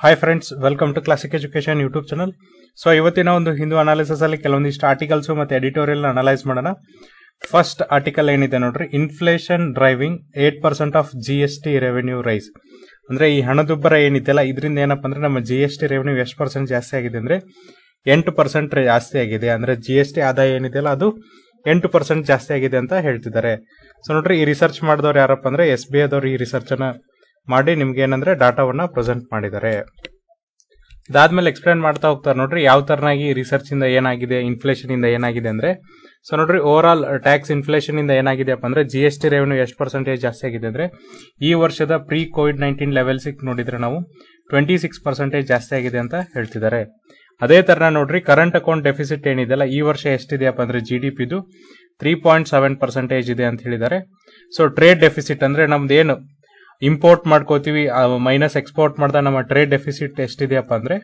hi friends welcome to classic education YouTube channel so ಇವತ್ತಿನ ಒಂದು Hindu analysis ಅಲ್ಲಿ ಕೆಲವೊಂದಿಷ್ಟು ಆರ್ಟಿಕಲ್ಸ್ ಮತ್ತೆ ಎಡಿಟೋರಿಯಲ್ ಅನಲೈಸ್ ಮಾಡೋಣ ಫಸ್ಟ್ ಆರ್ಟಿಕಲ್ ಏನಿದೆ ನೋಡ್ರಿ inflation driving eight percent of G S T revenue rise ಅಂದ್ರೆ ಈ ಹಣದುಬ್ಬರ ಏನಿದೆಯಲ್ಲ ಇದರಿಂದ ಏನಪ್ಪ ಅಂದ್ರೆ ನಮ್ಮ ಜಿ ಎಸ್ ಟಿ ರೆವೆನ್ಯೂ ಎಷ್ಟು ಪರ್ಸೆಂಟ್ ಜಾಸ್ತಿ ಆಗಿದೆ ಅಂದ್ರೆ ಎಂಟು ಪರ್ಸೆಂಟ್ ಜಾಸ್ತಿ ಆಗಿದೆ ಅಂದ್ರೆ ಜಿ ಎಸ್ ಟಿ ಆದಾಯ ಏನಿದೆಯಲ್ಲ ಅದು ಎಂಟು ಪರ್ಸೆಂಟ್ ಜಾಸ್ತಿ ಆಗಿದೆ ಅಂತ ಹೇಳ್ತಿದ್ದಾರೆ ಸೊ ನೋಡ್ರಿ ಈ ರಿಸರ್ಚ್ ಮಾಡಿದವ್ರು ಯಾರಪ್ಪ ಅಂದ್ರೆ ಎಸ್ ಬಿ ಐದವ್ರು ಈ ರಿಸರ್ಚ್ ಅನ್ನ ಮಾಡಿ ನಿಮ್ಗೆ ಏನಂದ್ರೆ ಡಾಟಾವನ್ನ ಪ್ರೆಸೆಂಟ್ ಮಾಡಿದ್ದಾರೆ ಇದಾದ್ಮೇಲೆ ಎಕ್ಸ್ಪ್ಲೇನ್ ಮಾಡ್ತಾ ಹೋಗ್ತಾರೆ ನೋಡ್ರಿ ಯಾವ ತರನಾಗಿ ರಿಸರ್ಚ್ ಇಂದ ಏನಾಗಿದೆ ಇನ್ಫ್ಲೇಷನ್ ಇಂದ ಏನಾಗಿದೆ ಅಂದ್ರೆ ಸೊ ನೋಡ್ರಿ ಓವರ್ ಆಲ್ ಟ್ಯಾಕ್ಸ್ ಇನ್ಫ್ಲೇಷನ್ ಇಂದ ಏನಾಗಿದೆಯಪ್ಪ ಅಂದ್ರೆ ಜಿ ಎಸ್ ಟಿ ರೆವೆನ್ಯೂ ಎಷ್ಟು ಪರ್ಸೆಂಟೇಜ್ ಜಾಸ್ತಿ ಆಗಿದೆ ಅಂದ್ರೆ ಈ ವರ್ಷದ ಪ್ರೀ ಕೋವಿಡ್ ನೈನ್ಟೀನ್ ಲೆವೆಲ್ಸಿಗೆ ನೋಡಿದ್ರೆ ನಾವು ಟ್ವೆಂಟಿ ಸಿಕ್ಸ್ ಪರ್ಸೆಂಟೇಜ್ ಜಾಸ್ತಿ ಆಗಿದೆ ಅಂತ ಹೇಳ್ತಿದ್ದಾರೆ ಅದೇ ತರ ನೋಡ್ರಿ ಕರೆಂಟ್ ಅಕೌಂಟ್ ಡೆಫಿಸಿಟ್ ಏನಿದೆಯಲ್ಲ ಈ ವರ್ಷ ಎಷ್ಟಿದೆಯಪ್ಪ ಅಂದ್ರೆ ಜಿ ಡಿ ಪಿದು ತ್ರೀ ಪಾಯಿಂಟ್ ಸೆವೆನ್ ಪರ್ಸೆಂಟೇಜ್ ಇದೆ ಅಂತ ಹೇಳಿದ್ದಾರೆ ಸೊ ಟ್ರೇಡ್ ಡೆಫಿಸಿಟ್ ಅಂದ್ರೆ ನಮ್ದು ಏನು ಇಂಪೋರ್ಟ್ ಮಾಡ್ಕೋತೀವಿ ಮೈನಸ್ ಎಕ್ಸ್ಪೋರ್ಟ್ ಮಾಡಿದ ನಮ್ಮ ಟ್ರೇಡ್ ಡೆಫಿಸಿಟ್ ಎಷ್ಟಿದೆಯಪ್ಪ ಅಂದ್ರೆ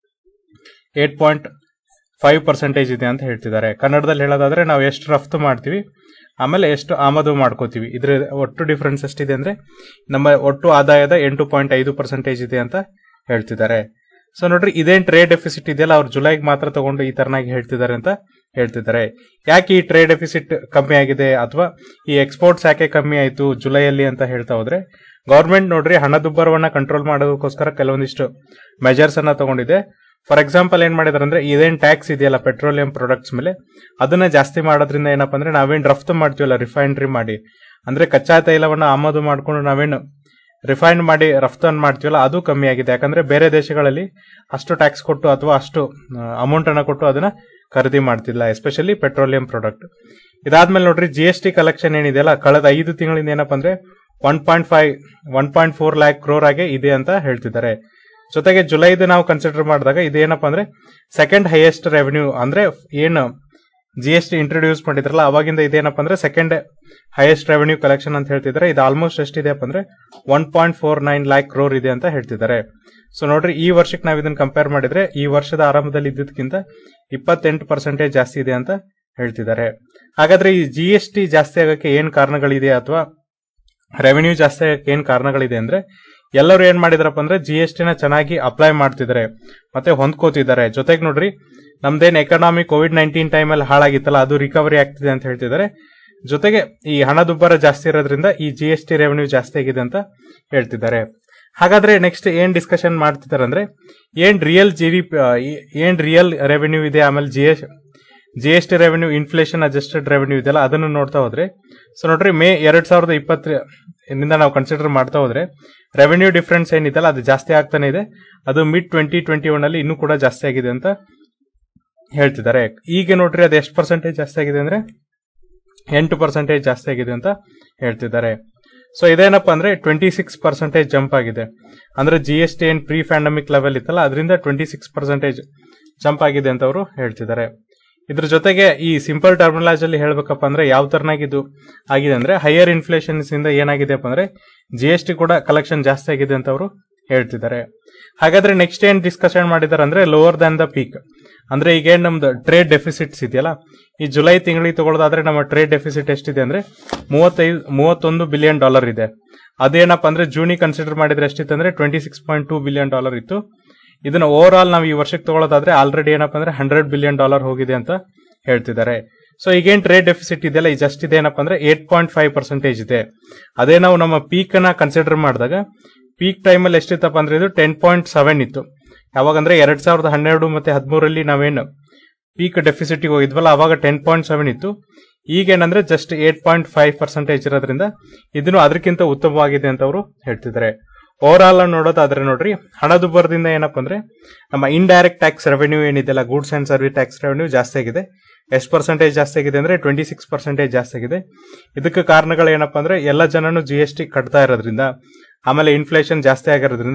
ಏಟ್ ಪಾಯಿಂಟ್ ಫೈವ್ ಪರ್ಸೆಂಟೇಜ್ ಇದೆ ಅಂತ ಹೇಳ್ತಿದ್ದಾರೆ ಕನ್ನಡದಲ್ಲಿ ಹೇಳೋದಾದ್ರೆ ನಾವು ಎಷ್ಟು ರಫ್ತು ಮಾಡ್ತೀವಿ ಆಮೇಲೆ ಎಷ್ಟು ಆಮದು ಮಾಡ್ಕೋತೀವಿ ಇದ್ರ ಒಟ್ಟು ಡಿಫ್ರೆನ್ಸ್ ಎಷ್ಟಿದೆ ಅಂದ್ರೆ ನಮ್ಮ ಒಟ್ಟು ಆದಾಯದ ಎಂಟು ಪಾಯಿಂಟ್ ಐದು ಪರ್ಸೆಂಟೇಜ್ ಇದೆ ಅಂತ ಹೇಳ್ತಿದ್ದಾರೆ ಸೊ ನೋಡ್ರಿ ಇದೇನ್ ಟ್ರೇಡ್ ಡೆಫಿಸಿಟ್ ಇದೆಯಲ್ಲ ಅವ್ರು ಜುಲೈಗೆ ಮಾತ್ರ ತಗೊಂಡು ಈ ತರನಾಗಿ ಹೇಳ್ತಿದ್ದಾರೆ ಅಂತ ಹೇಳ್ತಿದ್ದಾರೆ ಯಾಕೆ ಈ ಟ್ರೇಡ್ ಡೆಫಿಸಿಟ್ ಕಮ್ಮಿ ಆಗಿದೆ ಅಥವಾ ಈ ಎಕ್ಸ್ಪೋರ್ಟ್ಸ್ ಯಾಕೆ ಕಮ್ಮಿ ಆಯಿತು ಜುಲೈಯಲ್ಲಿ ಅಂತ ಹೇಳ್ತಾ ಹೋದ್ರೆ ಗೌರ್ಮೆಂಟ್ ನೋಡ್ರಿ ಹಣದುಬ್ಬರವನ್ನ ಕಂಟ್ರೋಲ್ ಮಾಡೋದಕ್ಕೋಸ್ಕರ ಕೆಲವೊಂದಿಷ್ಟು ಮೆಜರ್ಸ್ ಅನ್ನ ತಗೊಂಡಿದೆ ಫಾರ್ ಎಕ್ಸಾಂಪಲ್ ಏನ್ ಮಾಡಿದಾರೆ ಅಂದ್ರೆ ಇದೇನ್ ಟ್ಯಾಕ್ಸ್ ಇದೆಯಲ್ಲ ಪೆಟ್ರೋಲಿಯಂ ಪ್ರಾಡಕ್ಟ್ಸ್ ಮೇಲೆ ಅದನ್ನ ಜಾಸ್ತಿ ಮಾಡೋದ್ರಿಂದ ಏನಪ್ಪಾ ಅಂದ್ರೆ ನಾವೇನ್ ರಫ್ತು ಮಾಡ್ತೀವಲ್ಲ ರಿಫೈನರಿ ಮಾಡಿ ಅಂದ್ರೆ ಕಚ್ಚಾ ತೈಲವನ್ನ ಆಮದು ಮಾಡ್ಕೊಂಡು ನಾವೇನು ರಿಫೈನ್ ಮಾಡಿ ರಫ್ತನ್ನು ಮಾಡ್ತೀವಲ್ಲ ಅದು ಕಮ್ಮಿ ಆಗಿದೆ ಯಾಕಂದ್ರೆ ಬೇರೆ ದೇಶಗಳಲ್ಲಿ ಅಷ್ಟು ಟ್ಯಾಕ್ಸ್ ಕೊಟ್ಟು ಅಥವಾ ಅಷ್ಟು ಅಮೌಂಟ್ ಅನ್ನ ಕೊಟ್ಟು ಅದನ್ನ ಖರೀದಿ ಮಾಡ್ತಿಲ್ಲ ಎಸ್ಪೆಷಲಿ ಪೆಟ್ರೋಲಿಯಂ ಪ್ರಾಡಕ್ಟ್ ಇದಾದ್ಮೇಲೆ ನೋಡ್ರಿ ಜಿ ಎಸ್ ಟಿ ಕಲೆಕ್ಷನ್ ಏನಿದೆಯಲ್ಲ ಕಳೆದ ಐದು ತಿಂಗಳಿಂದ ಏನಪ್ಪಾ ಅಂದ್ರೆ one point five one point four lakh crore ಆಗಿ ಇದೆ ಅಂತ ಹೇಳ್ತಿದ್ದಾರೆ ಜೊತೆಗೆ ಜುಲೈದು ನಾವು ಕನ್ಸಿಡರ್ ಮಾಡಿದಾಗ ಇದೇನಪ್ಪ ಅಂದ್ರೆ ಸೆಕೆಂಡ್ ಹೈಯೆಸ್ಟ್ ರೆವೆನ್ಯೂ ಅಂದ್ರೆ ಏನು ಜಿ ಎಸ್ ಟಿ ಇಂಟ್ರೊಡ್ಯೂಸ್ ಮಾಡಿದ್ರಲ್ಲ ಅವಾಗಿಂದ ಇದೇನಪ್ಪ ಅಂದ್ರೆ ಸೆಕೆಂಡ್ ಹೈಯೆಸ್ಟ್ ರೆವೆನ್ಯೂ ಕಲೆಕ್ಷನ್ ಅಂತ ಹೇಳ್ತಿದ್ದಾರೆ ಇದು ಆಲ್ಮೋಸ್ಟ್ ಎಷ್ಟಿದೆಯಪ್ಪ ಅಂದ್ರೆ one point four nine lakh crore ಇದೆ ಅಂತ ಹೇಳ್ತಿದ್ದಾರೆ ಸೊ ನೋಡ್ರಿ ಈ ವರ್ಷಕ್ಕೆ ನಾವು ಇದನ್ನ ಕಂಪೇರ್ ಮಾಡಿದ್ರೆ ಈ ವರ್ಷದ ಆರಂಭದಲ್ಲಿ ಇದ್ದದಕ್ಕಿಂತ ಇಪ್ಪತ್ತೆಂಟು ಪರ್ಸೆಂಟೇಜ್ ಜಾಸ್ತಿ ಇದೆ ಅಂತ ಹೇಳ್ತಿದ್ದಾರೆ ಹಾಗಾದ್ರೆ ಈ ಜಿ ಎಸ್ ಟಿ ಜಾಸ್ತಿ ಆಗಕ್ಕೆ ಏನ್ ಕಾರಣಗಳಿದೆ ಅಥವಾ ರೆವೆನ್ಯೂ ಜಾಸ್ತಿ ಆಗಕ್ಕೆ ಏನ್ ಕಾರಣಗಳಿದೆ ಅಂದ್ರೆ ಎಲ್ಲರೂ ಏನ್ ಮಾಡಿದಾರಪ್ಪ ಅಂದ್ರೆ ಜಿ ಎಸ್ ಟಿನ ಚೆನ್ನಾಗಿ ಅಪ್ಲೈ ಮಾಡ್ತಿದ್ದಾರೆ ಮತ್ತೆ ಹೊಂದ್ಕೋತಿದ್ದಾರೆ ಜೊತೆಗೆ ನೋಡ್ರಿ ನಮ್ದೇನ್ ಎಕನಾಮಿ ಕೋವಿಡ್ ನೈನ್ಟೀನ್ ಟೈಮಲ್ಲಿ ಹಾಳಾಗಿತ್ತಲ್ಲ ಅದು ರಿಕವರಿ ಆಗ್ತಿದೆ ಅಂತ ಹೇಳ್ತಿದ್ದಾರೆ ಜೊತೆಗೆ ಈ ಹಣದುಬ್ಬರ ಜಾಸ್ತಿ ಇರೋದ್ರಿಂದ ಈ ಜಿ ಎಸ್ ಟಿ ರೆವೆನ್ಯೂ ಜಾಸ್ತಿ ಆಗಿದೆ ಅಂತ ಹೇಳ್ತಿದ್ದಾರೆ ಹಾಗಾದ್ರೆ ನೆಕ್ಸ್ಟ್ ಏನ್ ಡಿಸ್ಕಷನ್ ಮಾಡ್ತಿದ್ದಾರೆ ಅಂದ್ರೆ ಏನ್ ರಿಯಲ್ ಜಿ ಡಿ ಏನ್ ರಿಯಲ್ ರೆವೆನ್ಯೂ ಇದೆ ಆಮೇಲೆ G S G S T revenue inflation adjusted revenue ಇದೆಯಲ್ಲ ಅದನ್ನು ನೋಡ್ತಾ ಹೋದ್ರೆ ಸೊ ನೋಡ್ರಿ ಮೇ ಎರಡ್ ಸಾವಿರದ ಇಪ್ಪತ್ತರಿಂದ ನಾವು ಕನ್ಸಿಡರ್ ಮಾಡ್ತಾ ಹೋದ್ರೆ ರೆವೆನ್ಯೂ ಡಿಫ್ರೆನ್ಸ್ ಏನಿದೆಯಲ್ಲ ಅದು ಜಾಸ್ತಿ ಆಗ್ತಾನೆ ಇದೆ ಅದು ಮಿಡ್ ಟ್ವೆಂಟಿ ಟ್ವೆಂಟಿ ಒನ್ ಅಲ್ಲಿ ಇನ್ನೂ ಕೂಡ ಜಾಸ್ತಿ ಆಗಿದೆ ಅಂತ ಹೇಳ್ತಿದ್ದಾರೆ ಈಗ ನೋಡ್ರಿ ಅದು ಎಷ್ಟು ಪರ್ಸೆಂಟೇಜ್ ಜಾಸ್ತಿ ಆಗಿದೆ ಅಂದ್ರೆ ಎಂಟು ಪರ್ಸೆಂಟೇಜ್ ಜಾಸ್ತಿ ಆಗಿದೆ ಅಂತ ಹೇಳ್ತಿದ್ದಾರೆ ಸೊ ಇದೇನಪ್ಪ ಅಂದ್ರೆ ಟ್ವೆಂಟಿ ಸಿಕ್ಸ್ ಪರ್ಸೆಂಟೇಜ್ ಜಂಪ್ ಆಗಿದೆ ಅಂದ್ರೆ ಜಿ ಎಸ್ ಟಿ ಏನ್ ಪ್ರೀ ಪ್ಯಾಂಡಮಿಕ್ ಲೆವೆಲ್ ಇತ್ತಲ್ಲ ಅದರಿಂದ ಟ್ವೆಂಟಿ ಸಿಕ್ಸ್ ಪರ್ಸೆಂಟೇಜ್ ಜಂಪ್ ಆಗಿದೆ ಅಂತ ಅವರು ಹೇಳ್ತಿದ್ದಾರೆ ಇದ್ರ ಜೊತೆಗೆ ಈ ಸಿಂಪಲ್ ಟರ್ಮಿನಾಲಜಿ ಅಲ್ಲಿ ಹೇಳ್ಬೇಕಪ್ಪ ಅಂದ್ರೆ ಯಾವ ತರನಾಗಿ ಇದು ಆಗಿದೆ ಅಂದ್ರೆ ಹೈಯರ್ ಇನ್ಫ್ಲೇಷನ್ಸ್ ಇಂದ ಏನಾಗಿದೆಪ್ಪ ಅಂದ್ರೆ ಜಿ ಎಸ್ ಟಿ ಕೂಡ ಕಲೆಕ್ಷನ್ ಜಾಸ್ತಿ ಆಗಿದೆ ಅಂತ ಅವರು ಹೇಳ್ತಿದ್ದಾರೆ ಹಾಗಾದ್ರೆ ನೆಕ್ಸ್ಟ್ ಏನ್ ಡಿಸ್ಕಷನ್ ಮಾಡಿದಾರೆ ಅಂದ್ರೆ ಲೋವರ್ ದನ್ ದ ಪೀಕ್ ಅಂದ್ರೆ ಈಗ ಏನ್ ನಮ್ದು ಟ್ರೇಡ್ ಡೆಫಿಸಿಟ್ಸ್ ಇದೆಯಲ್ಲ ಈ ಜುಲೈ ತಿಂಗಳಿಗೆ ತಗೊಳ್ಳೋದಾದ್ರೆ ನಮ್ಮ ಟ್ರೇಡ್ ಡೆಫಿಸಿಟ್ ಎಷ್ಟಿದೆ ಅಂದ್ರೆ ಮೂವತ್ತೈದು ಮೂವತ್ತೊಂದು ಬಿಲಿಯನ್ ಡಾಲರ್ ಇದೆ ಅದೇನಪ್ಪ ಅಂದ್ರೆ ಜೂನಿ ಕನ್ಸಿಡರ್ ಮಾಡಿದ್ರೆ ಎಷ್ಟಿತ್ತು ಅಂದ್ರೆ twenty six point two billion dollar ಇತ್ತು ಇದನ್ನ ಓವರ್ ಆಲ್ ನಾವು ಈ ವರ್ಷಕ್ಕೆ ತಗೊಳ್ಳೋದಾದ್ರೆ ಆಲ್ರೆಡಿ ಏನಪ್ಪ ಅಂದ್ರೆ ಹಂಡ್ರೆಡ್ ಬಿಲಿಯನ್ ಡಾಲರ್ ಹೋಗಿದೆ ಅಂತ ಹೇಳ್ತಿದ್ದಾರೆ ಸೊ ಈಗೇನ್ ಟ್ರೇಡ್ ಡೆಫಿಸಿಟ್ ಇದೆಯಲ್ಲ ಈ ಜಸ್ಟ್ ಇದೆ ಏನಪ್ಪ ಅಂದ್ರೆ ಏಟ್ ಪಾಯಿಂಟ್ ಫೈವ್ ಪರ್ಸೆಂಟೇಜ್ ಇದೆ ಅದೇ ನಾವು ನಮ್ಮ ಪೀಕ್ ಅನ್ನ ಕನ್ಸಿಡರ್ ಮಾಡಿದಾಗ ಪೀಕ್ ಟೈಮಲ್ಲಿ ಎಷ್ಟಿತ್ತಪ್ಪ ಅಂದ್ರೆ ಇದು ಟೆನ್ ಪಾಯಿಂಟ್ ಸೆವೆನ್ ಇತ್ತು ಯಾವಾಗ ಅಂದ್ರೆ ಎರಡ್ ಸಾವಿರದ ಹನ್ನೆರಡು ಮತ್ತೆ ಹದಿಮೂರಲ್ಲಿ ನಾವೇನು ಪೀಕ್ ಡೆಫಿಸಿಟ್ ಹೋಗಿದ್ವಲ್ಲ ಅವಾಗ ಟೆನ್ ಪಾಯಿಂಟ್ ಸೆವೆನ್ ಇತ್ತು ಈಗೇನಂದ್ರೆ just eight point five percentage ಇರೋದ್ರಿಂದ ಇದನ್ನು ಅದಕ್ಕಿಂತ ಉತ್ತಮವಾಗಿದೆ ಅಂತ ಅವರು ಹೇಳ್ತಿದ್ದಾರೆ ಓವರ್ ಆಲ್ ನೋಡೋದಾದ್ರೆ ನೋಡ್ರಿ ಹಣದುಬ್ಬರದಿಂದ ಏನಪ್ಪ ಅಂದ್ರೆ ನಮ್ಮ ಇಂಡೈರೆಕ್ಟ್ ಟ್ಯಾಕ್ಸ್ ರೆವೆನ್ಯೂ ಏನಿದೆಲ್ಲ goods and service tax revenue ಜಾಸ್ತಿ ಆಗಿದೆ ಎಷ್ಟು ಪರ್ಸೆಂಟೇಜ್ ಜಾಸ್ತಿ ಆಗಿದೆ ಅಂದ್ರೆ ಟ್ವೆಂಟಿ ಸಿಕ್ಸ್ ಪರ್ಸೆಂಟೇಜ್ ಜಾಸ್ತಿ ಆಗಿದೆ ಇದಕ್ಕೆ ಕಾರಣಗಳು ಏನಪ್ಪ ಅಂದ್ರೆ ಎಲ್ಲ ಜನನು ಜಿ ಎಸ್ ಟಿ ಕಟ್ತಾ ಇರೋದ್ರಿಂದ ಆಮೇಲೆ ಇನ್ಫ್ಲೇಷನ್ ಜಾಸ್ತಿ ಆಗಿರೋದ್ರಿಂದ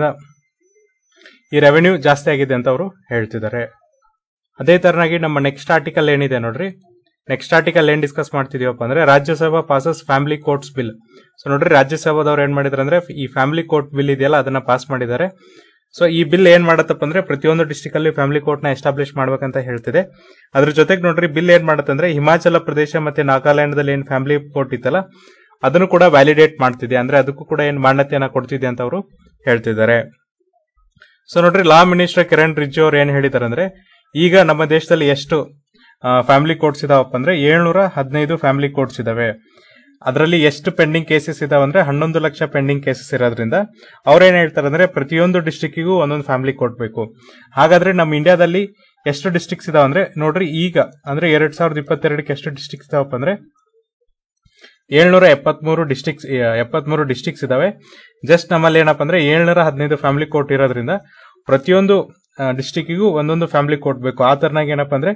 ಈ ರೆವೆನ್ಯೂ ಜಾಸ್ತಿ ಆಗಿದೆ ಅಂತ ಅವರು ಹೇಳ್ತಿದ್ದಾರೆ ಅದೇ ತರನಾಗಿ ನಮ್ಮ ನೆಕ್ಸ್ಟ್ ಆರ್ಟಿಕಲ್ ಏನಿದೆ ನೋಡ್ರಿ ನೆಕ್ಸ್ಟ್ ಆರ್ಟಿಕಲ್ ಏನ್ ಡಿಸ್ಕಸ್ ಮಾಡ್ತಿದೀವಪ್ಪ ಅಂದ್ರೆ Rajya Sabha passes family courts bill so ನೋಡ್ರಿ ರಾಜ್ಯಸಭಾದವ್ರು ಏನ್ ಮಾಡಿದಾರೆ ಅಂದ್ರೆ ಈ ಫ್ಯಾಮಿಲಿ ಕೋರ್ಟ್ ಬಿಲ್ ಇದೆಯಲ್ಲ ಅದನ್ನ ಪಾಸ್ ಮಾಡಿದ್ದಾರೆ ಸೊ ಈ ಬಿಲ್ ಏನ್ ಮಾಡತ್ತಪ್ಪ ಅಂದ್ರೆ ಪ್ರತಿಯೊಂದು ಡಿಸ್ಟಿಕ್ ಅಲ್ಲಿ ಫ್ಯಾಮಿಲಿ ಕೋರ್ಟ್ ನ ಎಸ್ಟಾಬ್ಲಿಷ್ ಮಾಡ್ಬೇಕಂತ ಹೇಳ್ತಿದೆ ಅದ್ರ ಜೊತೆಗೆ ನೋಡ್ರಿ ಬಿಲ್ ಏನ್ ಮಾಡತ್ತಂದ್ರೆ ಹಿಮಾಚಲ ಪ್ರದೇಶ ಮತ್ತೆ ನಾಗಾಲ್ಯಾಂಡ್ ಏನ್ ಫ್ಯಾಮಿಲಿ ಕೋರ್ಟ್ ಇತ್ತಲ್ಲ ಅದನ್ನು ಕೂಡ ವ್ಯಾಲಿಡೇಟ್ ಮಾಡ್ತಿದೆ ಅಂದ್ರೆ ಅದಕ್ಕೂ ಕೂಡ ಏನ್ ಮಾನ್ಯತೆಯನ್ನ ಕೊಡ್ತಿದೆ ಅಂತ ಅವರು ಹೇಳ್ತಿದ್ದಾರೆ ಸೊ ನೋಡ್ರಿ ಲಾ ಮಿನಿಸ್ಟರ್ ಕಿರಣ್ ರಿಜಿಜು ಅವ್ರು ಏನ್ ಹೇಳಿದಾರೆ ಅಂದ್ರೆ ಈಗ ನಮ್ಮ ದೇಶದಲ್ಲಿ ಎಷ್ಟು ಫ್ಯಾಮಿಲಿ ಕೋರ್ಟ್ಸ್ ಇದಾವಪ್ಪ ಅಂದ್ರೆ ಏಳ್ನೂರ ಹದಿನೈದು ಫ್ಯಾಮಿಲಿ ಕೋರ್ಟ್ಸ್ ಇದಾವೆ ಅದರಲ್ಲಿ ಎಷ್ಟು ಪೆಂಡಿಂಗ್ ಕೇಸಸ್ ಇದಾವೆ ಅಂದ್ರೆ ಹನ್ನೊಂದು ಲಕ್ಷ ಪೆಂಡಿಂಗ್ ಕೇಸಸ್ ಇರೋದ್ರಿಂದ ಅವ್ರೇನ್ ಹೇಳ್ತಾರೆ ಅಂದ್ರೆ ಪ್ರತಿಯೊಂದು ಡಿಸ್ಟಿಕ್ಕಿಗೂ ಒಂದೊಂದು ಫ್ಯಾಮಿಲಿ ಕೋರ್ಟ್ ಬೇಕು ಹಾಗಾದ್ರೆ ನಮ್ಮ ಇಂಡಿಯಾದಲ್ಲಿ ಎಷ್ಟು ಡಿಸ್ಟ್ರಿಕ್ಟ್ಸ್ ಇದಾವೆ ಅಂದ್ರೆ ನೋಡ್ರಿ ಈಗ ಅಂದ್ರೆ ಎರಡ್ ಸಾವಿರದ ಇಪ್ಪತ್ತೆರಡಕ್ಕೆ ಎಷ್ಟು ಡಿಸ್ಟ್ರಿಕ್ಟ್ಸ್ ಇದಾವಪ್ಪ ಅಂದ್ರೆ ಏಳ್ನೂರ ಎಪ್ಪತ್ಮೂರು ಡಿಸ್ಟಿಕ್ಸ್ ಎಪ್ಪತ್ಮೂರು ಡಿಸ್ಟಿಕ್ಸ್ ಇದಾವೆ ಜಸ್ಟ್ ನಮ್ಮಲ್ಲಿ ಏನಪ್ಪ ಅಂದ್ರೆ ಏಳ್ನೂರ ಹದಿನೈದು ಫ್ಯಾಮಿಲಿ ಕೋರ್ಟ್ ಇರೋದ್ರಿಂದ ಪ್ರತಿಯೊಂದು ಡಿಸ್ಟಿಕ್ಕಿಗೂ ಒಂದೊಂದು ಫ್ಯಾಮಿಲಿ ಕೋರ್ಟ್ ಬೇಕು ಆ ತರನಾಗಿ ಏನಪ್ಪ ಅಂದ್ರೆ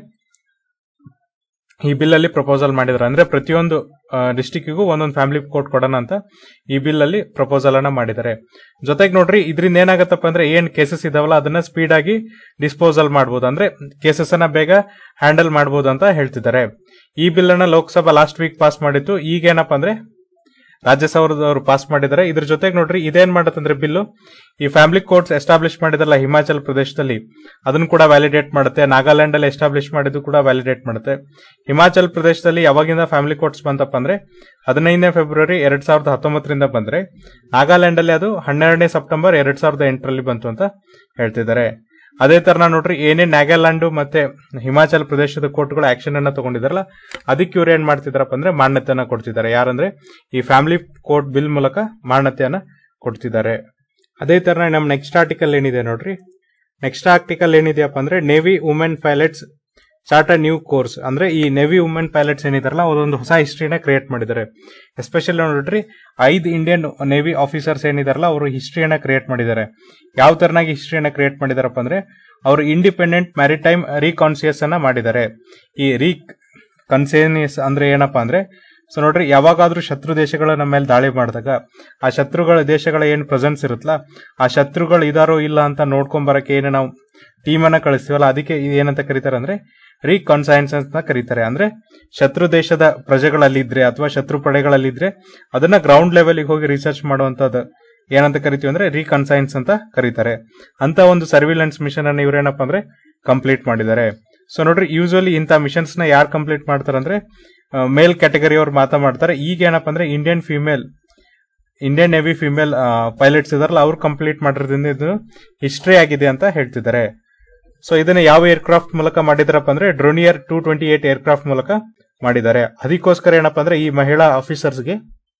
ಈ ಬಿಲ್ ಅಲ್ಲಿ ಪ್ರಪೋಸಲ್ ಮಾಡಿದ್ರು ಅಂದ್ರೆ ಪ್ರತಿಯೊಂದು ಡಿಸ್ಟಿಕ್ಕಿಗೂ ಒಂದೊಂದು ಫ್ಯಾಮಿಲಿ ಕೋರ್ಟ್ ಕೊಡೋಣ ಅಂತ ಈ ಬಿಲ್ ಅಲ್ಲಿ ಪ್ರಪೋಸಲ್ ಅನ್ನ ಮಾಡಿದ್ದಾರೆ ಜೊತೆಗೆ ನೋಡ್ರಿ ಇದರಿಂದ ಏನಾಗತ್ತಪ್ಪ ಅಂದ್ರೆ ಏನ್ ಕೇಸಸ್ ಇದಾವಲ್ಲ ಅದನ್ನ ಸ್ಪೀಡ್ ಆಗಿ ಡಿಸ್ಪೋಸಲ್ ಮಾಡಬಹುದು ಅಂದ್ರೆ ಕೇಸಸ್ ಅನ್ನ ಬೇಗ ಹ್ಯಾಂಡಲ್ ಮಾಡಬಹುದು ಅಂತ ಹೇಳ್ತಿದ್ದಾರೆ ಈ ಬಿಲ್ ಅನ್ನ ಲೋಕಸಭಾ ಲಾಸ್ಟ್ ವೀಕ್ ಪಾಸ್ ಮಾಡಿತ್ತು ಈಗ ಏನಪ್ಪ ಅಂದ್ರೆ ರಾಜ್ಯಸಭಾದವರು ಪಾಸ್ ಮಾಡಿದ್ದಾರೆ ಇದ್ರ ಜೊತೆಗೆ ನೋಡ್ರಿ ಇದೇನ್ ಮಾಡತ್ತಂದ್ರೆ ಬಿಲ್ಲು ಈ ಫ್ಯಾಮಿಲಿ ಕೋರ್ಟ್ಸ್ ಎಸ್ಟಾಬ್ಲಿಷ್ ಮಾಡಿದ್ರಲ್ಲ ಹಿಮಾಚಲ್ ಪ್ರದೇಶದಲ್ಲಿ ಅದನ್ನು ಕೂಡ ವ್ಯಾಲಿಡೇಟ್ ಮಾಡುತ್ತೆ ನಾಗಾಲ್ಯಾಂಡ್ ಅಲ್ಲಿ ಎಸ್ಟಾಬ್ಲಿಷ್ ಮಾಡಿದ್ದು ಕೂಡ ವ್ಯಾಲಿಡೇಟ್ ಮಾಡುತ್ತೆ ಹಿಮಾಚಲ್ ಪ್ರದೇಶದಲ್ಲಿ ಯಾವಾಗಿಂದ ಫ್ಯಾಮಿಲಿ ಕೋರ್ಟ್ಸ್ ಬಂತಪ್ಪ ಅಂದ್ರೆ ಹದಿನೈದನೇ ಫೆಬ್ರವರಿ ಎರಡ್ ಸಾವಿರದ ಹತ್ತೊಂಬತ್ತರಿಂದ ಬಂದ್ರೆ ನಾಗಾಲ್ಯಾಂಡ್ ಅಲ್ಲಿ ಅದು ಹನ್ನೆರಡನೇ ಸೆಪ್ಟೆಂಬರ್ ಎರಡ್ ಸಾವಿರದ ಎಂಟರಲ್ಲಿ ಬಂತು ಅಂತ ಹೇಳ್ತಿದ್ದಾರೆ ಅದೇ ತರ ನೋಡ್ರಿ ಏನೇ ನಾಗಾಲ್ಯಾಂಡ್ ಮತ್ತೆ ಹಿಮಾಚಲ ಪ್ರದೇಶದ ಕೋರ್ಟ್ಗಳು ಆಕ್ಷನ್ ಅನ್ನ ತಗೊಂಡಿದಾರಲ್ಲ ಅದಕ್ಕೆ ಇವ್ರು ಏನ್ ಮಾಡ್ತಿದಾರಪ್ಪ ಅಂದ್ರೆ ಮಾನ್ಯತೆಯನ್ನ ಕೊಡ್ತಿದ್ದಾರೆ ಯಾರಂದ್ರೆ ಈ ಫ್ಯಾಮಿಲಿ ಕೋರ್ಟ್ ಬಿಲ್ ಮೂಲಕ ಮಾನ್ಯತೆಯನ್ನ ಕೊಡ್ತಿದ್ದಾರೆ ಅದೇ ತರ ನಮ್ ನೆಕ್ಸ್ಟ್ ಆರ್ಟಿಕಲ್ ಏನಿದೆ ನೋಡ್ರಿ ನೆಕ್ಸ್ಟ್ ಆರ್ಟಿಕಲ್ ಏನಿದೆಯಪ್ಪ ಅಂದ್ರೆ navy women pilots start a new course ಅಂದ್ರೆ ಈ ನೇವಿ ವುಮೆನ್ ಪೈಲಟ್ಸ್ ಏನಿದಾರಲ್ಲ ಅವರೊಂದು ಹೊಸ ಹಿಸ್ಟ್ರಿನ ಕ್ರಿಯೇಟ್ ಮಾಡಿದ್ದಾರೆ ಎಸ್ಪೆಷಲಿ ನೋಡ್ರಿ ಐದು ಇಂಡಿಯನ್ ನೇವಿ ಆಫೀಸರ್ಸ್ ಏನಿದಾರಲ್ಲ ಅವರು ಹಿಸ್ಟ್ರಿಯನ್ನ ಕ್ರಿಯೇಟ್ ಮಾಡಿದ್ದಾರೆ ಯಾವ ತರನಾಗಿ ಹಿಸ್ಟ್ರಿಯನ್ನ ಕ್ರಿಯೇಟ್ ಮಾಡಿದಾರಪ್ಪ ಅಂದ್ರೆ ಅವರು ಇಂಡಿಪೆಂಡೆಂಟ್ ಮ್ಯಾರಿಟೈಮ್ ರೀಕಾನ್ಸಿಯಸ್ ಅನ್ನ ಮಾಡಿದ್ದಾರೆ ಈ ರೀ ಕನ್ಸಿಯಸ್ ಅಂದ್ರೆ ಏನಪ್ಪಾ ಅಂದ್ರೆ ಸೊ ನೋಡ್ರಿ ಯಾವಾಗಾದ್ರೂ ಶತ್ರು ದೇಶಗಳು ನಮ್ಮ ಮೇಲೆ ದಾಳಿ ಮಾಡಿದಾಗ ಆ ಶತ್ರುಗಳ ದೇಶಗಳ ಏನ್ ಪ್ರೆಸೆನ್ಸ್ ಇರುತ್ತಲ್ಲ ಆ ಶತ್ರುಗಳು ಇದಾರೋ ಇಲ್ಲ ಅಂತ ನೋಡ್ಕೊಂಡ್ ಬರಕ್ಕೆ ಏನು ನಾವು ಟೀಮ್ ಅನ್ನ ಕಳಿಸ್ತೀವಲ್ಲ ಅದಕ್ಕೆ ಇದು ಏನಂತ ಕರೀತಾರೆ ಅಂದ್ರೆ ರೀಕಾನ್ಸೈನ್ಸ್ ಅಂತ ಕರೀತಾರೆ ಅಂದ್ರೆ ಶತ್ರು ದೇಶದ ಪ್ರಜೆಗಳಲ್ಲಿದ್ರೆ ಅಥವಾ ಶತ್ರು ಪಡೆಗಳಲ್ಲಿದ್ರೆ ಅದನ್ನ ಗ್ರೌಂಡ್ ಲೆವೆಲ್ಗೆ ಹೋಗಿ ರಿಸರ್ಚ್ ಮಾಡುವಂತದ್ದು ಏನಂತ ಕರಿತೀವಿ ಅಂದ್ರೆ ರೀಕನ್ಸೈನ್ಸ್ ಅಂತ ಕರೀತಾರೆ ಅಂತ ಒಂದು ಸರ್ವಿಲೆನ್ಸ್ ಮಿಷನ್ ಅನ್ನ ಇವ್ರೇನಪ್ಪ ಅಂದ್ರೆ ಕಂಪ್ಲೀಟ್ ಮಾಡಿದ್ದಾರೆ ಸೊ ನೋಡ್ರಿ ಯೂಶುವಲಿ ಇಂಥ ಮಿಷನ್ಸ್ ನ ಯಾರು ಕಂಪ್ಲೀಟ್ ಮಾಡ್ತಾರೆ ಅಂದ್ರೆ ಮೇಲ್ ಕ್ಯಾಟಗರಿ ಅವ್ರು ಮಾತಾ ಮಾಡ್ತಾರೆ ಈಗ ಏನಪ್ಪ ಅಂದ್ರೆ Indian female Indian navy female pilots ಇದಾರಲ್ಲ ಅವ್ರು ಕಂಪ್ಲೀಟ್ ಮಾಡಿರೋದ್ರಿಂದ ಇದು ಹಿಸ್ಟ್ರಿ ಆಗಿದೆ ಅಂತ ಹೇಳ್ತಿದ್ದಾರೆ ಸೊ ಇದನ್ನ ಯಾವ ಏರ್ಕ್ರಾಫ್ಟ್ ಮೂಲಕ ಮಾಡಿದಾರಪ್ಪ ಅಂದ್ರೆ Dornier two twenty eight aircraft ಮೂಲಕ ಮಾಡಿದ್ದಾರೆ ಅದಕ್ಕೋಸ್ಕರ ಏನಪ್ಪ ಅಂದ್ರೆ ಈ ಮಹಿಳಾ ಆಫೀಸರ್ಸ್ಗೆ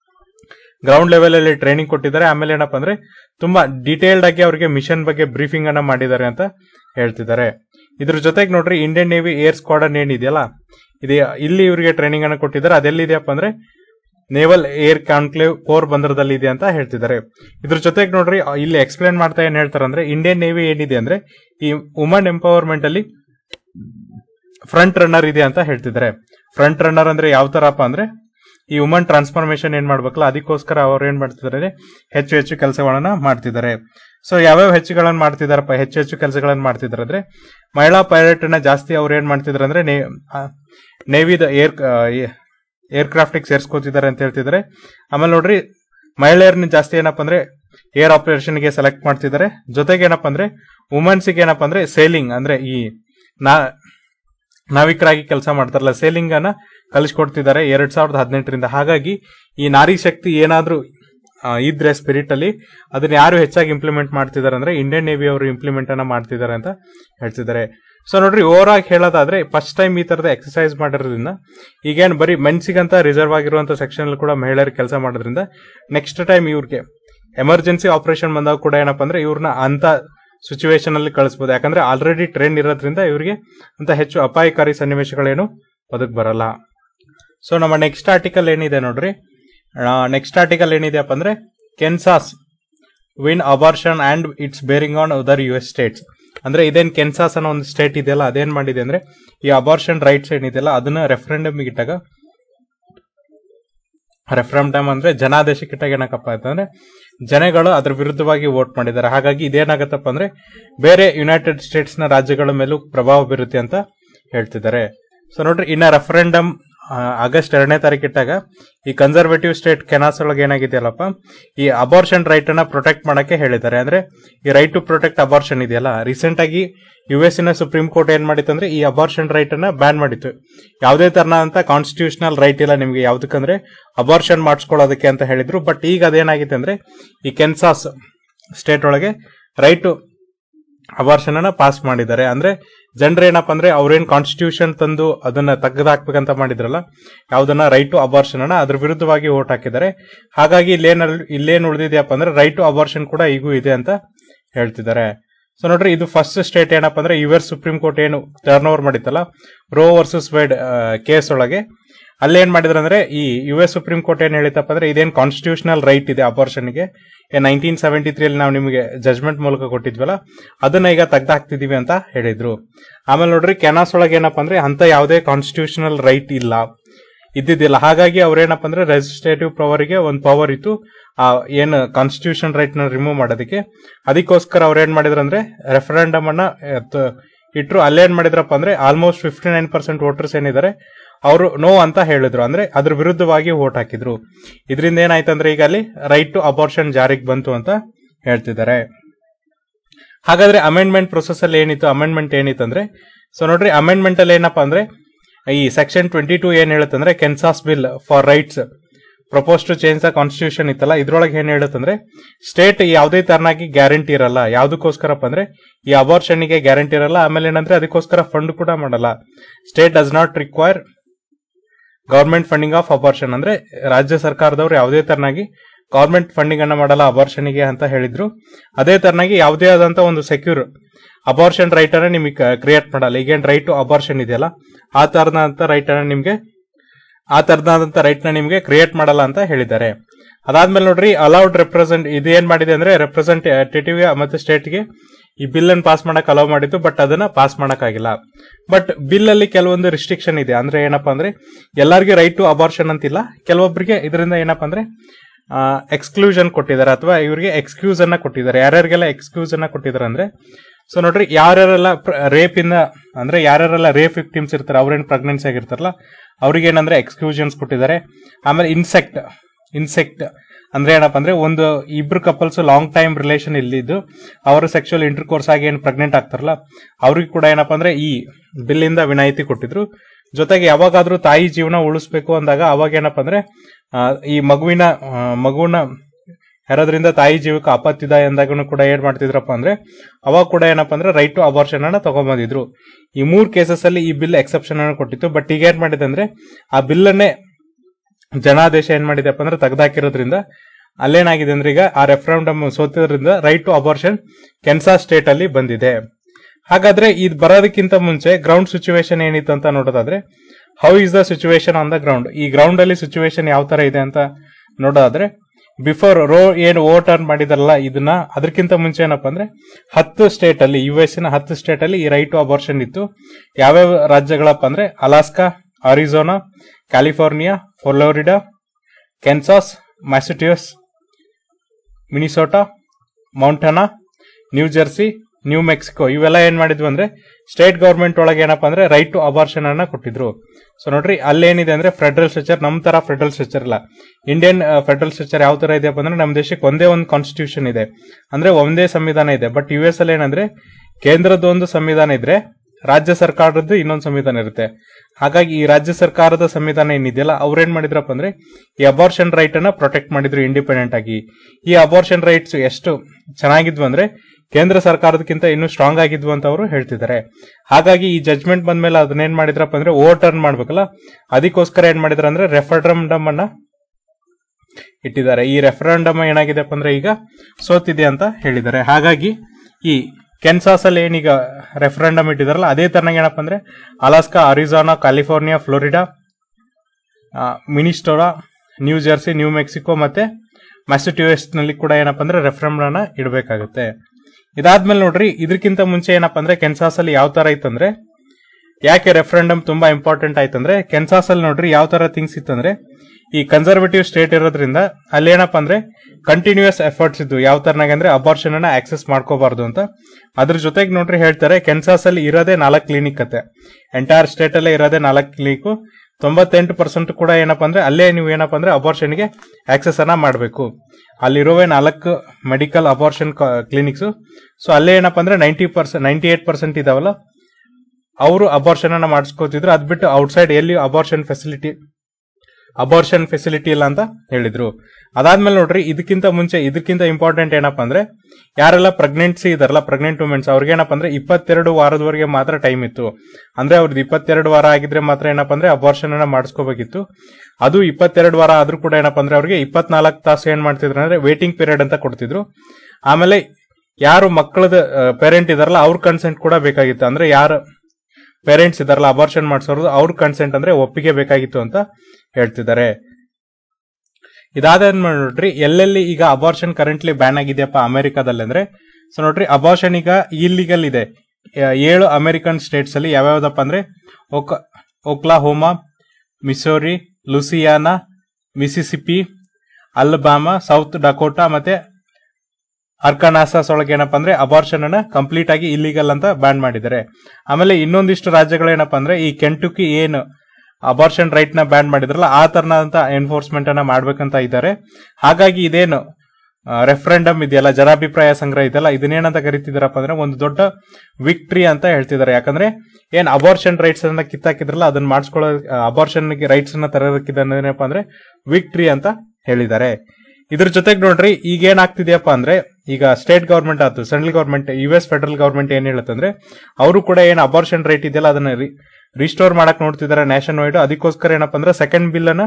ಗ್ರೌಂಡ್ ಲೆವೆಲ್ ಅಲ್ಲಿ ಟ್ರೈನಿಂಗ್ ಕೊಟ್ಟಿದ್ದಾರೆ ಆಮೇಲೆ ಏನಪ್ಪ ಅಂದ್ರೆ ತುಂಬಾ ಡೀಟೇಲ್ಡ್ ಆಗಿ ಅವರಿಗೆ ಮಿಷನ್ ಬಗ್ಗೆ ಬ್ರೀಫಿಂಗ್ ಅನ್ನ ಮಾಡಿದ್ದಾರೆ ಅಂತ ಹೇಳ್ತಿದ್ದಾರೆ ಇದ್ರ ಜೊತೆಗೆ ನೋಡ್ರಿ ಇಂಡಿಯನ್ ನೇವಿ ಏರ್ ಸ್ಕ್ವಾಡನ್ ಏನಿದೆಯಲ್ಲ ಇದೆ ಇಲ್ಲಿ ಇವರಿಗೆ ಟ್ರೈನಿಂಗ್ ಅನ್ನ ಕೊಟ್ಟಿದ್ದಾರೆ ಅದೆಲ್ಲಿದೆಯಪ್ಪ ಅಂದ್ರೆ ನೇವಲ್ ಏರ್ ಕಾನ್ಕ್ಲೇವ್ ಪೋರ್ ಬಂದರದಲ್ಲಿ ಇದೆ ಅಂತ ಹೇಳ್ತಿದ್ದಾರೆ ಇದ್ರ ಜೊತೆಗೆ ನೋಡ್ರಿ ಇಲ್ಲಿ ಎಕ್ಸ್ಪ್ಲೇನ್ ಮಾಡ್ತಾ ಏನ್ ಹೇಳ್ತಾರೆ ಅಂದ್ರೆ ಇಂಡಿಯನ್ ನೇವಿ ಏನಿದೆ ಅಂದ್ರೆ ಈ ವುಮನ್ ಎಂಪವರ್ಮೆಂಟ್ ಅಲ್ಲಿ ಫ್ರಂಟ್ ರನ್ನರ್ ಇದೆ ಅಂತ ಹೇಳ್ತಿದ್ದಾರೆ ಫ್ರಂಟ್ ರನ್ನರ್ ಅಂದ್ರೆ ಯಾವ ತರಪ್ಪ ಅಂದ್ರೆ ಈ ವುಮನ್ ಟ್ರಾನ್ಸ್ಫಾರ್ಮೇಶನ್ ಏನ್ ಮಾಡ್ಬೇಕಲ್ಲ ಅದಕ್ಕೋಸ್ಕರ ಅವ್ರು ಏನ್ ಮಾಡ್ತಿದ್ದಾರೆ ಹೆಚ್ಚು ಹೆಚ್ಚು ಕೆಲಸಗಳನ್ನ ಮಾಡ್ತಿದ್ದಾರೆ ಸೊ ಯಾವ್ಯಾವ ಹೆಚ್ಚುಗಳನ್ನ ಮಾಡ್ತಿದಾರಪ್ಪ ಹೆಚ್ಚು ಹೆಚ್ಚು ಕೆಲಸಗಳನ್ನ ಮಾಡ್ತಿದ್ದಾರೆ ಅಂದ್ರೆ ಮಹಿಳಾ ಪೈಲಟ್ ನ ಜಾಸ್ತಿ ಅವ್ರು ಏನ್ ಮಾಡ್ತಿದಾರೆ ಅಂದ್ರೆ ನೇವಿದ ಏರ್ ಏರ್ಕ್ರಾಫ್ಟಿಗೆ ಸೇರ್ಸ್ಕೋತಿದ್ದಾರೆ ಅಂತ ಹೇಳ್ತಿದ್ದಾರೆ ಆಮೇಲೆ ನೋಡ್ರಿ ಮಹಿಳೆಯರನ್ನ ಜಾಸ್ತಿ ಏನಪ್ಪ ಅಂದ್ರೆ ಏರ್ ಆಪರೇಷನ್ ಗೆ ಸೆಲೆಕ್ಟ್ ಮಾಡ್ತಿದ್ದಾರೆ ಜೊತೆಗೆ ಏನಪ್ಪ ಅಂದ್ರೆ ವುಮೆನ್ಸ್ ಗೆ ಏನಪ್ಪ ಅಂದ್ರೆ ಸೇಲಿಂಗ್ ಅಂದ್ರೆ ಈ ನಾ ನಾವಿಕರಾಗಿ ಕೆಲಸ ಮಾಡ್ತಾರಲ್ಲ ಸೇಲಿಂಗ್ ಅನ್ನ ಕಲಿಸ್ಕೊಡ್ತಿದ್ದಾರೆ ಎರಡ್ ಸಾವಿರದ ಹದಿನೆಂಟರಿಂದ ಹಾಗಾಗಿ ಈ ನಾರಿ ಶಕ್ತಿ ಏನಾದ್ರೂ ಆ, ಇದ್ರೆ ಸ್ಪಿರಿಟ್ ಅಲ್ಲಿ ಅದನ್ನ ಯಾರು ಹೆಚ್ಚಾಗಿ ಇಂಪ್ಲಿಮೆಂಟ್ ಮಾಡ್ತಿದ್ದಾರೆ ಅಂದ್ರೆ ಇಂಡಿಯನ್ ನೇವಿ ಅವರು ಇಂಪ್ಲಿಮೆಂಟ್ ಅನ್ನ ಮಾಡ್ತಿದ್ದಾರೆ ಅಂತ ಹೇಳ್ತಿದ್ದಾರೆ ಸೊ ನೋಡ್ರಿ ಓವರ್ ಆಗಿ ಹೇಳೋದಾದ್ರೆ ಫಸ್ಟ್ ಟೈಮ್ ಈ ತರದ ಎಕ್ಸರ್ಸೈಸ್ ಮಾಡಿರೋದ್ರಿಂದ ಈಗೇನು ಬರೀ ಮೆನ್ಸಿಗಂತ ರಿಸರ್ವ್ ಆಗಿರುವಂತ ಸೆಕ್ಷನ್ ಅಲ್ಲಿ ಕೂಡ ಮಹಿಳೆಯರು ಕೆಲಸ ಮಾಡೋದ್ರಿಂದ ನೆಕ್ಸ್ಟ್ ಟೈಮ್ ಇವ್ರಿಗೆ ಎಮರ್ಜೆನ್ಸಿ ಆಪರೇಷನ್ ಬಂದಾಗ ಕೂಡ ಏನಪ್ಪಾ ಅಂದ್ರೆ ಇವ್ರನ್ನ ಅಂತ ಸಿಚುವೇಶನ್ ಅಲ್ಲಿ ಕಳಿಸಬಹುದು ಯಾಕಂದ್ರೆ ಆಲ್ರೆಡಿ ಟ್ರೈನ್ ಇರೋದ್ರಿಂದ ಇವರಿಗೆ ಅಂತ ಹೆಚ್ಚು ಅಪಾಯಕಾರಿ ಸನ್ನಿವೇಶಗಳೇನು ಬದುಕ್ ಬರಲ್ಲ ಸೊ ನಮ್ಮ ನೆಕ್ಸ್ಟ್ ಆರ್ಟಿಕಲ್ ಏನಿದೆ ನೋಡ್ರಿ ನೆಕ್ಸ್ಟ್ ಆರ್ಟಿಕಲ್ ಏನಿದೆಯಪ್ಪ ಅಂದ್ರೆ Kansas win abortion and its bearing on other U S states ಅಂದ್ರೆ ಇದೇನ್ ಕೆನ್ಸಾಸ್ ಅನ್ನೋ ಒಂದು ಸ್ಟೇಟ್ ಇದೆಯಲ್ಲ ಅದೇನ್ ಮಾಡಿದೆ ಅಂದ್ರೆ ಈ ಅಬಾರ್ಷನ್ ರೈಟ್ಸ್ ಏನಿದೆಯಲ್ಲ ಅದನ್ನ ರೆಫರೆಂಡಮ್ ಇಟ್ಟಾಗ ರೆಫರೆಂಡಮ್ ಅಂದ್ರೆ ಜನಾದೇಶಕ್ಕೆ ಇಟ್ಟಾಗ ಏನಕ್ಕಪ್ಪ ಅಂತಂದ್ರೆ ಜನಗಳು ಅದ್ರ ವಿರುದ್ಧವಾಗಿ ವೋಟ್ ಮಾಡಿದ್ದಾರೆ ಹಾಗಾಗಿ ಇದೇನಾಗತ್ತಪ್ಪ ಅಂದ್ರೆ ಬೇರೆ ಯುನೈಟೆಡ್ ಸ್ಟೇಟ್ಸ್ ನ ರಾಜ್ಯಗಳ ಮೇಲೂ ಪ್ರಭಾವ ಬೀರುತ್ತೆ ಅಂತ ಹೇಳ್ತಿದ್ದಾರೆ ಸೊ ನೋಡ್ರಿ ಇನ್ನ ರೆಫರೆಂಡಮ್ ಆಗಸ್ಟ್ ಎರಡನೇ ತಾರೀಕು ಇಟ್ಟಾಗ ಈ ಕನ್ಸರ್ವೇಟಿವ್ ಸ್ಟೇಟ್ ಕೆನಾಸ್ ಒಳಗೆ ಏನಾಗಿದೆಯಲ್ಲಪ್ಪ ಈ ಅಬಾರ್ಷನ್ ರೈಟ್ ಅನ್ನ ಪ್ರೊಟೆಕ್ಟ್ ಮಾಡಕ್ಕೆ ಹೇಳಿದ್ದಾರೆ ಅಂದ್ರೆ ಈ ರೈಟ್ ಟು ಪ್ರೊಟೆಕ್ಟ್ ಅಬಾರ್ಷನ್ ಇದೆಯಲ್ಲ ರೀಸೆಂಟ್ ಆಗಿ ಯು ಎಸ್ ನ ಸುಪ್ರೀಂ ಕೋರ್ಟ್ ಏನ್ ಮಾಡಿತ್ತು ಅಂದ್ರೆ ಈ ಅಬಾರ್ಷನ್ ರೈಟ್ ಅನ್ನ ಬ್ಯಾನ್ ಮಾಡಿತ್ತು ಯಾವುದೇ ತರನಾದಂತ ಕಾನ್ಸ್ಟಿಟ್ಯೂಷನಲ್ ರೈಟ್ ಇಲ್ಲ ನಿಮ್ಗೆ ಯಾವ್ದಕ್ಕಂದ್ರೆ ಅಬಾರ್ಷನ್ ಮಾಡಿಸ್ಕೊಳ್ಳೋದಕ್ಕೆ ಅಂತ ಹೇಳಿದ್ರು ಬಟ್ ಈಗ ಅದೇನಾಗಿದೆ ಅಂದ್ರೆ ಈ ಕೆನ್ಸಾಸ್ ಸ್ಟೇಟ್ ಒಳಗೆ ರೈಟ್ ಟು ಅಬಾರ್ಷನ್ ಅನ್ನ ಪಾಸ್ ಮಾಡಿದ್ದಾರೆ ಅಂದ್ರೆ ಜನರು ಏನಪ್ಪ ಅಂದ್ರೆ ಅವ್ರೇನ್ ಕಾನ್ಸ್ಟಿಟ್ಯೂಷನ್ ತಂದು ಅದನ್ನ ತೆಗೆದಾಕ್ಬೇಕಂತ ಮಾಡಿದ್ರಲ್ಲ ಯಾವ್ದನ್ನ ರೈಟ್ ಟು ಅಬಾರ್ಷನ್ ಅನ್ನ ಅದ್ರ ವಿರುದ್ಧವಾಗಿ ಓಟ್ ಹಾಕಿದ್ದಾರೆ ಹಾಗಾಗಿ ಇಲ್ಲೇನ ಇಲ್ಲೇನ್ ಉಳಿದಿದೆಯಪ್ಪ ಅಂದ್ರೆ ರೈಟ್ ಟು ಅಬಾರ್ಷನ್ ಕೂಡ ಈಗೂ ಇದೆ ಅಂತ ಹೇಳ್ತಿದ್ದಾರೆ ಸೊ ನೋಡ್ರಿ ಇದು ಫಸ್ಟ್ ಸ್ಟೇಟ್ ಏನಪ್ಪ ಅಂದ್ರೆ ಯು ಎಸ್ ಸುಪ್ರೀಂ ಕೋರ್ಟ್ ಏನು ಟರ್ನ್ ಓವರ್ ಮಾಡಿತ್ತಲ್ಲ ರೋ ವರ್ಸಸ್ ವೇಡ್ ಕೇಸ್ ಒಳಗೆ ಅಲ್ಲೇನ್ ಮಾಡಿದ್ರು ಅಂದ್ರೆ ಈ ಯು ಎಸ್ ಸುಪ್ರೀಂ ಕೋರ್ಟ್ ಏನ್ ಹೇಳಿತಪ್ಪ ಅಂದ್ರೆ ಇದೇನ್ ಕಾನ್ಸ್ಟಿಟ್ಯೂಷನಲ್ ರೈಟ್ ಇದೆ ಅಬಾರ್ಷನ್ಗೆ ನೈನ್ಟೀನ್ ಸೆವೆಂಟಿ ತ್ರೀ ಅಲ್ಲಿ ನಾವು ನಿಮಗೆ ಜಜ್ಮೆಂಟ್ ಮೂಲಕ ಕೊಟ್ಟಿದ್ವಲ್ಲ ಅದನ್ನ ಈಗ ತೆಗ್ದಾಕ್ತಿದೀವಿ ಅಂತ ಹೇಳಿದ್ರು ಆಮೇಲೆ ನೋಡ್ರಿ ಕೆನಾಸ್ ಒಳಗೆ ಏನಪ್ಪ ಅಂದ್ರೆ ಅಂತ ಯಾವುದೇ ಕಾನ್ಸ್ಟಿಟ್ಯೂಷನಲ್ ರೈಟ್ ಇಲ್ಲ ಇದ್ದಿದ್ದಿಲ್ಲ ಹಾಗಾಗಿ ಅವ್ರೇನಪ್ಪ ಅಂದ್ರೆ ಲೆಜಿಸ್ಲೇಟಿವ್ ಪವರ್ಗೆ ಒಂದು ಪವರ್ ಇತ್ತು ಆ ಏನು ಕಾನ್ಸ್ಟಿಟ್ಯೂಷನ್ ರೈಟ್ ನ ರಿಮೂವ್ ಮಾಡೋದಕ್ಕೆ ಅದಕ್ಕೋಸ್ಕರ ಅವ್ರು ಏನ್ ಮಾಡಿದ್ರು ಅಂದ್ರೆ ರೆಫರೆಂಡಮ್ ಅನ್ನ ಎತ್- ಇಟ್ರು ಅಲ್ಲೇನ್ ಮಾಡಿದ್ರಪ್ಪ ಅಂದ್ರೆ almost fifty nine percent voters ಏನಿದ್ದಾರೆ ಅವರು ನೋ ಅಂತ ಹೇಳಿದ್ರು ಅಂದ್ರೆ ಅದ್ರ ವಿರುದ್ಧವಾಗಿ ವೋಟ್ ಹಾಕಿದ್ರು ಇದರಿಂದ ಏನಾಯ್ತಂದ್ರೆ ಈಗ ಅಲ್ಲಿ ರೈಟ್ ಟು ಅಬಾರ್ಷನ್ ಜಾರಿಗೆ ಬಂತು ಅಂತ ಹೇಳ್ತಿದ್ದಾರೆ ಹಾಗಾದ್ರೆ ಅಮೆಂಡ್ಮೆಂಟ್ ಪ್ರೊಸೆಸ್ ಅಲ್ಲಿ ಏನಿತ್ತು ಅಮೆಂಡ್ಮೆಂಟ್ ಏನಿತ್ತು ಅಂದ್ರೆ ಸೊ ನೋಡ್ರಿ ಅಮೆಂಡ್ಮೆಂಟ್ ಅಲ್ಲಿ ಏನಪ್ಪಾ ಅಂದ್ರೆ ಈ ಸೆಕ್ಷನ್ ಟ್ವೆಂಟಿ ಟೂ ಏನ್ ಹೇಳುತ್ತಂದ್ರೆ Kansas bill for rights propose to change the constitution ಇತ್ತಲ್ಲ ಇದ್ರೊಳಗೆ ಏನ್ ಹೇಳುತ್ತಂದ್ರೆ ಸ್ಟೇಟ್ ಯಾವುದೇ ತರನಾಗಿ ಗ್ಯಾರಂಟಿ ಇರಲ್ಲ ಯಾವ್ದಕ್ಕೋಸ್ಕರಪ್ಪ ಅಂದ್ರೆ ಈ ಅಬಾರ್ಷನ್ ಗೆ ಗ್ಯಾರಂಟಿ ಇರಲ್ಲ ಆಮೇಲೆ ಏನಂದ್ರೆ ಅದಕ್ಕೋಸ್ಕರ ಫಂಡ್ ಕೂಡ ಮಾಡಲ್ಲ state does not require government funding of abortion ಅಂದ್ರೆ ರಾಜ್ಯ ಸರ್ಕಾರದವರು ಯಾವುದೇ ತರನಾಗಿ ಗವರ್ಮೆಂಟ್ ಫಂಡಿಂಗ್ ಅನ್ನ ಮಾಡಲ್ಲ ಅಬಾರ್ಷನ್ಗೆ ಅಂತ ಹೇಳಿದ್ರು ಅದೇ ತರನಾಗಿ ಯಾವುದೇ ಆದಂತ ಒಂದು ಸೆಕ್ಯೂರ್ ಅಬಾರ್ಷನ್ ರೈಟ್ ಅನ್ನ ನಿಮಗೆ ಕ್ರಿಯೇಟ್ ಮಾಡಲ್ಲ ಈಗೇನ್ ರೈಟ್ ಟು ಅಬಾರ್ಷನ್ ಇದೆಯಲ್ಲ ಆ ತರದಂತ ರೈಟ್ ಅನ್ನ ನಿಮ್ಗೆ ಆ ತರದಾದಂತ ರೈಟ್ ನ ನಿಮ್ಗೆ ಕ್ರಿಯೇಟ್ ಮಾಡಲ್ಲ ಅಂತ ಹೇಳಿದ್ದಾರೆ ಅದಾದ್ಮೇಲೆ ನೋಡ್ರಿ ಅಲೌಡ್ ರೆಪ್ರೆಸೆಂಟ್ ಇದೇನ್ ಮಾಡಿದೆ ಅಂದ್ರೆ ರೆಪ್ರೆಸೆಂಟೇಟಿವ್ ಮತ್ತೆ ಸ್ಟೇಟ್ಗೆ ಈ ಬಿಲ್ ಅನ್ನು ಪಾಸ್ ಮಾಡಕ್ ಅಲೌ ಮಾಡಿದ್ದು ಬಟ್ ಅದನ್ನ ಪಾಸ್ ಮಾಡಕ್ಕಾಗಿಲ್ಲ ಬಟ್ ಬಿಲ್ ಅಲ್ಲಿ ಕೆಲವೊಂದು ರಿಸ್ಟ್ರಿಕ್ಷನ್ ಇದೆ ಅಂದ್ರೆ ಏನಪ್ಪಾ ಅಂದ್ರೆ ಎಲ್ಲರಿಗೂ ರೈಟ್ ಟು ಅಬಾರ್ಷನ್ ಅಂತಿಲ್ಲ ಕೆಲವೊಬ್ಬರಿಗೆ ಇದರಿಂದ ಏನಪ್ಪಾ ಅಂದ್ರೆ ಎಕ್ಸ್ಕ್ಲೂಷನ್ ಕೊಟ್ಟಿದ್ದಾರೆ ಅಥವಾ ಇವರಿಗೆ ಎಕ್ಸ್ಕ್ಯೂಸ್ ಅನ್ನ ಕೊಟ್ಟಿದ್ದಾರೆ ಯಾರ್ಯಾರಿಗೆಲ್ಲ ಎಕ್ಸ್ಕ್ಯೂಸ್ ಅನ್ನ ಕೊಟ್ಟಿದ್ದಾರೆ ಅಂದ್ರೆ ಸೊ ನೋಡ್ರಿ ಯಾರ್ಯಾರೆಲ್ಲ ರೇಪ್ ಇಂದ ಅಂದ್ರೆ ಯಾರ್ಯಾರೆಲ್ಲ ರೇಪ್ ವಿಕ್ಟಿಮ್ಸ್ ಇರ್ತಾರೆ ಅವ್ರೇನ್ ಪ್ರೆಗ್ನೆನ್ಸಿ ಆಗಿರ್ತಾರಲ್ಲ ಅವ್ರಿಗೆ ಏನಂದ್ರೆ ಎಕ್ಸ್ಕ್ಲೂಷನ್ಸ್ ಕೊಟ್ಟಿದ್ದಾರೆ ಆಮೇಲೆ ಇನ್ಸೆಕ್ಟ್ ಇನ್ಸೆಕ್ಟ್ ಅಂದ್ರೆ ಏನಪ್ಪ ಅಂದ್ರೆ ಒಂದು ಇಬ್ರು ಕಪಲ್ಸ್ ಲಾಂಗ್ ಟೈಮ್ ರಿಲೇಷನ್ ಇಲ್ಲಿದ್ದು ಅವರು ಸೆಕ್ಷುವಲ್ ಇಂಟರ್ ಕೋರ್ಸ್ ಆಗಿ ಏನು ಪ್ರೆಗ್ನೆಂಟ್ ಆಗ್ತಾರಲ್ಲ ಅವ್ರಿಗೆ ಕೂಡ ಏನಪ್ಪ ಅಂದ್ರೆ ಈ ಬಿಲ್ ಇಂದ ವಿನಾಯಿತಿ ಕೊಟ್ಟಿದ್ರು ಜೊತೆಗೆ ಯಾವಾಗಾದ್ರೂ ತಾಯಿ ಜೀವನ ಉಳಿಸ್ಬೇಕು ಅಂದಾಗ ಅವಾಗ ಏನಪ್ಪ ಅಂದ್ರೆ ಆ, ಈ ಮಗುವಿನ ಆ, ಮಗುವಿನ ಹೆರೋದ್ರಿಂದ ತಾಯಿ ಜೀವಕ್ಕೆ ಆಪತ್ತಿದ ಎಂದಾಗೂ ಕೂಡ ಏನ್ ಮಾಡ್ತಿದ್ರಪ್ಪ ಅಂದ್ರೆ ಅವಾಗ ಕೂಡ ಏನಪ್ಪ ಅಂದ್ರೆ ರೈಟ್ ಟು ಅಬಾರ್ಷನ್ ಅನ್ನ ತಗೊಂಬಂದಿದ್ರು ಈ ಮೂರ್ ಕೇಸಸ್ ಅಲ್ಲಿ ಈ ಬಿಲ್ ಎಕ್ಸೆಪ್ಷನ್ ಅನ್ನು ಕೊಟ್ಟಿತ್ತು ಬಟ್ ಈಗ ಏನ್ ಮಾಡಿದೆ ಅಂದ್ರೆ ಆ ಬಿಲ್ ಅನ್ನೇ ಜನಾದೇಶ ಏನ್ ಮಾಡಿದೆಪ್ಪ ಅಂದ್ರೆ ತೆಗೆದಾಕಿರೋದ್ರಿಂದ ಅಲ್ಲೇನಾಗಿದೆ ಅಂದ್ರೆ ಈಗ ಆ ರೆಫರೆಂಡಮ್ ಸೋತಿದ್ರಿಂದ right to abortion Kansas state ಅಲ್ಲಿ ಬಂದಿದೆ ಹಾಗಾದ್ರೆ ಇದು ಬರೋದಕ್ಕಿಂತ ಮುಂಚೆ ಗ್ರೌಂಡ್ ಸಿಚುವೇಶನ್ ಏನಿತ್ತು ಅಂತ ನೋಡೋದಾದ್ರೆ how is the situation on the ground ಈ ಗ್ರೌಂಡ್ ಅಲ್ಲಿ ಸಿಚುವೇಶನ್ ಯಾವ ತರ ಇದೆ ಅಂತ ನೋಡೋದಾದ್ರೆ ಬಿಫೋರ್ ರೋ ಏನು ಓಟ್ ಟರ್ನ್ ಮಾಡಿದಾರಲ್ಲ ಇದನ್ನ ಅದಕ್ಕಿಂತ ಮುಂಚೆ ಏನಪ್ಪಾ ಅಂದ್ರೆ ಹತ್ತು ಸ್ಟೇಟ್ ಅಲ್ಲಿ ಯು ಎಸ್ ನ ಹತ್ತು ಸ್ಟೇಟ್ ಅಲ್ಲಿ ಈ ರೈಟ್ ಟು ಅಬಾರ್ಷನ್ ಇತ್ತು ಯಾವ್ಯಾವ ರಾಜ್ಯಗಳಪ್ಪ ಅಂದ್ರೆ Alaska Arizona California Florida Kansas Massachusetts Minnesota Montana New Jersey New Mexico ಇವೆಲ್ಲ ಏನ್ ಮಾಡಿದ್ವು ಅಂದ್ರೆ ಸ್ಟೇಟ್ ಗವರ್ಮೆಂಟ್ ಒಳಗೆ ಏನಪ್ಪಾ ಅಂದ್ರೆ ರೈಟ್ ಟು ಅಬಾರ್ಷನ್ ಅನ್ನ ಕೊಟ್ಟಿದ್ರು ಸೊ ನೋಡ್ರಿ ಅಲ್ಲೇನಿದೆ ಅಂದ್ರೆ ಫೆಡರಲ್ ಸ್ಟ್ರಕ್ಚರ್ ನಮ್ ತರ ಫೆಡರಲ್ ಸ್ಟ್ರಕ್ಚರ್ ಇಲ್ಲ ಇಂಡಿಯನ್ ಫೆಡರಲ್ ಸ್ಟ್ರಕ್ಚರ್ ಯಾವ ತರ ಇದೆಯಪ್ಪ ಅಂದ್ರೆ ನಮ್ಮ ದೇಶಕ್ಕೆ ಒಂದೇ ಒಂದು ಕಾನ್ಸ್ಟಿಟ್ಯೂಷನ್ ಇದೆ ಅಂದ್ರೆ ಒಂದೇ ಸಂವಿಧಾನ ಇದೆ ಬಟ್ ಯು ಎಸ್ ಅಲ್ಲಿ ಏನಂದ್ರೆ ಕೇಂದ್ರದ ಒಂದು ಸಂವಿಧಾನ ಇದ್ರೆ ರಾಜ್ಯ ಸರ್ಕಾರದ್ದು ಇನ್ನೊಂದು ಸಂವಿಧಾನ ಇರುತ್ತೆ ಹಾಗಾಗಿ ಈ ರಾಜ್ಯ ಸರ್ಕಾರದ ಸಂವಿಧಾನ ಏನಿದೆಯಲ್ಲ ಅವ್ರೇನ್ ಮಾಡಿದ್ರಪ್ಪ ಅಂದ್ರೆ ಈ ಅಬಾರ್ಷನ್ ರೈಟ್ ಅನ್ನ ಪ್ರೊಟೆಕ್ಟ್ ಮಾಡಿದ್ರು ಇಂಡಿಪೆಂಡೆಂಟ್ ಆಗಿ ಈ ಅಬಾರ್ಷನ್ ರೈಟ್ಸ್ ಎಷ್ಟು ಚೆನ್ನಾಗಿದ್ವು ಅಂದ್ರೆ ಕೇಂದ್ರ ಸರ್ಕಾರದಕ್ಕಿಂತ ಇನ್ನೂ ಸ್ಟ್ರಾಂಗ್ ಆಗಿದ್ವು ಅಂತ ಅವರು ಹೇಳ್ತಿದ್ದಾರೆ ಹಾಗಾಗಿ ಈ ಜಜ್ಮೆಂಟ್ ಬಂದ್ಮೇಲೆ ಅದನ್ನೇನ್ ಮಾಡಿದ್ರಪ್ಪ ಅಂದ್ರೆ ಓವರ್ ಟರ್ನ್ ಮಾಡ್ಬೇಕಲ್ಲ ಅದಕ್ಕೋಸ್ಕರ ಏನ್ ಮಾಡಿದ್ರ ಅಂದ್ರೆ ರೆಫರೆಂಡಮ್ ಅನ್ನ ಇಟ್ಟಿದ್ದಾರೆ ಈ ರೆಫರೆಂಡಮ್ ಏನಾಗಿದೆಪ್ಪ ಅಂದ್ರೆ ಈಗ ಸೋತಿದೆ ಅಂತ ಹೇಳಿದ್ದಾರೆ ಹಾಗಾಗಿ ಈ ಕೆನ್ಸಾಸ್ ಅಲ್ಲಿ ಏನೀಗ ರೆಫರೆಂಡಮ್ ಇಟ್ಟಿದಾರಲ್ಲ ಅದೇ ತರನಾಗಿ ಏನಪ್ಪ ಅಂದ್ರೆ Alaska Arizona California Florida Minnesota New Jersey New Mexico ಮತ್ತೆ ಮ್ಯಾಸಚ್ಯೂಸೆಟ್ಸ್ ನಲ್ಲಿ ಕೂಡ ಏನಪ್ಪ ಅಂದ್ರೆ ರೆಫರೆಂಡಮ್ ಇಡಬೇಕಾಗುತ್ತೆ ಇದಾದ್ಮೇಲೆ ನೋಡ್ರಿ ಇದಕ್ಕಿಂತ ಮುಂಚೆ ಏನಪ್ಪ ಅಂದ್ರೆ ಕೆನ್ಸಾಸ್ ಅಲ್ಲಿ ಯಾವ ತರ ಇತ್ತಂದ್ರೆ ಯಾಕೆ ರೆಫರೆಂಡಮ್ ತುಂಬಾ ಇಂಪಾರ್ಟೆಂಟ್ ಆಯ್ತಂದ್ರೆ ಕೆನ್ಸಾಸ್ ಅಲ್ಲಿ ನೋಡ್ರಿ ಯಾವ ತರ ಥಿಂಗ್ಸ್ ಇತ್ತಂದ್ರೆ ಈ ಕನ್ಸರ್ವೇಟಿವ್ ಸ್ಟೇಟ್ ಇರೋದ್ರಿಂದ ಅಲ್ಲಿ ಏನಪ್ಪ ಅಂದ್ರೆ ಕಂಟಿನ್ಯೂಸ್ ಎಫರ್ಟ್ಸ್ ಇದ್ದು ಯಾವ ತರನಾಗ ಅಂದ್ರೆ ಅಬಾರ್ಷನ್ ಅನ್ನ ಆಕ್ಸೆಸ್ ಮಾಡ್ಕೋಬಾರ್ದು ಅಂತ ಅದ್ರ ಜೊತೆಗೆ ನೋಡ್ರಿ ಹೇಳ್ತಾರೆ ಕೆನ್ಸಾಸ್ ಅಲ್ಲಿ ಇರೋದೇ ನಾಲ್ಕು ಕ್ಲಿನಿಕ್ ಅತ್ತೆ ಎಂಟೈರ್ ಸ್ಟೇಟ್ ಅಲ್ಲೇ ಇರೋದೇ ನಾಲ್ಕು ಕ್ಲಿನಿಕ್ ತೊಂಬತ್ತೆಂಟು ಪರ್ಸೆಂಟ್ ಕೂಡ ಏನಪ್ಪ ಅಂದ್ರೆ ಅಲ್ಲೇ ನೀವು ಏನಪ್ಪ ಅಂದ್ರೆ ಅಬಾರ್ಷನ್ಗೆ ಆಕ್ಸೆಸ್ ಅನ್ನ ಮಾಡಬೇಕು ಅಲ್ಲಿರುವೆ ನಾಲ್ಕು ಮೆಡಿಕಲ್ ಅಬಾರ್ಷನ್ ಕ್ಲಿನಿಕ್ಸ್ ಸೊ ಅಲ್ಲೇ ಏನಪ್ಪ ಅಂದ್ರೆ ninety percent ninety eight percent ಇದಾವಲ್ಲ ಅವರು ಅಬಾರ್ಷನ್ ಅನ್ನ ಮಾಡಿಸ್ಕೋತಿದ್ರು ಅದ್ ಬಿಟ್ಟು ಔಟ್ಸೈಡ್ ಎಲ್ಲಿ ಅಬಾರ್ಷನ್ ಫೆಸಿಲಿಟಿ ಅಬಾರ್ಷನ್ ಫೆಸಿಲಿಟಿ ಇಲ್ಲ ಅಂತ ಹೇಳಿದ್ರು ಅದಾದ್ಮೇಲೆ ನೋಡ್ರಿ ಇದಕ್ಕಿಂತ ಮುಂಚೆ ಇದಕ್ಕಿಂತ ಇಂಪಾರ್ಟೆಂಟ್ ಏನಪ್ಪಾ ಅಂದ್ರೆ ಯಾರೆಲ್ಲ ಪ್ರೆಗ್ನೆನ್ಸಿ ಇದಾರಲ್ಲ ಪ್ರೆಗ್ನೆಂಟ್ ವುಮೆನ್ಸ್ ಅವ್ರಿಗೆ ಏನಪ್ಪಾ ಅಂದ್ರೆ ಇಪ್ಪತ್ತೆರಡು ವಾರದವರೆಗೆ ಮಾತ್ರ ಟೈಮ್ ಇತ್ತು ಅಂದ್ರೆ ಅವ್ರದ್ದು ಇಪ್ಪತ್ತೆರಡು ವಾರ ಆಗಿದ್ರೆ ಮಾತ್ರ ಏನಪ್ಪಾ ಅಂದ್ರೆ ಅಬಾರ್ಷನ್ ಅನ್ನ ಮಾಡಿಸ್ಕೋಬೇಕಿತ್ತು ಅದು ಇಪ್ಪತ್ತೆರಡು ವಾರ ಆದ್ರೂ ಕೂಡ ಏನಪ್ಪಾ ಅಂದ್ರೆ ಅವ್ರಿಗೆ ಇಪ್ಪತ್ನಾಲ್ಕು ತಾಸು ಏನ್ ಮಾಡ್ತಿದ್ರು ಅಂದ್ರೆ ವೇಟಿಂಗ್ ಪೀರಿಯಡ್ ಅಂತ ಕೊಡ್ತಿದ್ರು ಆಮೇಲೆ ಯಾರು ಮಕ್ಕಳದ ಪೇರೆಂಟ್ ಇದಾರಲ್ಲ ಅವ್ರ ಕನ್ಸೆಂಟ್ ಕೂಡ ಬೇಕಾಗಿತ್ತು ಅಂದ್ರೆ ಯಾರು ಪೇರೆಂಟ್ಸ್ ಇದಾರಲ್ಲ ಅಬಾರ್ಷನ್ ಮಾಡಿಸೋರು ಅವ್ರ ಕನ್ಸೆಂಟ್ ಅಂದ್ರೆ ಒಪ್ಪಿಗೆ ಬೇಕಾಗಿತ್ತು ಅಂತ ಹೇಳ್ತಿದ್ದಾರೆ ಇದಾದ್ಮೇಲೆ ನೋಡ್ರಿ ಎಲ್ಲೆಲ್ಲಿ ಈಗ ಅಬಾರ್ಷನ್ ಕರೆಂಟ್ಲಿ ಬ್ಯಾನ್ ಆಗಿದೆಯಪ್ಪ ಅಮೆರಿಕಾದಲ್ಲಿ ಅಂದ್ರೆ ಸೊ ನೋಡ್ರಿ ಅಬಾರ್ಷನ್ ಈಗ ಇಲ್ಲಿಗಲ್ ಇದೆ ಆ, ಏಳು ಅಮೆರಿಕನ್ ಸ್ಟೇಟ್ಸ್ ಅಲ್ಲಿ ಯಾವ್ಯಾವ್ದಪ್ಪ ಅಂದ್ರೆ ಒಕ್ Oklahoma Missouri Louisiana Mississippi Alabama South Dakota ಮತ್ತೆ ಅರ್ಕನಾಸಾಸ್ ಒಳಗೆ ಏನಪ್ಪಾ ಅಂದ್ರೆ ಅಬಾರ್ಷನ್ ಅನ್ನ ಕಂಪ್ಲೀಟ್ ಆಗಿ ಇಲ್ಲಿಗಲ್ ಅಂತ ಬ್ಯಾನ್ ಮಾಡಿದ್ದಾರೆ ಆಮೇಲೆ ಇನ್ನೊಂದಿಷ್ಟು ರಾಜ್ಯಗಳು ಏನಪ್ಪಾ ಅಂದ್ರೆ ಈ ಕೆಂಟುಕಿ ಏನು ಅಬಾರ್ಷನ್ ರೈಟ್ ನ ಬ್ಯಾನ್ ಮಾಡಿದ್ರಲ್ಲ ಆ ತರನಾದಂತ ಎನ್ಫೋರ್ಸ್ಮೆಂಟ್ ಅನ್ನ ಮಾಡ್ಬೇಕಂತ ಇದ್ದಾರೆ ಹಾಗಾಗಿ ಇದೇನು ರೆಫರೆಂಡಮ್ ಇದೆಯಲ್ಲ ಜನಾಭಿಪ್ರಾಯ ಸಂಗ್ರಹ ಇದೆಯಲ್ಲ ಇದನ್ನೇನಂತ ಕರಿತಿದಾರಪ್ಪ ಅಂದ್ರೆ ಒಂದು ದೊಡ್ಡ ವಿಕ್ಟ್ರಿ ಅಂತ ಹೇಳ್ತಿದ್ದಾರೆ ಯಾಕಂದ್ರೆ ಏನ್ ಅಬಾರ್ಷನ್ ರೈಟ್ಸ್ ಅನ್ನ ಕಿತ್ತಾಕಿದ್ರಲ್ಲ ಅದನ್ನ ಮಾಡಿಸ್ಕೊಳ್ಳೋ ಅಬಾರ್ಷನ್ ರೈಟ್ಸ್ ಅನ್ನ ತರೋದಕ್ಕಿದ್ದೇನಪ್ಪ ಅಂದ್ರೆ ವಿಕ್ಟ್ರಿ ಅಂತ ಹೇಳಿದ್ದಾರೆ ಇದ್ರ ಜೊತೆಗೆ ನೋಡ್ರಿ ಈಗ ಏನಾಗ್ತಿದೆಯಪ್ಪ ಅಂದ್ರೆ ಈಗ ಸ್ಟೇಟ್ ಗವರ್ಮೆಂಟ್ ಆಯ್ತು central government U S federal government ಏನ್ ಹೇಳುತ್ತಂದ್ರೆ ಅವರು ಕೂಡ ಏನ್ ಅಬಾರ್ಷನ್ ರೈಟ್ ಇದೆಯಲ್ಲ ಅದನ್ನ ರಿಸ್ಟೋರ್ ಮಾಡಕ್ ನೋಡ್ತಿದ್ದಾರೆ ನ್ಯಾಷನ್ ವೈಡ್ ಅದಕ್ಕೋಸ್ಕರ ಏನಪ್ಪ ಅಂದ್ರೆ ಸೆಕೆಂಡ್ ಬಿಲ್ ಅನ್ನ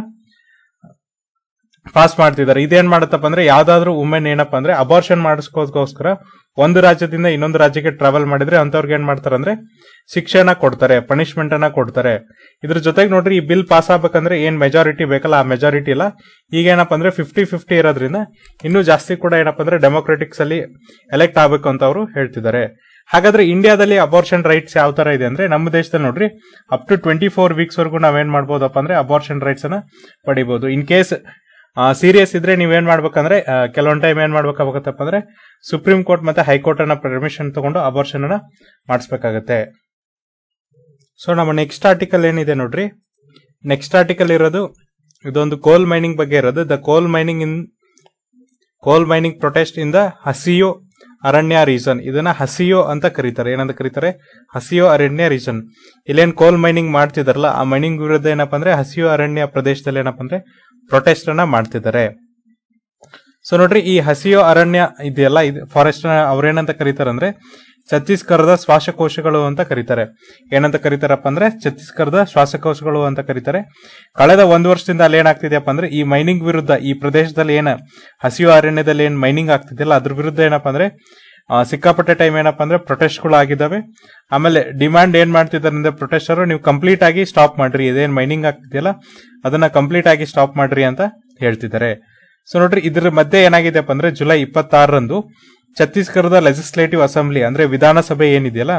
ಪಾಸ್ ಮಾಡ್ತಿದ್ದಾರೆ ಇದೇನ್ ಮಾಡುತ್ತಪ್ಪ ಅಂದ್ರೆ ಯಾವ್ದಾದ್ರು ವುಮೆನ್ ಏನಪ್ಪ ಅಂದ್ರೆ ಅಬಾರ್ಷನ್ ಮಾಡಿಸ್ಕೋಸ್ಕರ ಒಂದು ರಾಜ್ಯದಿಂದ ಇನ್ನೊಂದು ರಾಜ್ಯಕ್ಕೆ ಟ್ರಾವೆಲ್ ಮಾಡಿದ್ರೆ ಅಂತವ್ರಿಗೆ ಏನ್ ಮಾಡ್ತಾರೆ ಅಂದ್ರೆ ಶಿಕ್ಷೆನ ಕೊಡ್ತಾರೆ ಪನಿಷ್ಮೆಂಟ್ ಅನ್ನ ಕೊಡ್ತಾರೆ ಇದ್ರ ಜೊತೆಗೆ ನೋಡ್ರಿ ಈ ಬಿಲ್ ಪಾಸ್ ಆಗ್ಬೇಕಂದ್ರೆ ಏನ್ ಮೆಜಾರಿಟಿ ಬೇಕಲ್ಲ ಆ ಮೆಜಾರಿಟಿ ಇಲ್ಲ ಈಗ ಏನಪ್ಪ ಅಂದ್ರೆ ಫಿಫ್ಟಿ ಫಿಫ್ಟಿ ಇರೋದ್ರಿಂದ ಇನ್ನೂ ಜಾಸ್ತಿ ಕೂಡ ಏನಪ್ಪ ಅಂದ್ರೆ ಡೆಮೋಕ್ರೆಟಿಕ್ಸ್ ಅಲ್ಲಿ ಎಲೆಕ್ಟ್ ಆಗ್ಬೇಕು ಅಂತ ಅವರು ಹೇಳ್ತಿದ್ದಾರೆ ಹಾಗಾದ್ರೆ ಇಂಡಿಯಾದಲ್ಲಿ ಅಬಾರ್ಷನ್ ರೈಟ್ಸ್ ಯಾವ ತರ ಇದೆ ಅಂದ್ರೆ ನಮ್ಮ ದೇಶದಲ್ಲಿ ನೋಡ್ರಿ up to twenty four weeks ವರೆಗೂ ನಾವೇನ್ ಮಾಡ್ಬೋದಪ್ಪ ಅಂದ್ರೆ ಅಬಾರ್ಷನ್ ರೈಟ್ಸ್ ಅನ್ನ ಪಡಿಬಹುದು ಇನ್ ಕೇಸ್ ಸೀರಿಯಸ್ ಇದ್ರೆ ನೀವೇನ್ ಮಾಡ್ಬೇಕಂದ್ರೆ ಆ, ಕೆಲವೊಂದ್ ಟೈಮ್ ಏನ್ ಮಾಡ್ಬೇಕಾಗತ್ತಪ್ಪ ಅಂದ್ರೆ ಸುಪ್ರೀಂ ಕೋರ್ಟ್ ಮತ್ತೆ ಹೈಕೋರ್ಟ್ ಅನ್ನ ಪರ್ಮಿಷನ್ ತಗೊಂಡು ಅಬಾರ್ಷನ್ ಅನ್ನ ಮಾಡಿಸ್ಬೇಕಾಗತ್ತೆ ಸೊ ನಮ್ಮ ನೆಕ್ಸ್ಟ್ ಆರ್ಟಿಕಲ್ ಏನಿದೆ ನೋಡ್ರಿ ನೆಕ್ಸ್ಟ್ ಆರ್ಟಿಕಲ್ ಇರೋದು ಇದೊಂದು ಕೋಲ್ ಮೈನಿಂಗ್ ಬಗ್ಗೆ ಇರೋದು ದ ಕೋಲ್ mining in coal mining protest in the Hasdeo ಅರಣ್ಯ ರೀಸನ್ ಇದನ್ನ ಹಸಿಯೋ ಅಂತ ಕರೀತಾರೆ ಏನಂತ ಕರೀತಾರೆ ಹಸಿಯೋ ಅರಣ್ಯ ರೀಸನ್ ಇಲ್ಲೇನ್ ಕೋಲ್ ಮೈನಿಂಗ್ ಮಾಡ್ತಿದಾರಲ್ಲ ಆ ಮೈನಿಂಗ್ ವಿರುದ್ಧ ಏನಪ್ಪಾ ಅಂದ್ರೆ ಹಸಿಯೋ ಅರಣ್ಯ ಪ್ರದೇಶದಲ್ಲಿ ಏನಪ್ಪಾ ಅಂದ್ರೆ ಪ್ರೊಟೆಸ್ಟ್ ಅನ್ನ ಮಾಡ್ತಿದ್ದಾರೆ ಸೊ ನೋಡ್ರಿ ಈ ಹಸಿಯೋ ಅರಣ್ಯ ಇದೆಯಲ್ಲ ಇದು ಫಾರೆಸ್ಟ್ ಅವ್ರೇನಂತ ಕರೀತಾರೆ ಅಂದ್ರೆ ಛತ್ತೀಸ್ಗಢದ ಶ್ವಾಸಕೋಶಗಳು ಅಂತ ಕರೀತಾರೆ ಏನಂತ ಕರೀತಾರಪ್ಪ ಅಂದ್ರೆ ಛತ್ತೀಸ್ಗಢದ ಶ್ವಾಸಕೋಶಗಳು ಅಂತ ಕರೀತಾರೆ ಕಳೆದ ಒಂದು ವರ್ಷದಿಂದ ಅಲ್ಲಿ ಏನಾಗ್ತಿದೆಯಪ್ಪ ಅಂದ್ರೆ ಈ ಮೈನಿಂಗ್ ವಿರುದ್ಧ ಈ ಪ್ರದೇಶದಲ್ಲಿ ಏನ ಹಸಿವು ಅರಣ್ಯದಲ್ಲಿ ಏನ್ ಮೈನಿಂಗ್ ಆಗ್ತಿದೆಯಲ್ಲ ಅದ್ರ ವಿರುದ್ಧ ಏನಪ್ಪಾ ಅಂದ್ರೆ ಆ, ಸಿಕ್ಕಾಪಟ್ಟೆ ಟೈಮ್ ಏನಪ್ಪಾ ಅಂದ್ರೆ ಪ್ರೊಟೆಸ್ಟ್ಗಳು ಆಗಿದ್ದಾವೆ ಆಮೇಲೆ ಡಿಮಾಂಡ್ ಏನ್ ಮಾಡ್ತಿದ್ದಾರೆ ಅಂದ್ರೆ ಪ್ರೊಟೆಸ್ಟರ್ ನೀವು ಕಂಪ್ಲೀಟ್ ಆಗಿ ಸ್ಟಾಪ್ ಮಾಡ್ರಿ ಇದೇನ್ ಮೈನಿಂಗ್ ಆಗ್ತಿದೆಯಲ್ಲ ಅದನ್ನ ಕಂಪ್ಲೀಟ್ ಆಗಿ ಸ್ಟಾಪ್ ಮಾಡ್ರಿ ಅಂತ ಹೇಳ್ತಿದ್ದಾರೆ ಸೊ ನೋಡ್ರಿ ಇದ್ರ ಮಧ್ಯೆ ಏನಾಗಿದೆಯಪ್ಪ ಅಂದ್ರೆ ಜುಲೈ ಇಪ್ಪತ್ತಾರರಂದು ಛತ್ತೀಸ್ಗಢದ ಲೆಜಿಸ್ಲೇಟಿವ್ ಅಸೆಂಬ್ಲಿ ಅಂದ್ರೆ ವಿಧಾನಸಭೆ ಏನಿದೆಯಲ್ಲ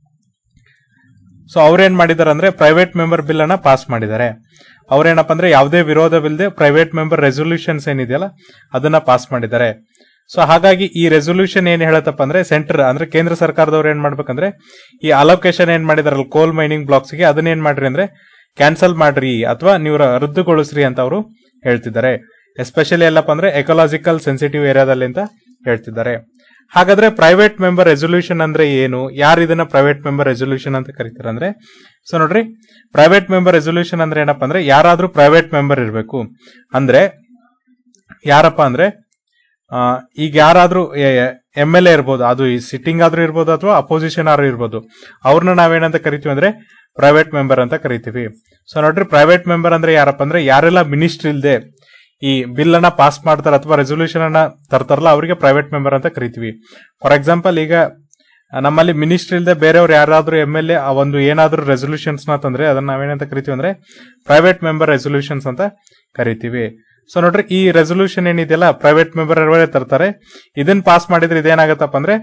ಸೊ ಅವ್ರೇನ್ ಮಾಡಿದಾರೆ ಅಂದ್ರೆ ಪ್ರೈವೇಟ್ ಮೆಂಬರ್ ಬಿಲ್ ಅನ್ನ ಪಾಸ್ ಮಾಡಿದ್ದಾರೆ ಅವ್ರೇನಪ್ಪ ಅಂದ್ರೆ ಯಾವುದೇ ವಿರೋಧವಿಲ್ಲದೆ ಪ್ರೈವೇಟ್ ಮೆಂಬರ್ ರೆಸೊಲ್ಯೂಷನ್ಸ್ ಏನಿದೆಯಲ್ಲ ಅದನ್ನ ಪಾಸ್ ಮಾಡಿದ್ದಾರೆ ಸೊ ಹಾಗಾಗಿ ಈ ರೆಸೊಲ್ಯೂಷನ್ ಏನ್ ಹೇಳತ್ತಪ್ಪ ಅಂದ್ರೆ ಸೆಂಟರ್ ಅಂದ್ರೆ ಕೇಂದ್ರ ಸರ್ಕಾರದವ್ರು ಏನ್ ಮಾಡ್ಬೇಕಂದ್ರೆ ಈ ಅಲೋಕೇಶನ್ ಏನ್ ಮಾಡಿದಾರಲ್ಲ ಕೋಲ್ ಮೈನಿಂಗ್ ಬ್ಲಾಕ್ಸ್ ಗೆ ಅದನ್ನ ಏನ್ ಮಾಡ್ರಿ ಅಂದ್ರೆ ಕ್ಯಾನ್ಸಲ್ ಮಾಡ್ರಿ ಅಥವಾ ನೀವು ರದ್ದುಗೊಳಿಸ್ರಿ ಅಂತ ಅವರು ಹೇಳ್ತಿದ್ದಾರೆ ಎಸ್ಪೆಷಲಿ ಎಲ್ಲಪ್ಪ ಅಂದ್ರೆ ಎಕಲಾಜಿಕಲ್ ಸೆನ್ಸಿಟಿವ್ ಏರಿಯಾದಲ್ಲಿ ಅಂತ ಹೇಳ್ತಿದ್ದಾರೆ ಹಾಗಾದ್ರೆ ಪ್ರೈವೇಟ್ ಮೆಂಬರ್ ರೆಸೊಲ್ಯೂಷನ್ ಅಂದ್ರೆ ಏನು ಯಾರು ಇದನ್ನ ಪ್ರೈವೇಟ್ ಮೆಂಬರ್ ರೆಸೊಲ್ಯೂಷನ್ ಅಂತ ಕರೀತಾರೆ ಅಂದ್ರೆ ಸೊ ನೋಡ್ರಿ ಪ್ರೈವೇಟ್ ಮೆಂಬರ್ ರೆಸೊಲ್ಯೂಷನ್ ಅಂದ್ರೆ ಏನಪ್ಪಾ ಅಂದ್ರೆ ಯಾರಾದ್ರೂ ಪ್ರೈವೇಟ್ ಮೆಂಬರ್ ಇರಬೇಕು ಅಂದ್ರೆ ಯಾರಪ್ಪ ಅಂದ್ರೆ ಆ, ಈಗ ಯಾರಾದ್ರೂ ಎಮ್ ಎಲ್ ಎ ಇರ್ಬೋದು ಅದು ಈ ಸಿಟ್ಟಿಂಗ್ ಆದ್ರೂ ಇರ್ಬೋದು ಅಥವಾ ಅಪೋಸಿಷನ್ ಆದ್ರೂ ಇರ್ಬೋದು ಅವ್ರನ್ನ ನಾವೇನಂತ ಕರಿತೀವಿ ಅಂದ್ರೆ ಪ್ರೈವೇಟ್ ಮೆಂಬರ್ ಅಂತ ಕರಿತೀವಿ ಸೊ ನೋಡ್ರಿ ಪ್ರೈವೇಟ್ ಮೆಂಬರ್ ಅಂದ್ರೆ ಯಾರಪ್ಪ ಅಂದ್ರೆ ಯಾರೆಲ್ಲ ಮಿನಿಸ್ಟ್ರಿ ಇಲ್ದೆ ಈ ಬಿಲ್ ಅನ್ನ ಪಾಸ್ ಮಾಡ್ತಾರ ಅಥವಾ ರೆಸೊಲ್ಯೂಷನ್ ಅನ್ನ ತರ್ತಾರಲ್ಲ ಅವರಿಗೆ ಪ್ರೈವೇಟ್ ಮೆಂಬರ್ ಅಂತ ಕರಿತೀವಿ ಫಾರ್ ಎಕ್ಸಾಂಪಲ್ ಈಗ ಆ, ನಮ್ಮಲ್ಲಿ ಮಿನಿಸ್ಟ್ರಿ ಇಲ್ಲದೆ ಬೇರೆಯವ್ರು ಯಾರಾದ್ರೂ ಎಮ್ ಎಲ್ ಎ ಒಂದು ಏನಾದ್ರೂ ರೆಸೊಲ್ಯೂಷನ್ಸ್ ನ ತಂದ್ರೆ ಅದನ್ನ ನಾವೇನಂತ ಕರಿತೀವಿ ಅಂದ್ರೆ ಪ್ರೈವೇಟ್ ಮೆಂಬರ್ ರೆಸೊಲ್ಯೂಷನ್ಸ್ ಅಂತ ಕರಿತೀವಿ ಸೊ ನೋಡ್ರಿ ಈ ರೆಸೊಲ್ಯೂಷನ್ ಏನಿದೆಯಲ್ಲ ಪ್ರೈವೇಟ್ ಮೆಂಬರ್ ತರ್ತಾರೆ ಇದನ್ನ ಪಾಸ್ ಮಾಡಿದ್ರೆ ಇದೇನಾಗತ್ತಪ್ಪ ಅಂದ್ರೆ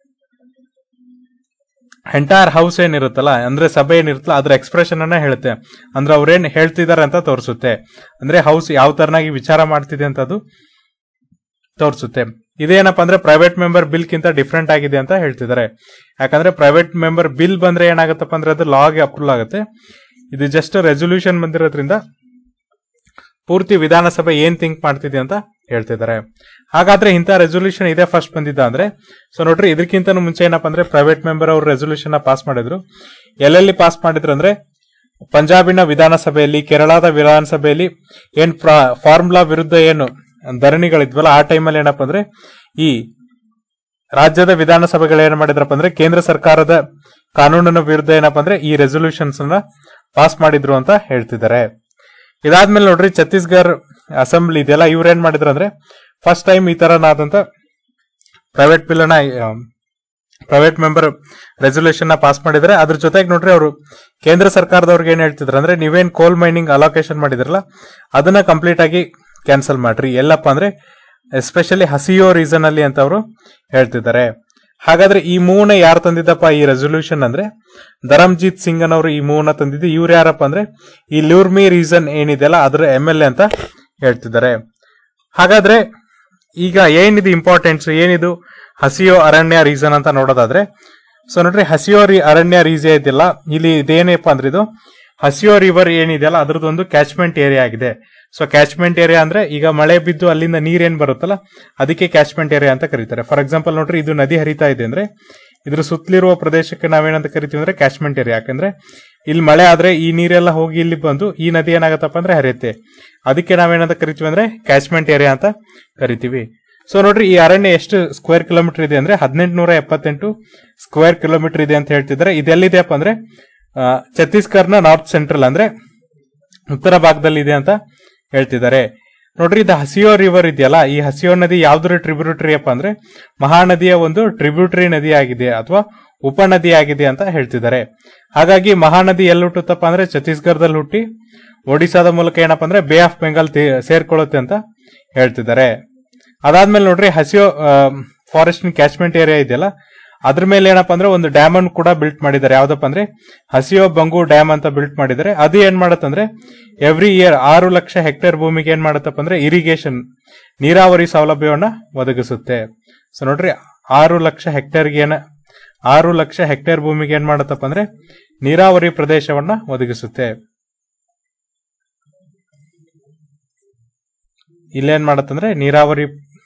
ಎಂಟೈರ್ ಹೌಸ್ ಏನಿರುತ್ತಲ್ಲ ಅಂದ್ರೆ ಸಭೆ ಏನಿರುತ್ತಲ್ಲ ಅದ್ರ ಎಕ್ಸ್ಪ್ರೆಷನ್ ಅನ್ನ ಹೇಳುತ್ತೆ ಅಂದ್ರೆ ಅವ್ರೇನ್ ಹೇಳ್ತಿದಾರೆ ಅಂತ ತೋರಿಸುತ್ತೆ ಅಂದ್ರೆ ಹೌಸ್ ಯಾವ ತರನಾಗಿ ವಿಚಾರ ಮಾಡ್ತಿದೆ ಅಂತ ಅದು ತೋರಿಸುತ್ತೆ ಇದೇನಪ್ಪ ಅಂದ್ರೆ ಪ್ರೈವೇಟ್ ಮೆಂಬರ್ ಬಿಲ್ ಕಿಂತ ಡಿಫ್ರೆಂಟ್ ಆಗಿದೆ ಅಂತ ಹೇಳ್ತಿದ್ದಾರೆ ಯಾಕಂದ್ರೆ ಪ್ರೈವೇಟ್ ಮೆಂಬರ್ ಬಿಲ್ ಬಂದ್ರೆ ಏನಾಗತ್ತಪ್ಪ ಅಂದ್ರೆ ಅದು ಲಾಗೆ ಅಪ್ರೂವ್ ಆಗುತ್ತೆ ಇದು ಜಸ್ಟ್ ರೆಸೊಲ್ಯೂಷನ್ ಬಂದಿರೋದ್ರಿಂದ ಪೂರ್ತಿ ವಿಧಾನಸಭೆ ಏನ್ ಥಿಂಕ್ ಮಾಡ್ತಿದೆ ಅಂತ ಹೇಳ್ತಿದ್ದಾರೆ ಹಾಗಾದ್ರೆ ಇಂಥ ರೆಸೊಲ್ಯೂಷನ್ ಇದೇ ಫಸ್ಟ್ ಬಂದಿದ್ದ ಅಂದ್ರೆ ಸೊ ನೋಡ್ರಿ ಇದಕ್ಕಿಂತ ಮುಂಚೆ ಏನಪ್ಪ ಅಂದ್ರೆ ಪ್ರೈವೇಟ್ ಮೆಂಬರ್ ಅವ್ರ ರೆಸೊಲ್ಯೂಷನ್ ಪಾಸ್ ಮಾಡಿದ್ರು ಎಲ್ಲೆಲ್ಲಿ ಪಾಸ್ ಮಾಡಿದ್ರು ಅಂದ್ರೆ ಪಂಜಾಬಿನ ವಿಧಾನಸಭೆಯಲ್ಲಿ ಕೇರಳದ ವಿಧಾನಸಭೆಯಲ್ಲಿ ಏನ್ ಫಾರ್ಮುಲಾ ವಿರುದ್ಧ ಏನು ಧರಣಿಗಳಿದ್ವಲ್ಲ ಆ ಟೈಮಲ್ಲಿ ಏನಪ್ಪಾ ಅಂದ್ರೆ ಈ ರಾಜ್ಯದ ವಿಧಾನಸಭೆಗಳು ಏನ್ ಮಾಡಿದ್ರಪ್ಪ ಅಂದ್ರೆ ಕೇಂದ್ರ ಸರ್ಕಾರದ ಕಾನೂನಿನ ವಿರುದ್ಧ ಏನಪ್ಪಾ ಅಂದ್ರೆ ಈ ರೆಸೊಲ್ಯೂಷನ್ಸ್ ನ ಪಾಸ್ ಮಾಡಿದ್ರು ಅಂತ ಹೇಳ್ತಿದ್ದಾರೆ ಇದಾದ್ಮೇಲೆ ನೋಡ್ರಿ ಛತ್ತೀಸ್ಗಢ ಅಸೆಂಬ್ಲಿ ಇದೆಯಲ್ಲ ಇವ್ರು ಏನ್ ಮಾಡಿದ್ರು ಅಂದ್ರೆ ಫಸ್ಟ್ ಟೈಮ್ ಈ ತರನಾದಂತ ಪ್ರೈವೇಟ್ ಬಿಲ್ ಅನ್ನ ಪ್ರೈವೇಟ್ ಮೆಂಬರ್ ರೆಸೊಲ್ಯೂಷನ್ ನ ಪಾಸ್ ಮಾಡಿದ್ರೆ ಅದ್ರ ಜೊತೆಗೆ ನೋಡ್ರಿ ಅವರು ಕೇಂದ್ರ ಸರ್ಕಾರದವ್ರಿಗೆ ಏನ್ ಹೇಳ್ತಿದ್ರು ಅಂದ್ರೆ ನೀವೇನ್ ಕೋಲ್ ಮೈನಿಂಗ್ ಅಲೋಕೇಶನ್ ಮಾಡಿದ್ರಲ್ಲ ಅದನ್ನ ಕಂಪ್ಲೀಟ್ ಆಗಿ ಕ್ಯಾನ್ಸಲ್ ಮಾಡ್ರಿ ಎಲ್ಲಪ್ಪ ಅಂದ್ರೆ ಎಸ್ಪೆಷಲಿ ಹಸಿಯೋ ರೀಸನ್ ಅಲ್ಲಿ ಅಂತ ಅವರು ಹೇಳ್ತಿದ್ದಾರೆ ಹಾಗಾದ್ರೆ ಈ ಮೂವ್ನ ಯಾರು ತಂದಿದ್ದಪ್ಪ ಈ ರೆಸೊಲ್ಯೂಷನ್ ಅಂದ್ರೆ ಧರಮ್ಜೀತ್ ಸಿಂಗ್ ಅನ್ನೋರು ಈ ಮೂವ್ನ ತಂದಿದ್ದು ಇವ್ರು ಯಾರಪ್ಪ ಅಂದ್ರೆ ಈ ಲ್ಯೂರ್ಮಿ ರೀಸನ್ ಏನಿದೆಯಲ್ಲ ಅದ್ರ ಎಂ ಎಲ್ ಎ ಅಂತ ಹೇಳ್ತಿದ್ದಾರೆ ಹಾಗಾದ್ರೆ ಈಗ ಏನಿದು ಇಂಪಾರ್ಟೆನ್ಸ್ ಏನಿದು ಹಸಿಯೋ ಅರಣ್ಯ ರೀಸನ್ ಅಂತ ನೋಡೋದಾದ್ರೆ ಸೊ ನೋಡ್ರಿ ಹಸಿಯೋ ರಿ- ಅರಣ್ಯ ರೀಸನ್ ಇದೆಯಲ್ಲ ಇಲ್ಲಿ ಇದೇನಪ್ಪ ಅಂದ್ರೆ ಇದು ಹಸಿಯೋ ರಿವರ್ ಏನಿದೆಯಲ್ಲ ಅದ್ರದ್ದೊಂದು ಕ್ಯಾಚ್ಮೆಂಟ್ ಏರಿಯಾ ಆಗಿದೆ ಸೊ ಕ್ಯಾಚ್ಮೆಂಟ್ ಏರಿಯಾ ಅಂದ್ರೆ ಈಗ ಮಳೆ ಬಿದ್ದು ಅಲ್ಲಿಂದ ನೀರೇನ್ ಬರುತ್ತಲ್ಲ ಅದಕ್ಕೆ ಕ್ಯಾಚ್ಮೆಂಟ್ ಏರಿಯಾ ಅಂತ ಕರೀತಾರೆ ಫಾರ್ ಎಕ್ಸಾಂಪಲ್ ನೋಡ್ರಿ ಇದು ನದಿ ಹರಿತಾ ಇದೆ ಅಂದ್ರೆ ಇದ್ರ ಸುತ್ತಲಿರುವ ಪ್ರದೇಶಕ್ಕೆ ನಾವೇನಂತ ಕರಿತೀವಿ ಅಂದ್ರೆ ಕ್ಯಾಚ್ಮೆಂಟ್ ಏರಿಯಾ ಯಾಕಂದ್ರೆ ಇಲ್ಲಿ ಮಳೆ ಆದ್ರೆ ಈ ನೀರೆಲ್ಲ ಹೋಗಿ ಇಲ್ಲಿ ಬಂದು ಈ ನದಿ ಏನಾಗತ್ತಪ್ಪ ಅಂದ್ರೆ ಹರಿಯುತ್ತೆ ಅದಕ್ಕೆ ನಾವೇನಂತ ಕರಿತೀವಿ ಅಂದ್ರೆ ಕ್ಯಾಚ್ಮೆಂಟ್ ಏರಿಯಾ ಅಂತ ಕರಿತೀವಿ ಸೊ ನೋಡ್ರಿ ಈ ಅರಣ್ಯ ಎಷ್ಟು ಸ್ಕ್ವೇರ್ ಕಿಲೋಮೀಟರ್ ಇದೆ ಅಂದ್ರೆ ಹದಿನೆಂಟುನೂರ ಎಪ್ಪತ್ತೆಂಟು ಸ್ಕ್ವೇರ್ ಕಿಲೋಮೀಟರ್ ಇದೆ ಅಂತ ಹೇಳ್ತಿದ್ದಾರೆ ಇದೆಲ್ಲಿದೆಯಪ್ಪ ಅಂದ್ರೆ ಆ, ಛತ್ತೀಸ್ಗಢನ ನಾರ್ತ್ ಸೆಂಟ್ರಲ್ ಅಂದ್ರೆ ಉತ್ತರ ಭಾಗದಲ್ಲಿ ಇದೆ ಅಂತ ಹೇಳ್ತಿದ್ದಾರೆ ನೋಡ್ರಿ ಇದು ಹಸಿಯೋ ರಿವರ್ ಇದೆಯಲ್ಲ ಈ ಹಸಿಯೋ ನದಿ ಯಾವ್ದ್ರ ಟ್ರಿಬ್ಯೂಟರಿ ಅಪ್ಪ ಅಂದ್ರೆ ಮಹಾನದಿಯ ಒಂದು ಟ್ರಿಬ್ಯೂಟರಿ ನದಿ ಆಗಿದೆ ಅಥವಾ ಉಪನದಿ ಆಗಿದೆ ಅಂತ ಹೇಳ್ತಿದ್ದಾರೆ ಹಾಗಾಗಿ ಮಹಾನದಿ ಎಲ್ಲಿ ಹುಟ್ಟುತ್ತಪ್ಪ ಅಂದ್ರೆ ಛತ್ತೀಸ್ಗಢದಲ್ಲಿ ಹುಟ್ಟಿ ಒಡಿಸಾದ ಮೂಲಕ ಏನಪ್ಪ ಅಂದ್ರೆ ಬೇ ಆಫ್ ಬೆಂಗಾಲ್ ತಿ- ಸೇರ್ಕೊಳ್ಳುತ್ತೆ ಅಂತ ಹೇಳ್ತಿದ್ದಾರೆ ಅದಾದ್ಮೇಲೆ ನೋಡ್ರಿ ಹಸಿಯೋ ಫಾರೆಸ್ಟ್ ಕ್ಯಾಚ್ಮೆಂಟ್ ಏರಿಯಾ ಇದೆಯಲ್ಲ ಅದ್ರ ಮೇಲೆ ಏನಪ್ಪಾ ಅಂದ್ರೆ ಒಂದು ಡ್ಯಾಮ್ ಅನ್ನು ಕೂಡ ಬಿಲ್ಟ್ ಮಾಡಿದ್ದಾರೆ ಯಾವ್ದಪ್ಪ ಅಂದ್ರೆ ಹಸಿಯೋ ಬಂಗು ಡ್ಯಾಮ್ ಅಂತ ಬಿಲ್ಟ್ ಮಾಡಿದ್ದಾರೆ ಅದು ಏನ್ ಮಾಡತ್ತಂದ್ರೆ ಎವ್ರಿ ಇಯರ್ ಆರು ಲಕ್ಷ ಹೆಕ್ಟೇರ್ ಭೂಮಿಗೆ ಏನ್ ಮಾಡತ್ತಪ್ಪ ಅಂದ್ರೆ ಇರಿಗೇಷನ್ ನೀರಾವರಿ ಸೌಲಭ್ಯವನ್ನ ಒದಗಿಸುತ್ತೆ ಸೊ ನೋಡ್ರಿ ಆರು ಲಕ್ಷ ಹೆಕ್ಟೇರ್ಗೆ ಏನ ಆರು ಲಕ್ಷ ಹೆಕ್ಟೇರ್ ಭೂಮಿಗೆ ಏನ್ ಮಾಡತ್ತಪ್ಪ ಅಂದ್ರೆ ನೀರಾವರಿ ಪ್ರದೇಶವನ್ನ ಒದಗಿಸುತ್ತೆ ಇಲ್ಲೇನ್ ಮಾಡತ್ತಂದ್ರೆ ನೀರಾವರಿ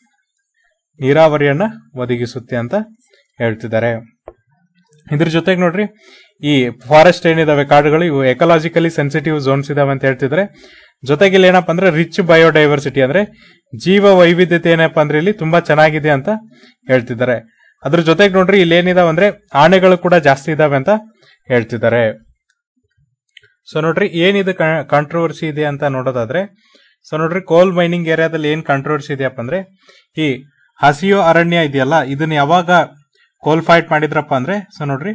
ನೀರಾವರಿಯನ್ನ ಒದಗಿಸುತ್ತೆ ಅಂತ ಹೇಳ್ತಿದ್ದಾರೆ ಇದ್ರ ಜೊತೆಗೆ ನೋಡ್ರಿ ಈ ಫಾರೆಸ್ಟ್ ಏನಿದಾವೆ ಕಾಡುಗಳು ಇವು ಎಕಲಾಜಿಕಲಿ ಸೆನ್ಸಿಟಿವ್ ಝೋನ್ಸ್ ಇದಾವೆ ಅಂತ ಹೇಳ್ತಿದ್ದಾರೆ ಜೊತೆಗೆ ಇಲ್ಲಿ ಏನಪ್ಪ ಅಂದ್ರೆ ರಿಚ್ ಬಯೋಡೈವರ್ಸಿಟಿ ಅಂದ್ರೆ ಜೀವ ವೈವಿಧ್ಯತೆ ಏನಪ್ಪ ಅಂದ್ರೆ ಇಲ್ಲಿ ತುಂಬಾ ಚೆನ್ನಾಗಿದೆ ಅಂತ ಹೇಳ್ತಿದ್ದಾರೆ ಅದ್ರ ಜೊತೆಗೆ ನೋಡ್ರಿ ಇಲ್ಲಿ ಏನಿದಾವೆ ಅಂದ್ರೆ ಆನೆಗಳು ಕೂಡ ಜಾಸ್ತಿ ಇದಾವೆ ಅಂತ ಹೇಳ್ತಿದ್ದಾರೆ ಸೊ ನೋಡ್ರಿ ಏನಿದು ಕಾಂಟ್ರವರ್ಸಿ ಇದೆ ಅಂತ ನೋಡೋದಾದ್ರೆ ಸೊ ನೋಡ್ರಿ ಕೋಲ್ ಮೈನಿಂಗ್ ಏರಿಯಾದಲ್ಲಿ ಏನ್ ಕಾಂಟ್ರವರ್ಸಿ ಇದೆಯಪ್ಪ ಅಂದ್ರೆ ಈ ಹಸಿಯೋ ಅರಣ್ಯ ಇದೆಯಲ್ಲ ಇದನ್ನ ಯಾವಾಗ ಕೋಲ್ ಫೈಟ್ ಮಾಡಿದ್ರಪ್ಪ ಅಂದ್ರೆ ಸೊ ನೋಡ್ರಿ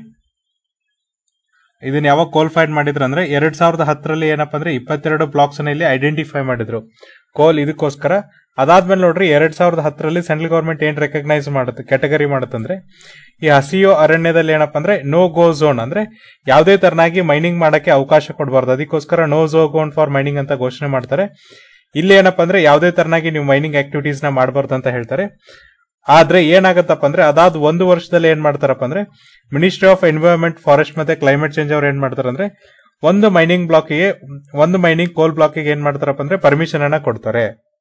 ಇದನ್ನ ಯಾವಾಗ ಕೋಲ್ ಫೈಟ್ ಮಾಡಿದ್ರು ಅಂದ್ರೆ ಎರಡ್ ಸಾವಿರದ ಹತ್ತರಲ್ಲಿ ಏನಪ್ಪ ಅಂದ್ರೆ ಇಪ್ಪತ್ತೆರಡು ಬ್ಲಾಕ್ಸ್ ಅನ್ನ ಇಲ್ಲಿ ಐಡೆಂಟಿಫೈ ಮಾಡಿದ್ರು ಕೋಲ್ ಇದಕ್ಕೋಸ್ಕರ ಅದಾದ್ಮೇಲೆ ನೋಡ್ರಿ ಎರಡ್ ಸಾವಿರದ ಹತ್ತರಲ್ಲಿ ಸೆಂಟ್ರಲ್ ಗೌರ್ಮೆಂಟ್ ಏನ್ ರೆಕಗ್ನೈಸ್ ಮಾಡುತ್ತೆ ಕ್ಯಾಟಗರಿ ಮಾಡುತ್ತಂದ್ರೆ ಈ ಹಸಿಯೋ ಅರಣ್ಯದಲ್ಲಿ ಏನಪ್ಪ ಅಂದ್ರೆ ನೋ ಗೋ ಝೋನ್ ಅಂದ್ರೆ ಯಾವುದೇ ತರನಾಗಿ ಮೈನಿಂಗ್ ಮಾಡಕ್ಕೆ ಅವಕಾಶ ಕೊಡಬಾರ್ದು ಅದಕ್ಕೋಸ್ಕರ ನೋ ಝೋ ಗೋನ್ ಫಾರ್ ಮೈನಿಂಗ್ ಅಂತ ಘೋಷಣೆ ಮಾಡ್ತಾರೆ ಇಲ್ಲಿ ಏನಪ್ಪ ಅಂದ್ರೆ ಯಾವುದೇ ತರನಾಗಿ ನೀವು ಮೈನಿಂಗ್ ಆಕ್ಟಿವಿಟೀಸ್ ನ ಮಾಡಬಾರ್ದು ಅಂತ ಹೇಳ್ತಾರೆ ಆದ್ರೆ ಏನಾಗತ್ತಪ್ಪ ಅಂದ್ರೆ ಅದಾದ ಒಂದು ವರ್ಷದಲ್ಲಿ ಏನ್ ಮಾಡ್ತಾರಪ್ಪ ಅಂದ್ರೆ ಮಿನಿಸ್ಟ್ರಿ ಆಫ್ ಎನ್ವೈರನ್ಮೆಂಟ್ ಫಾರೆಸ್ಟ್ ಮತ್ತೆ ಕ್ಲೈಮೇಟ್ ಚೇಂಜ್ ಅವ್ರು ಏನ್ ಮಾಡ್ತಾರೆ ಅಂದ್ರೆ ಒಂದು ಮೈನಿಂಗ್ ಬ್ಲಾಕಿಗೆ ಒಂದು ಮೈನಿಂಗ್ ಕೋಲ್ ಬ್ಲಾಕಿಗೆ ಏನ್ ಮಾಡ್ತಾರಪ್ಪ ಅಂದ್ರೆ ಪರ್ಮಿಷನ್ ಅನ್ನ ಕೊಡ್ತಾರೆ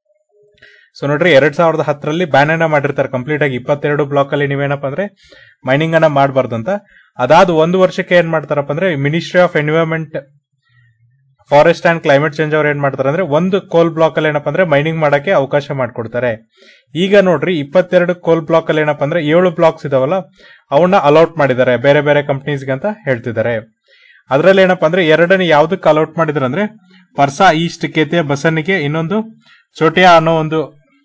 ಸೊ ನೋಡ್ರಿ ಎರಡ್ ಸಾವಿರದ ಹತ್ತರಲ್ಲಿ ಬ್ಯಾನ್ ಅನ್ನ ಮಾಡಿರ್ತಾರೆ ಕಂಪ್ಲೀಟ್ ಆಗಿ ಇಪ್ಪತ್ತೆರಡು ಬ್ಲಾಕ್ ಅಲ್ಲಿ ನೀವೇನಪ್ಪ ಅಂದ್ರೆ ಮೈನಿಂಗ್ ಅನ್ನ ಮಾಡಬಾರ್ದು ಅಂತ ಅದಾದ ಒಂದು ವರ್ಷಕ್ಕೆ ಏನ್ ಮಾಡ್ತಾರಪ್ಪ ಅಂದ್ರೆ ministry of environment forest and climate change ಅವ್ರು ಏನ್ ಮಾಡ್ತಾರೆ ಅಂದ್ರೆ ಒಂದು ಕೋಲ್ ಬ್ಲಾಕ್ ಅಲ್ಲಿ ಏನಪ್ಪ ಅಂದ್ರೆ ಮೈನಿಂಗ್ ಮಾಡಕ್ಕೆ ಅವಕಾಶ ಮಾಡ್ಕೊಡ್ತಾರೆ ಈಗ ನೋಡ್ರಿ ಇಪ್ಪತ್ತೆರಡು ಕೋಲ್ ಬ್ಲಾಕ್ ಅಲ್ಲಿ ಏನಪ್ಪ ಅಂದ್ರೆ ಏಳು ಬ್ಲಾಕ್ಸ್ ಇದಾವಲ್ಲ ಅವನ್ನ ಅಲೌಟ್ ಮಾಡಿದ್ದಾರೆ ಬೇರೆ ಬೇರೆ ಕಂಪ್ನೀಸ್ಗೆ ಅಂತ ಹೇಳ್ತಿದ್ದಾರೆ ಅದ್ರಲ್ಲಿ ಏನಪ್ಪ ಅಂದ್ರೆ ಎರಡನೇ ಯಾವ್ದಕ್ಕೆ ಅಲೌಟ್ ಮಾಡಿದ್ರು ಅಂದ್ರೆ ಪರ್ಸಾ ಈಸ್ಟ್ ಕೇತೆ ಬಸನ್ನಿಗೆ ಇನ್ನೊಂದು ಚೋಟಿಯಾ ಅನ್ನೋ ಒಂದು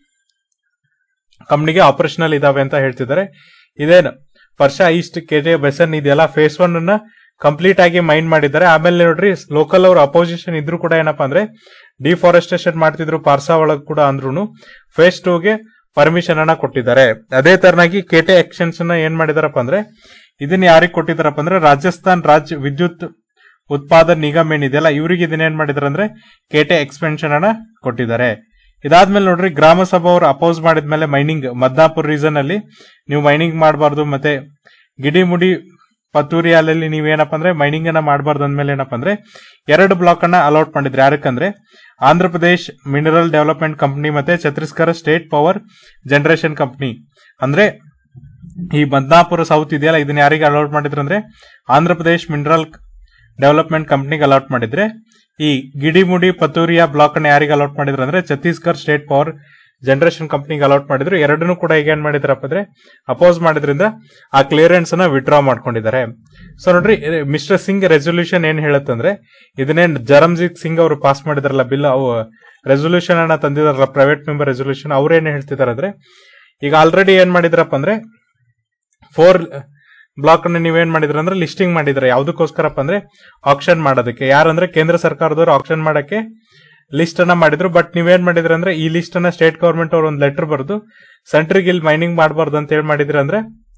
ಕಂಪ್ನಿಗೆ ಆಪರೇಷನಲ್ ಇದಾವೆ ಅಂತ ಹೇಳ್ತಿದ್ದಾರೆ ಇದೇನು ಪರ್ಸಾ ಈಸ್ಟ್ ಕೇತೆ ಬೆಸನ್ ಇದೆಯಲ್ಲ ಫೇಸ್ ಒನ್ ಅನ್ನ ಕಂಪ್ಲೀಟ್ ಆಗಿ ಮೈಂಡ್ ಮಾಡಿದ್ದಾರೆ ಆಮೇಲೆ ನೋಡ್ರಿ ಲೋಕಲ್ ಅವ್ರ ಅಪೋಸಿಷನ್ ಇದ್ರು ಕೂಡ ಏನಪ್ಪಾ ಅಂದ್ರೆ ಡಿಫಾರೆಸ್ಟೇಷನ್ ಮಾಡ್ತಿದ್ರು ಪಾರ್ಸಾ ಒಳಗ್ ಕೂಡ ಅಂದ್ರೂ ಫೇಸ್ ಟೂಗೆ ಪರ್ಮಿಷನ್ ಅನ್ನ ಕೊಟ್ಟಿದ್ದಾರೆ ಅದೇ ತರನಾಗಿ ಕೆಟೆ ಎಕ್ಷನ್ಸ್ ಅನ್ನ ಏನ್ ಮಾಡಿದಾರಪ್ಪ ಅಂದ್ರೆ ಇದನ್ನ ಯಾರಿಗೆ ಕೊಟ್ಟಿದಾರಪ್ಪ ಅಂದ್ರೆ ರಾಜಸ್ಥಾನ್ ರಾಜ್ಯ ವಿದ್ಯುತ್ ಉತ್ಪಾದನ್ ನಿಗಮ್ ಏನಿದೆಯಲ್ಲ ಇವ್ರಿಗೆ ಇದನ್ನ ಏನ್ ಮಾಡಿದಾರೆ ಅಂದ್ರೆ ಕೆಟೆ ಎಕ್ಸ್ಪೆನ್ಷನ್ ಅನ್ನ ಕೊಟ್ಟಿದ್ದಾರೆ ಇದಾದ್ಮೇಲೆ ನೋಡ್ರಿ ಗ್ರಾಮ ಸಭಾ ಅವರು ಅಪೋಸ್ ಮಾಡಿದ್ಮೇಲೆ ಮೈನಿಂಗ್ ಮದ್ನಾಪುರ್ ರೀಸನ್ ಅಲ್ಲಿ ನೀವು ಮೈನಿಂಗ್ ಮಾಡಬಾರ್ದು ಮತ್ತೆ ಗಿಡಿಮುಡಿ ಪತ್ತೂರಿ ಅಲ್ಲಲ್ಲಿ ನೀವೇನಪ್ಪ ಅಂದ್ರೆ ಮೈನಿಂಗ್ ಅನ್ನ ಮಾಡಬಾರ್ದು ಅಂದ್ಮೇಲೆ ಏನಪ್ಪ ಅಂದ್ರೆ ಎರಡು ಬ್ಲಾಕ್ ಅನ್ನ ಅಲೌಟ್ ಮಾಡಿದ್ರೆ ಯಾರಕ್ಕಂದ್ರೆ Andhra Pradesh mineral development company ಮತ್ತೆ Chhattisgarh state power generation company ಅಂದ್ರೆ ಈ ಬದ್ನಾಪುರ ಸೌತ್ ಇದೆಯಲ್ಲ ಇದನ್ನ ಯಾರಿಗೆ ಅಲೌಟ್ ಮಾಡಿದ್ರು ಅಂದ್ರೆ ಆಂಧ್ರ ಪ್ರದೇಶ್ ಮಿನರಲ್ ಡೆವಲಪ್ಮೆಂಟ್ ಕಂಪ್ನಿಗೆ ಅಲಾಟ್ ಮಾಡಿದ್ರೆ ಈ ಗಿಡಿಮುಡಿ ಪತೂರಿಯಾ ಬ್ಲಾಕ್ ಅನ್ನ ಯಾರಿಗೆ ಅಲಾಟ್ ಮಾಡಿದ್ರು ಅಂದ್ರೆ ಛತ್ತೀಸ್ಗಢ ಸ್ಟೇಟ್ ಪವರ್ ಜನರೇಷನ್ ಕಂಪ್ನಿಗೆ ಅಲಾಟ್ ಮಾಡಿದ್ರು ಎರಡನ್ನೂ ಕೂಡ ಈಗ ಏನ್ ಮಾಡಿದ್ರಪ್ಪ ಅಂದ್ರೆ ಅಪೋಸ್ ಮಾಡಿದ್ರಿಂದ ಆ ಕ್ಲಿಯರೆನ್ಸ್ ಅನ್ನ ವಿಡ್ರಾ ಮಾಡ್ಕೊಂಡಿದ್ದಾರೆ ಸೊ ನೋಡ್ರಿ ಮಿಸ್ಟರ್ ಸಿಂಗ್ ರೆಸೊಲ್ಯೂಷನ್ ಏನ್ ಹೇಳುತ್ತಂದ್ರೆ ಇದನ್ನೇನ್ ಜರಮ್ಜಿತ್ ಸಿಂಗ್ ಅವರು ಪಾಸ್ ಮಾಡಿದಾರಲ್ಲ ಬಿಲ್ ಅವು ರೆಸೊಲ್ಯೂಷನ್ ಅನ್ನ ತಂದಿದಾರಲ್ಲ ಪ್ರೈವೇಟ್ ಮೆಂಬರ್ ರೆಸೊಲ್ಯೂಷನ್ ಅವ್ರು ಏನ್ ಹೇಳ್ತಿದಾರೆ ಅಂದ್ರೆ ಈಗ ಆಲ್ರೆಡಿ ಏನ್ ಮಾಡಿದ್ರಪ್ಪ ಅಂದ್ರೆ ಫೋರ್ ಬ್ಲಾಕ್ ಅನ್ನ ನೀವೇನ್ ಮಾಡಿದ್ರ ಅಂದ್ರೆ ಲಿಸ್ಟಿಂಗ್ ಮಾಡಿದ್ರೆ ಯಾವ್ದಕ್ಕೋಸ್ಕರಪ್ಪ ಅಂದ್ರೆ ಆಕ್ಷನ್ ಮಾಡೋದಕ್ಕೆ ಯಾರಂದ್ರೆ ಕೇಂದ್ರ ಸರ್ಕಾರದವರು ಆಕ್ಷನ್ ಮಾಡಕ್ಕೆ ಲಿಸ್ಟ್ ಅನ್ನ ಮಾಡಿದ್ರು ಬಟ್ ನೀವೇನ್ ಮಾಡಿದ್ರಿ ಅಂದ್ರೆ ಈ ಲಿಸ್ಟ್ ಅನ್ನ ಸ್ಟೇಟ್ ಗವರ್ಮೆಂಟ್ ಅವ್ರು ಒಂದು ಲೆಟರ್ ಬರೆದು ಸೆಂಟ್ರಿಗೆ ಇಲ್ಲಿ ಮೈನಿಂಗ್ ಮಾಡಬಾರ್ದು ಅಂತ ಹೇಳಿ ಮಾಡಿದ್ರಿ ಅಂದ್ರೆ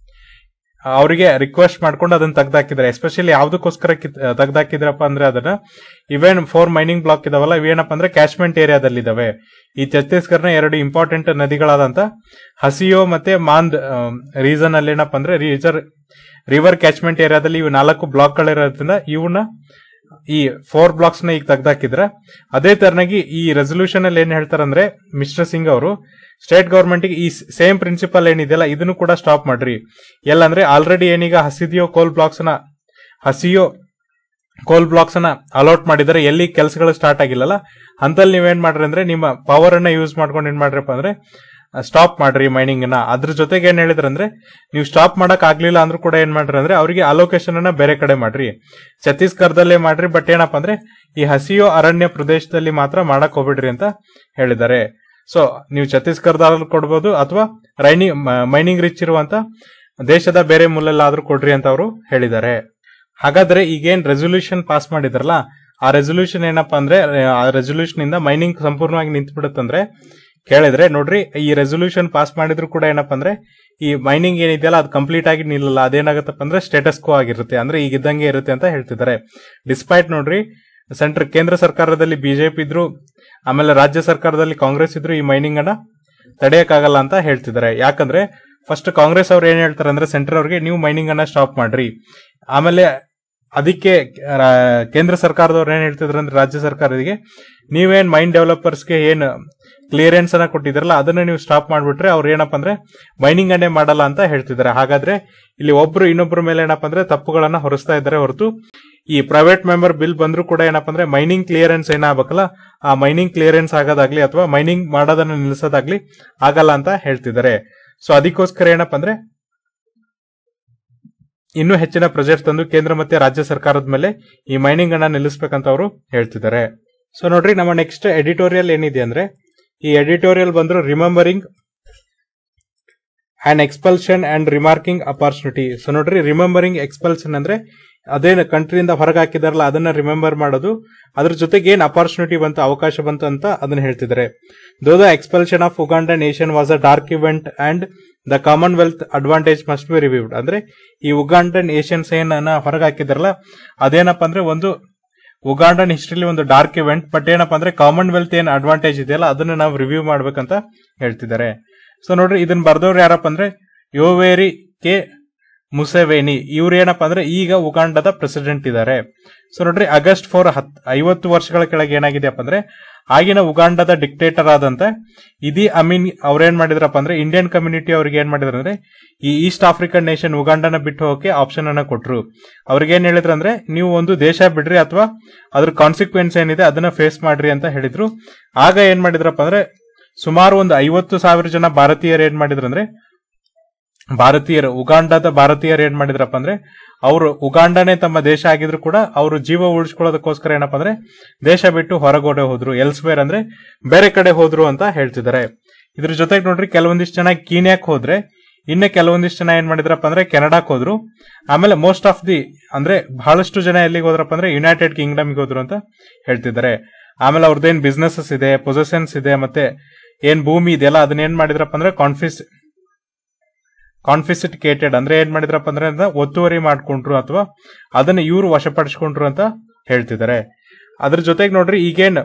ಅವರಿಗೆ ರಿಕ್ವೆಸ್ಟ್ ಮಾಡ್ಕೊಂಡು ಅದನ್ನ ತೆಗ್ದಾಕಿದ್ದಾರೆ ಎಸ್ಪೆಷಲಿ ಯಾವ್ದಕ್ಕೋಸ್ಕರ ತೆಗ್ದಾಕಿದ್ರಪ್ಪ ಅಂದ್ರೆ ಅದನ್ನ ಇವೇನ್ ಫೋರ್ ಮೈನಿಂಗ್ ಬ್ಲಾಕ್ ಇದಾವಲ್ಲ ಇವೇನಪ್ಪ ಅಂದ್ರೆ ಕ್ಯಾಚ್ಮೆಂಟ್ ಏರಿಯಾದಲ್ಲಿ ಇದಾವೆ ಈ ಛತ್ತೀಸ್ಗಢನ ಎರಡು ಇಂಪಾರ್ಟೆಂಟ್ ನದಿಗಳಾದಂತ ಹಸಿಯೋ ಮತ್ತೆ ಮಾಂದ್ ರೀಸನ್ ಅಲ್ಲಿ ಏನಪ್ಪ ಅಂದ್ರೆ ರೀಸರ್ ರಿವರ್ ಕ್ಯಾಚ್ಮೆಂಟ್ ಏರಿಯಾದಲ್ಲಿ ಇವು ನಾಲ್ಕು ಬ್ಲಾಕ್ ಗಳಿರೋದ್ರಿಂದ ಇವನ್ನ ಈ ಫೋರ್ ಬ್ಲಾಕ್ಸ್ ನ ಈಗ ತೆಗ್ದಾಕಿದ್ರ ಅದೇ ತರನಾಗಿ ಈ ರೆಸೊಲ್ಯೂಷನ್ ಅಲ್ಲಿ ಏನ್ ಹೇಳ್ತಾರಂದ್ರೆ ಮಿಸ್ಟರ್ ಸಿಂಗ್ ಅವರು ಸ್ಟೇಟ್ ಗವರ್ಮೆಂಟ್ ಈ ಸೇಮ್ ಪ್ರಿನ್ಸಿಪಲ್ ಏನಿದೆಯಲ್ಲ ಇದನ್ನು ಕೂಡ ಸ್ಟಾಪ್ ಮಾಡ್ರಿ ಎಲ್ಲಂದ್ರೆ ಆಲ್ರೆಡಿ ಏನೀಗ ಹಸಿದಿಯೋ ಕೋಲ್ ಬ್ಲಾಕ್ಸ್ ನ ಹಸಿಯೋ ಕೋಲ್ ಬ್ಲಾಕ್ಸ್ ಅನ್ನ ಅಲೌಟ್ ಮಾಡಿದರೆ ಎಲ್ಲಿ ಕೆಲಸಗಳು ಸ್ಟಾರ್ಟ್ ಆಗಿಲ್ಲಲ್ಲ ಅಂತಲ್ಲಿ ನೀವೇನ್ ಮಾಡ್ರಿ ಅಂದ್ರೆ ನಿಮ್ಮ ಪವರ್ ಅನ್ನ ಯೂಸ್ ಮಾಡ್ಕೊಂಡು ಏನ್ ಮಾಡ್ರಪ್ಪ ಅಂದ್ರೆ ಸ್ಟಾಪ್ ಮಾಡ್ರಿ ಮೈನಿಂಗ್ ನ ಅದ್ರ ಜೊತೆಗೆ ಏನ್ ಹೇಳಿದ್ರ ಅಂದ್ರೆ ನೀವು ಸ್ಟಾಪ್ ಮಾಡಕ್ ಆಗ್ಲಿಲ್ಲ ಅಂದ್ರೂ ಕೂಡ ಏನ್ ಮಾಡ್ರಿ ಅಂದ್ರೆ ಅವರಿಗೆ ಅಲೋಕೇಶನ್ ಅನ್ನ ಬೇರೆ ಕಡೆ ಮಾಡ್ರಿ ಛತ್ತೀಸ್ಗಢದಲ್ಲೇ ಮಾಡ್ರಿ ಬಟ್ ಏನಪ್ಪಾ ಅಂದ್ರೆ ಈ ಹಸಿಯೋ ಅರಣ್ಯ ಪ್ರದೇಶದಲ್ಲಿ ಮಾತ್ರ ಮಾಡಕ್ ಹೋಗ್ಬಿಡ್ರಿ ಅಂತ ಹೇಳಿದ್ದಾರೆ ಸೊ ನೀವು ಛತ್ತೀಸ್ಗಢದಲ್ಲಿ ಕೊಡ್ಬೋದು ಅಥವಾ ರೈನಿ ಮೈನಿಂಗ್ ರಿಚ್ ಇರುವಂತ ದೇಶದ ಬೇರೆ ಮೂಲೆಲ್ಲಾದ್ರೂ ಕೊಡ್ರಿ ಅಂತ ಅವರು ಹೇಳಿದ್ದಾರೆ ಹಾಗಾದ್ರೆ ಈಗೇನ್ ರೆಸೊಲ್ಯೂಷನ್ ಪಾಸ್ ಮಾಡಿದ್ರಲ್ಲ ಆ ರೆಸೊಲ್ಯೂಷನ್ ಏನಪ್ಪಾ ಅಂದ್ರೆ ಆ ರೆಸೊಲ್ಯೂಷನ್ ಇಂದ ಮೈನಿಂಗ್ ಸಂಪೂರ್ಣವಾಗಿ ನಿಂತು ಬಿಡುತ್ತಂದ್ರೆ ಕೇಳಿದ್ರೆ ನೋಡ್ರಿ ಈ ರೆಸೊಲ್ಯೂಷನ್ ಪಾಸ್ ಮಾಡಿದ್ರು ಕೂಡ ಏನಪ್ಪಾ ಅಂದ್ರೆ ಈ ಮೈನಿಂಗ್ ಏನಿದೆಯಲ್ಲ ಅದು ಕಂಪ್ಲೀಟ್ ಆಗಿ ನಿಲ್ಲಲ್ಲ ಅದೇನಾಗತ್ತಪ್ಪ ಅಂದ್ರೆ ಸ್ಟೇಟಸ್ ಕೋ ಆಗಿರುತ್ತೆ ಅಂದ್ರೆ ಈಗ ಇದ್ದಂಗೆ ಇರುತ್ತೆ ಅಂತ ಹೇಳ್ತಿದ್ದಾರೆ ಡಿಸ್ಪೈಟ್ ನೋಡ್ರಿ ಸೆಂಟ್ರ್ ಕೇಂದ್ರ ಸರ್ಕಾರದಲ್ಲಿ ಬಿಜೆಪಿ ಇದ್ರು ಆಮೇಲೆ ರಾಜ್ಯ ಸರ್ಕಾರದಲ್ಲಿ ಕಾಂಗ್ರೆಸ್ ಇದ್ರು ಈ ಮೈನಿಂಗ್ ಅನ್ನ ತಡೆಯಕ್ಕಾಗಲ್ಲ ಅಂತ ಹೇಳ್ತಿದ್ದಾರೆ ಯಾಕಂದ್ರೆ ಫಸ್ಟ್ ಕಾಂಗ್ರೆಸ್ ಅವ್ರು ಏನ್ ಹೇಳ್ತಾರೆ ಅಂದ್ರೆ ಸೆಂಟರ್ ಅವ್ರಿಗೆ ನೀವು ಮೈನಿಂಗ್ ಅನ್ನ ಸ್ಟಾಪ್ ಮಾಡ್ರಿ ಆಮೇಲೆ ಅದಕ್ಕೆ ರಾ- ಕೇಂದ್ರ ಸರ್ಕಾರದವ್ರು ಏನ್ ಹೇಳ್ತಿದ್ರು ಅಂದ್ರೆ ರಾಜ್ಯ ಸರ್ಕಾರದಿಗೆ ನೀವೇನ್ ಮೈನ್ ಡೆವಲಪರ್ಸ್ಗೆ ಏನ್ ಕ್ಲಿಯರೆನ್ಸ್ ಅನ್ನ ಕೊಟ್ಟಿದ್ರಲ್ಲ ಅದನ್ನ ನೀವು ಸ್ಟಾಪ್ ಮಾಡ್ಬಿಟ್ರೆ ಅವ್ರು ಏನಪ್ಪ ಅಂದ್ರೆ ಮೈನಿಂಗ್ ಅನ್ನೇ ಮಾಡಲ್ಲ ಅಂತ ಹೇಳ್ತಿದ್ದಾರೆ ಹಾಗಾದ್ರೆ ಇಲ್ಲಿ ಒಬ್ರು ಇನ್ನೊಬ್ರ ಮೇಲೆ ಏನಪ್ಪ ಅಂದ್ರೆ ತಪ್ಪುಗಳನ್ನ ಹೊರಿಸ್ತಾ ಇದ್ದಾರೆ ಹೊರತು ಈ ಪ್ರೈವೇಟ್ ಮೆಂಬರ್ ಬಿಲ್ ಬಂದ್ರು ಕೂಡ ಏನಪ್ಪ ಅಂದ್ರೆ ಮೈನಿಂಗ್ ಕ್ಲಿಯರೆನ್ಸ್ ಏನಾಗಬೇಕಲ್ಲ ಆ ಮೈನಿಂಗ್ ಕ್ಲಿಯರೆನ್ಸ್ ಆಗೋದಾಗ್ಲಿ ಅಥವಾ ಮೈನಿಂಗ್ ಮಾಡೋದನ್ನ ನಿಲ್ಲಿಸೋದಾಗ್ಲಿ ಆಗಲ್ಲ ಅಂತ ಹೇಳ್ತಿದ್ದಾರೆ ಸೊ ಅದಕ್ಕೋಸ್ಕರ ಏನಪ್ಪ ಅಂದ್ರೆ ಇನ್ನೂ ಹೆಚ್ಚಿನ ಪ್ರೆಷರ್ ತಂದು ಕೇಂದ್ರ ಮತ್ತೆ ರಾಜ್ಯ ಸರ್ಕಾರದ ಮೇಲೆ ಈ ಮೈನಿಂಗ್ ಅನ್ನ ನಿಲ್ಲಿಸ್ಬೇಕಂತ ಅವರು ಹೇಳ್ತಿದ್ದಾರೆ ಸೊ ನೋಡ್ರಿ ನಮ್ಮ ನೆಕ್ಸ್ಟ್ ಎಡಿಟೋರಿಯಲ್ ಏನಿದೆ ಅಂದ್ರೆ ಈ ಎಡಿಟೋರಿಯಲ್ ಬಂದ್ರು remembering and expulsion and remarking opportunity so ನೋಡ್ರಿ ರಿಮೆಂಬರಿಂಗ್ ಎಕ್ಸ್ಪಲ್ಷನ್ ಅಂದ್ರೆ ಅದೇನು ಕಂಟ್ರಿಯಿಂದ ಹೊರಗೆ ಹಾಕಿದಾರಲ್ಲ ಅದನ್ನ ರಿಮೆಂಬರ್ ಮಾಡೋದು ಅದ್ರ ಜೊತೆಗೆ ಏನ್ ಅಪಾರ್ಚುನಿಟಿ ಬಂತು ಅವಕಾಶ ಬಂತು ಅಂತ ಅದನ್ನ ಹೇಳ್ತಿದ್ದಾರೆ though the expulsion of Uganda nation was a dark event and the Commonwealth advantage must be reviewed ಅಂದ್ರೆ ಈ ಉಗಾಂಡನ್ ಏಷ್ಯನ್ಸ್ ಏನನ್ನ ಹೊರಗೆ ಹಾಕಿದಾರಲ್ಲ ಅದೇನಪ್ಪ ಅಂದ್ರೆ ಒಂದು ಉಗಾಂಡನ್ ಹಿಸ್ಟ್ರಿಲಿ ಒಂದು ಡಾರ್ಕ್ ಇವೆಂಟ್ ಬಟ್ ಏನಪ್ಪ ಅಂದ್ರೆ ಕಾಮನ್ವೆಲ್ತ್ ಏನ್ ಅಡ್ವಾಂಟೇಜ್ ಇದೆಯಲ್ಲ ಅದನ್ನ ನಾವು ರಿವ್ಯೂ ಮಾಡ್ಬೇಕಂತ ಹೇಳ್ತಿದ್ದಾರೆ ಸೊ ನೋಡ್ರಿ ಇದನ್ನ ಬರ್ದವ್ರು ಯಾರಪ್ಪ ಅಂದ್ರೆ ಯೋವೇರಿ ಕೆ ಮುಸೆವೇನಿ ಇವ್ರು ಏನಪ್ಪ ಅಂದ್ರೆ ಈಗ ಉಗಾಂಡದ ಪ್ರೆಸಿಡೆಂಟ್ ಇದ್ದಾರೆ ಸೊ ನೋಡ್ರಿ ಆಗಸ್ಟ್ ಫೋರ್ ಹತ್ ಐವತ್ತು ವರ್ಷಗಳ ಕೆಳಗೆ ಏನಾಗಿದೆಯಪ್ಪ ಅಂದ್ರೆ ಆಗಿನ ಉಗಾಂಡದ ಡಿಕ್ಟೇಟರ್ ಆದಂತ ಇದಿ ಅಮೀನ್ ಅವ್ರೇನ್ ಮಾಡಿದ್ರಪ್ಪ ಅಂದ್ರೆ ಇಂಡಿಯನ್ ಕಮ್ಯುನಿಟಿ ಅವ್ರಿಗೆ ಏನ್ ಮಾಡಿದ್ರು ಅಂದ್ರೆ ಈ ಈಸ್ಟ್ ಆಫ್ರಿಕನ್ ನೇಷನ್ ಉಗಾಂಡನ ಬಿಟ್ಟು ಹೋಗಕ್ಕೆ ಆಪ್ಷನ್ ಅನ್ನ ಕೊಟ್ರು ಅವ್ರಿಗೆ ಏನ್ ಹೇಳಿದ್ರು ಅಂದ್ರೆ ನೀವು ಒಂದು ದೇಶ ಬಿಡ್ರಿ ಅಥವಾ ಅದ್ರ ಕಾನ್ಸಿಕ್ವೆನ್ಸ್ ಏನಿದೆ ಅದನ್ನ ಫೇಸ್ ಮಾಡ್ರಿ ಅಂತ ಹೇಳಿದ್ರು ಆಗ ಏನ್ ಮಾಡಿದ್ರಪ್ಪ ಅಂದ್ರೆ ಸುಮಾರು ಒಂದು ಐವತ್ತು ಸಾವಿರ ಜನ ಭಾರತೀಯರು ಏನ್ ಮಾಡಿದ್ರು ಅಂದ್ರೆ ಭಾರತೀಯರು ಉಗಾಂಡದ ಭಾರತೀಯರು ಏನ್ ಮಾಡಿದ್ರಪ್ಪ ಅಂದ್ರೆ ಅವರು ಉಗಾಂಡನೇ ತಮ್ಮ ದೇಶ ಆಗಿದ್ರು ಕೂಡ ಅವರು ಜೀವ ಉಳಿಸ್ಕೊಳ್ಳೋದಕ್ಕೋಸ್ಕರ ಏನಪ್ಪ ಅಂದ್ರೆ ದೇಶ ಬಿಟ್ಟು ಹೊರಗಡೆ ಹೋದ್ರು ಎಲ್ಸ್ವೇರ್ ಅಂದ್ರೆ ಬೇರೆ ಕಡೆ ಹೋದ್ರು ಅಂತ ಹೇಳ್ತಿದ್ದಾರೆ ಇದ್ರ ಜೊತೆಗೆ ನೋಡ್ರಿ ಕೆಲವೊಂದಿಷ್ಟು ಜನ ಕೀನ್ಯಾಕ್ ಹೋದ್ರೆ ಇನ್ನು ಕೆಲವೊಂದಿಷ್ಟು ಜನ ಏನ್ ಮಾಡಿದ್ರಪ್ಪ ಅಂದ್ರೆ ಕೆನಡಾಕ್ ಹೋದ್ರು ಆಮೇಲೆ ಮೋಸ್ಟ್ ಆಫ್ ದಿ ಅಂದ್ರೆ ಬಹಳಷ್ಟು ಜನ ಎಲ್ಲಿಗೆ ಹೋದ್ರಪ್ಪ ಅಂದ್ರೆ ಯುನೈಟೆಡ್ ಕಿಂಗ್ಡಮ್ಗೆ ಹೋದ್ರು ಅಂತ ಹೇಳ್ತಿದ್ದಾರೆ ಆಮೇಲೆ ಅವ್ರದ್ದೇನ್ ಬಿಸ್ನೆಸಸ್ ಇದೆ ಪೊಸೆಷನ್ಸ್ ಇದೆ ಮತ್ತೆ ಏನ್ ಭೂಮಿ ಇದೆಯಲ್ಲ ಅದನ್ನ ಏನ್ ಮಾಡಿದ್ರಪ್ಪ ಅಂದ್ರೆ ಕಾನ್ಫಿಸ್ ಕಾನ್ಫಿಸಿಟಿಕೇಟೆಡ್ ಅಂದ್ರೆ ಏನ್ ಮಾಡಿದ್ರಪ್ಪ ಅಂದ್ರೆ ಅದನ್ನ ಒತ್ತುವರಿ ಮಾಡ್ಕೊಂಡ್ರು ಅಥವಾ ಅದನ್ನ ಇವ್ರು ವಶಪಡಿಸ್ಕೊಂಡ್ರು ಅಂತ ಹೇಳ್ತಿದ್ದಾರೆ ಅದ್ರ ಜೊತೆಗೆ ನೋಡ್ರಿ ಈಗೇನ್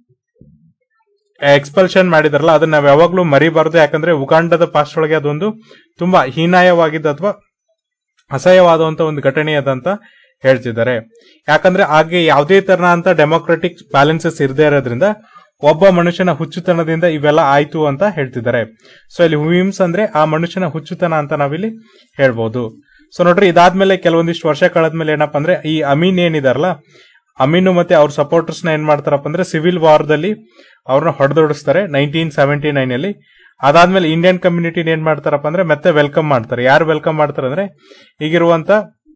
ಎಕ್ಸ್ಪಲ್ಷನ್ ಮಾಡಿದಾರಲ್ಲ ಅದನ್ನ ನಾವ್ ಯಾವಾಗ್ಲೂ ಮರಿಬಾರ್ದು ಯಾಕಂದ್ರೆ ಉಗಾಂಡದ ಪಾಸ್ಟ್ ಒಳಗೆ ಅದೊಂದು ತುಂಬಾ ಹೀನಾಯವಾಗಿದ್ದ ಅಥವಾ ಅಸಹ್ಯವಾದಂತ ಒಂದು ಘಟನೆ ಅದಂತ ಹೇಳ್ತಿದ್ದಾರೆ ಯಾಕಂದ್ರೆ ಹಾಗೆ ಯಾವುದೇ ತರನಾದಂತ ಡೆಮೋಕ್ರೆಟಿಕ್ ಬ್ಯಾಲೆನ್ಸಸ್ ಇರದೇ ಇರೋದ್ರಿಂದ ಒಬ್ಬ ಮನುಷ್ಯನ ಹುಚ್ಚುತನದಿಂದ ಇವೆಲ್ಲ ಆಯ್ತು ಅಂತ ಹೇಳ್ತಿದ್ದಾರೆ ಸೊ ಇಲ್ಲಿ ಹುಯಿಮ್ಸ್ ಅಂದ್ರೆ ಆ ಮನುಷ್ಯನ ಹುಚ್ಚುತನ ಅಂತ ನಾವಿಲ್ಲಿ ಹೇಳ್ಬೋದು ಸೊ ನೋಡ್ರಿ ಇದಾದ್ಮೇಲೆ ಕೆಲವೊಂದಿಷ್ಟು ವರ್ಷ ಕಳೆದ್ಮೇಲೆ ಏನಪ್ಪಾ ಅಂದ್ರೆ ಈ ಅಮೀನ್ ಏನಿದಾರಲ್ಲ ಅಮೀನು ಮತ್ತೆ ಅವ್ರ ಸಪೋರ್ಟರ್ಸ್ ನ ಏನ್ ಮಾಡ್ತಾರಪ್ಪ ಅಂದ್ರೆ ಸಿವಿಲ್ ವಾರ್ದಲ್ಲಿ ಅವ್ರನ್ನ ಹೊಡೆದೊಡಿಸ್ತಾರೆ ನೈನ್ಟೀನ್ ಸೆವೆಂಟಿ ನೈನ್ ಅಲ್ಲಿ ಅದಾದ್ಮೇಲೆ ಇಂಡಿಯನ್ ಕಮ್ಯುನಿಟಿನ ಏನ್ ಮಾಡ್ತಾರಪ್ಪ ಅಂದ್ರೆ ಮತ್ತೆ ವೆಲ್ಕಮ್ ಮಾಡ್ತಾರೆ ಯಾರು ವೆಲ್ಕಮ್ ಮಾಡ್ತಾರೆ ಅಂದ್ರೆ ಈಗಿರುವಂತ